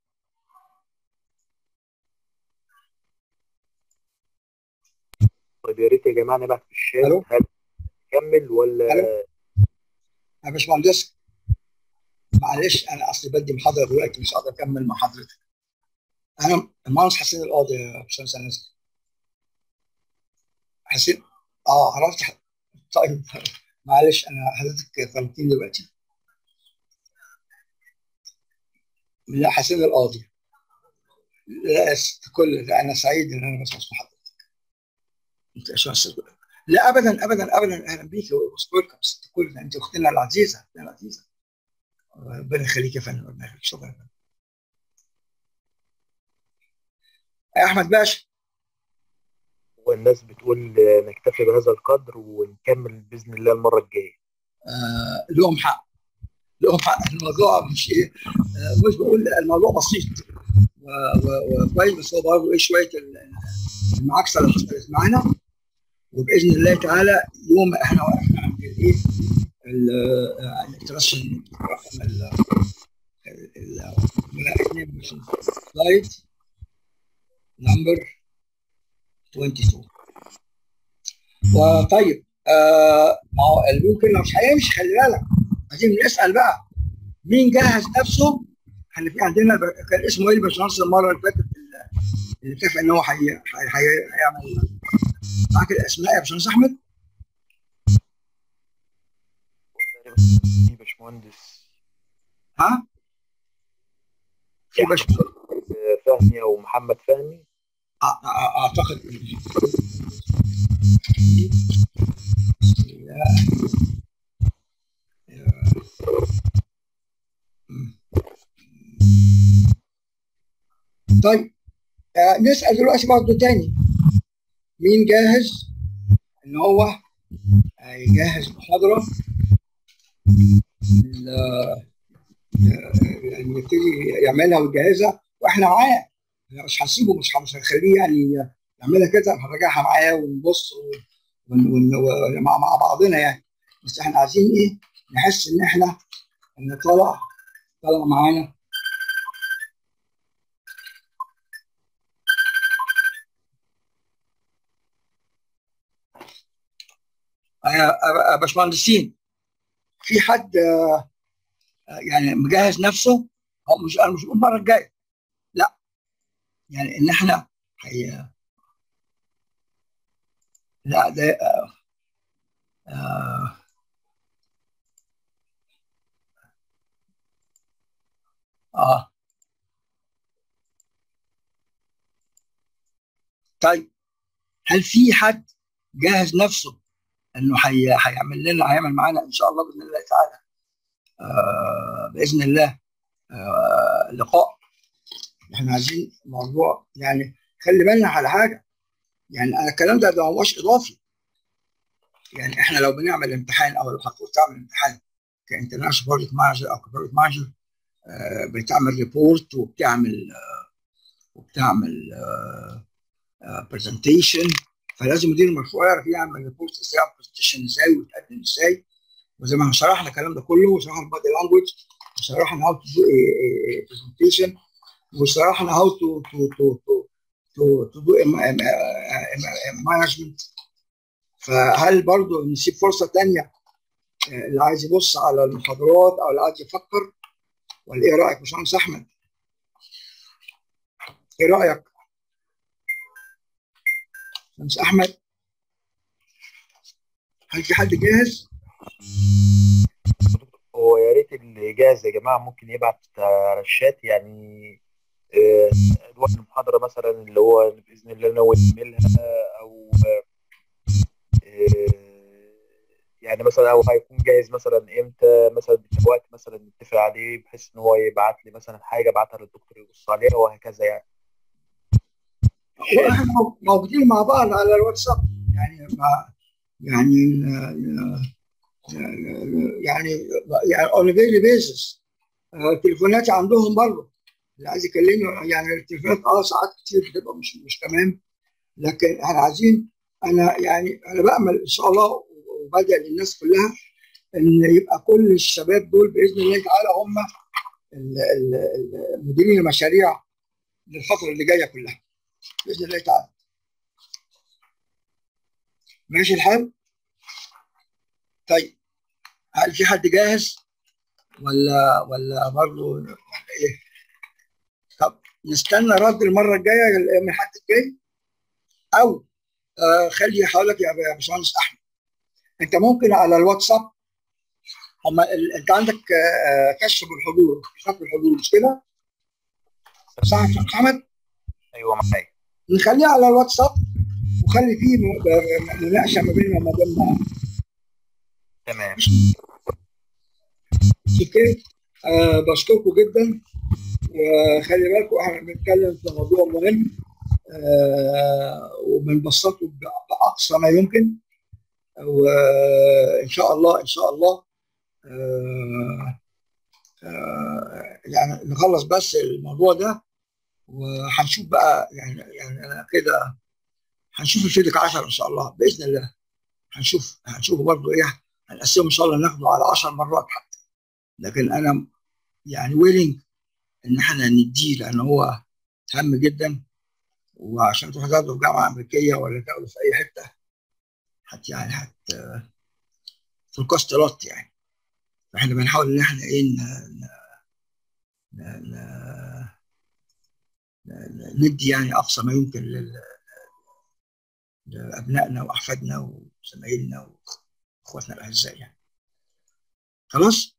طيب يا ريت يا جماعه نبعت في الشات الو هل نكمل ولا الو يا باشمهندس معلش انا اصلي بدي محاضره دلوقتي مش قادر اكمل مع حضرتك انا المهندس حسين القاضي يا باشمهندس انس حسين اه عرفت ح- طيب معلش انا حضرتك فهمتني دلوقتي لا حسين القاضي لا ست كل لا انا سعيد ان انا بسمع حضرتك انت شو هالصدق؟ لا ابدا ابدا ابدا اهلا بيك ويلكم ست كل انت اختنا العزيزه اختنا العزيزه ربنا يخليك يا فندم ربنا يخليك شكرا يا فندم يا احمد باشا والناس بتقول نكتفي بهذا القدر ونكمل باذن الله المره الجايه آه لهم حق لهم حق الموضوع مش ايه آه مش بقول الموضوع بسيط وكويس بس هو برضه ايه شويه المعاكسه اللي حصلت معانا وباذن الله تعالى يوم احنا واحنا عند الايه الترشن رقم ال سلايد نمبر 22 وطيب آه ما هو ممكن مش هيمشي خلي بالك عايزين نسال بقى مين جهز نفسه احنا في عندنا كان اسمه ايه الباشمهندس المره اللي فاتت اللي اتفق ان هو هيعمل معاك الاسماء يا باشمهندس احمد في باشمهندس ها في باشمهندس فهمي او محمد فهمي اعتقد طيب آه نسال دلوقتي برضه تاني مين جاهز ان هو يجهز محاضره يعني يبتدي يعملها ويجهزها واحنا معاه مش هنسيبه مش مش هنخليه يعني يعملها كده هنراجعها معاه ونبص مع مع بعضنا يعني بس احنا عايزين ايه نحس ان احنا ان طلع طلع معانا يا باشمهندسين في حد يعني مجهز نفسه هو مش انا مش بقول المره الجايه لا يعني ان احنا هي لا ده آه آه آه. طيب هل في حد جهز نفسه انه حي... هيعمل لنا هيعمل معانا ان شاء الله باذن الله تعالى آه باذن الله آه لقاء احنا عايزين موضوع يعني خلي بالنا على حاجه يعني انا الكلام ده ده هوش اضافي يعني احنا لو بنعمل امتحان او لو هتقول تعمل امتحان كانترناشونال بروجكت مانجر او كبروجكت مانجر آه بتعمل ريبورت وبتعمل آه وبتعمل برزنتيشن آه فلازم مدير المشروع يعرف يعمل ريبورت ازاي برزنتيشن ازاي ويتقدم ازاي وزي ما شرحنا الكلام ده كله وشرحنا البادي لانجوج وشرحنا هاو تو دو برزنتيشن وشرحنا هاو تو تو تو تو تو دو مانجمنت فهل برضه نسيب فرصه ثانيه اللي عايز يبص على المحاضرات او اللي عايز يفكر ولا ايه رايك باشمهندس احمد؟ ايه رايك؟ باشمهندس احمد هل في حد جاهز؟ هو يا ريت اللي جاهز يا جماعه ممكن يبعت على الشات يعني ادوار المحاضره مثلا اللي هو باذن الله ناوي نعملها او يعني مثلا او هيكون جاهز مثلا امتى مثلا وقت مثلا نتفق عليه بحيث ان هو يبعت لي مثلا حاجه ابعتها للدكتور يبص عليها وهكذا يعني احنا موجودين مع بعض على الواتساب يعني مع يعني يعني يعني اون ديلي بيزس تليفوناتي عندهم برضه اللي عايز يكلمني يعني التليفونات اه ساعات كتير بتبقى مش مش تمام لكن احنا عايزين انا يعني انا بامل ان شاء الله وبدعي للناس كلها ان يبقى كل الشباب دول باذن الله تعالى هم مديرين المشاريع للفتره اللي جايه كلها باذن الله تعالى ماشي الحال طيب هل في حد جاهز ولا ولا برضه ولا ايه طب نستنى رد المره الجايه من الحد الجاي او آه خلي حضرتك يا باشمهندس احمد انت ممكن على الواتساب هم ال... انت عندك آه كشف بالحضور كشف بالحضور مش كده؟ صح يا محمد؟ ايوه معايا نخليه على الواتساب وخلي فيه م- مناقشه ما بيننا وما بين بعض تمام اوكي آه بشكركم جدا وخلي بالكم احنا بنتكلم في موضوع مهم آه وبنبسطه ب- باقصى ما يمكن وان شاء الله ان شاء الله آه آه يعني نخلص بس الموضوع ده وهنشوف بقى يعني يعني انا كده هنشوف الفيديك 10 ان شاء الله باذن الله هنشوف هنشوف برضه ايه هنقسمه ان شاء الله ناخده على 10 مرات حتى لكن انا يعني ويلنج ان احنا نديه لان هو هام جدا وعشان تروح تاخده في جامعه امريكيه ولا تاخده في اي حته هت يعني هت في الكوست لوت يعني فاحنا بنحاول ان احنا ايه ن- ن- ن- ن- ندي يعني اقصى ما يمكن لل- لابنائنا واحفادنا وزمايلنا واخواتنا الاعزاء يعني خلاص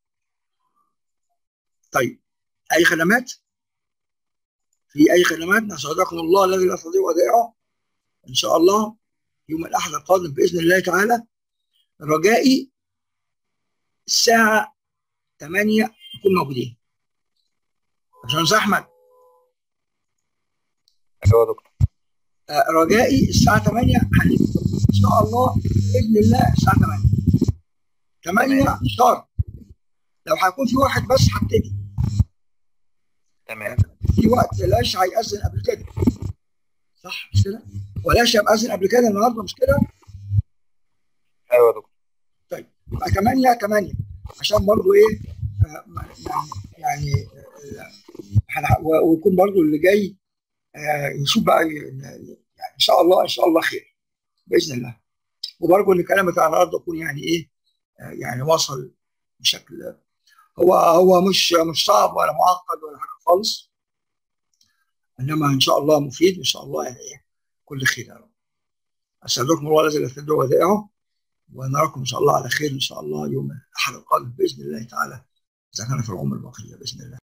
طيب اي خدمات في اي خدمات نسعدكم الله الذي لا تضيع ودائعه ان شاء الله يوم الاحد القادم باذن الله تعالى رجائي الساعه 8 نكون موجودين عشان احمد ايوه يا دكتور آه، رجائي الساعه 8 هنبقى ان شاء الله باذن الله الساعه 8 8 شهر لو هيكون في واحد بس هبتدي تمام في وقت العشاء هيأذن قبل كده صح مش كده؟ والعشاء مأذن قبل كده النهارده مش كده؟ ايوه يا دكتور طيب يبقى 8 8 عشان برضو ايه آه، ما- يعني يعني آه، هنع- و- ويكون برضو اللي جاي آه، يشوف بقى ي- يعني ان شاء الله ان شاء الله خير باذن الله وبرضو ان الكلام بتاع النهارده يكون يعني ايه آه، يعني وصل بشكل هو هو مش مش صعب ولا معقد ولا حاجه خالص انما ان شاء الله مفيد وان شاء الله يعني ايه كل خير يا رب استودعكم الله الذي لا تضيع ودائعه ونراكم ان شاء الله على خير ان شاء الله يوم الاحد القادم باذن الله تعالى اذا كان في العمر البقيه باذن الله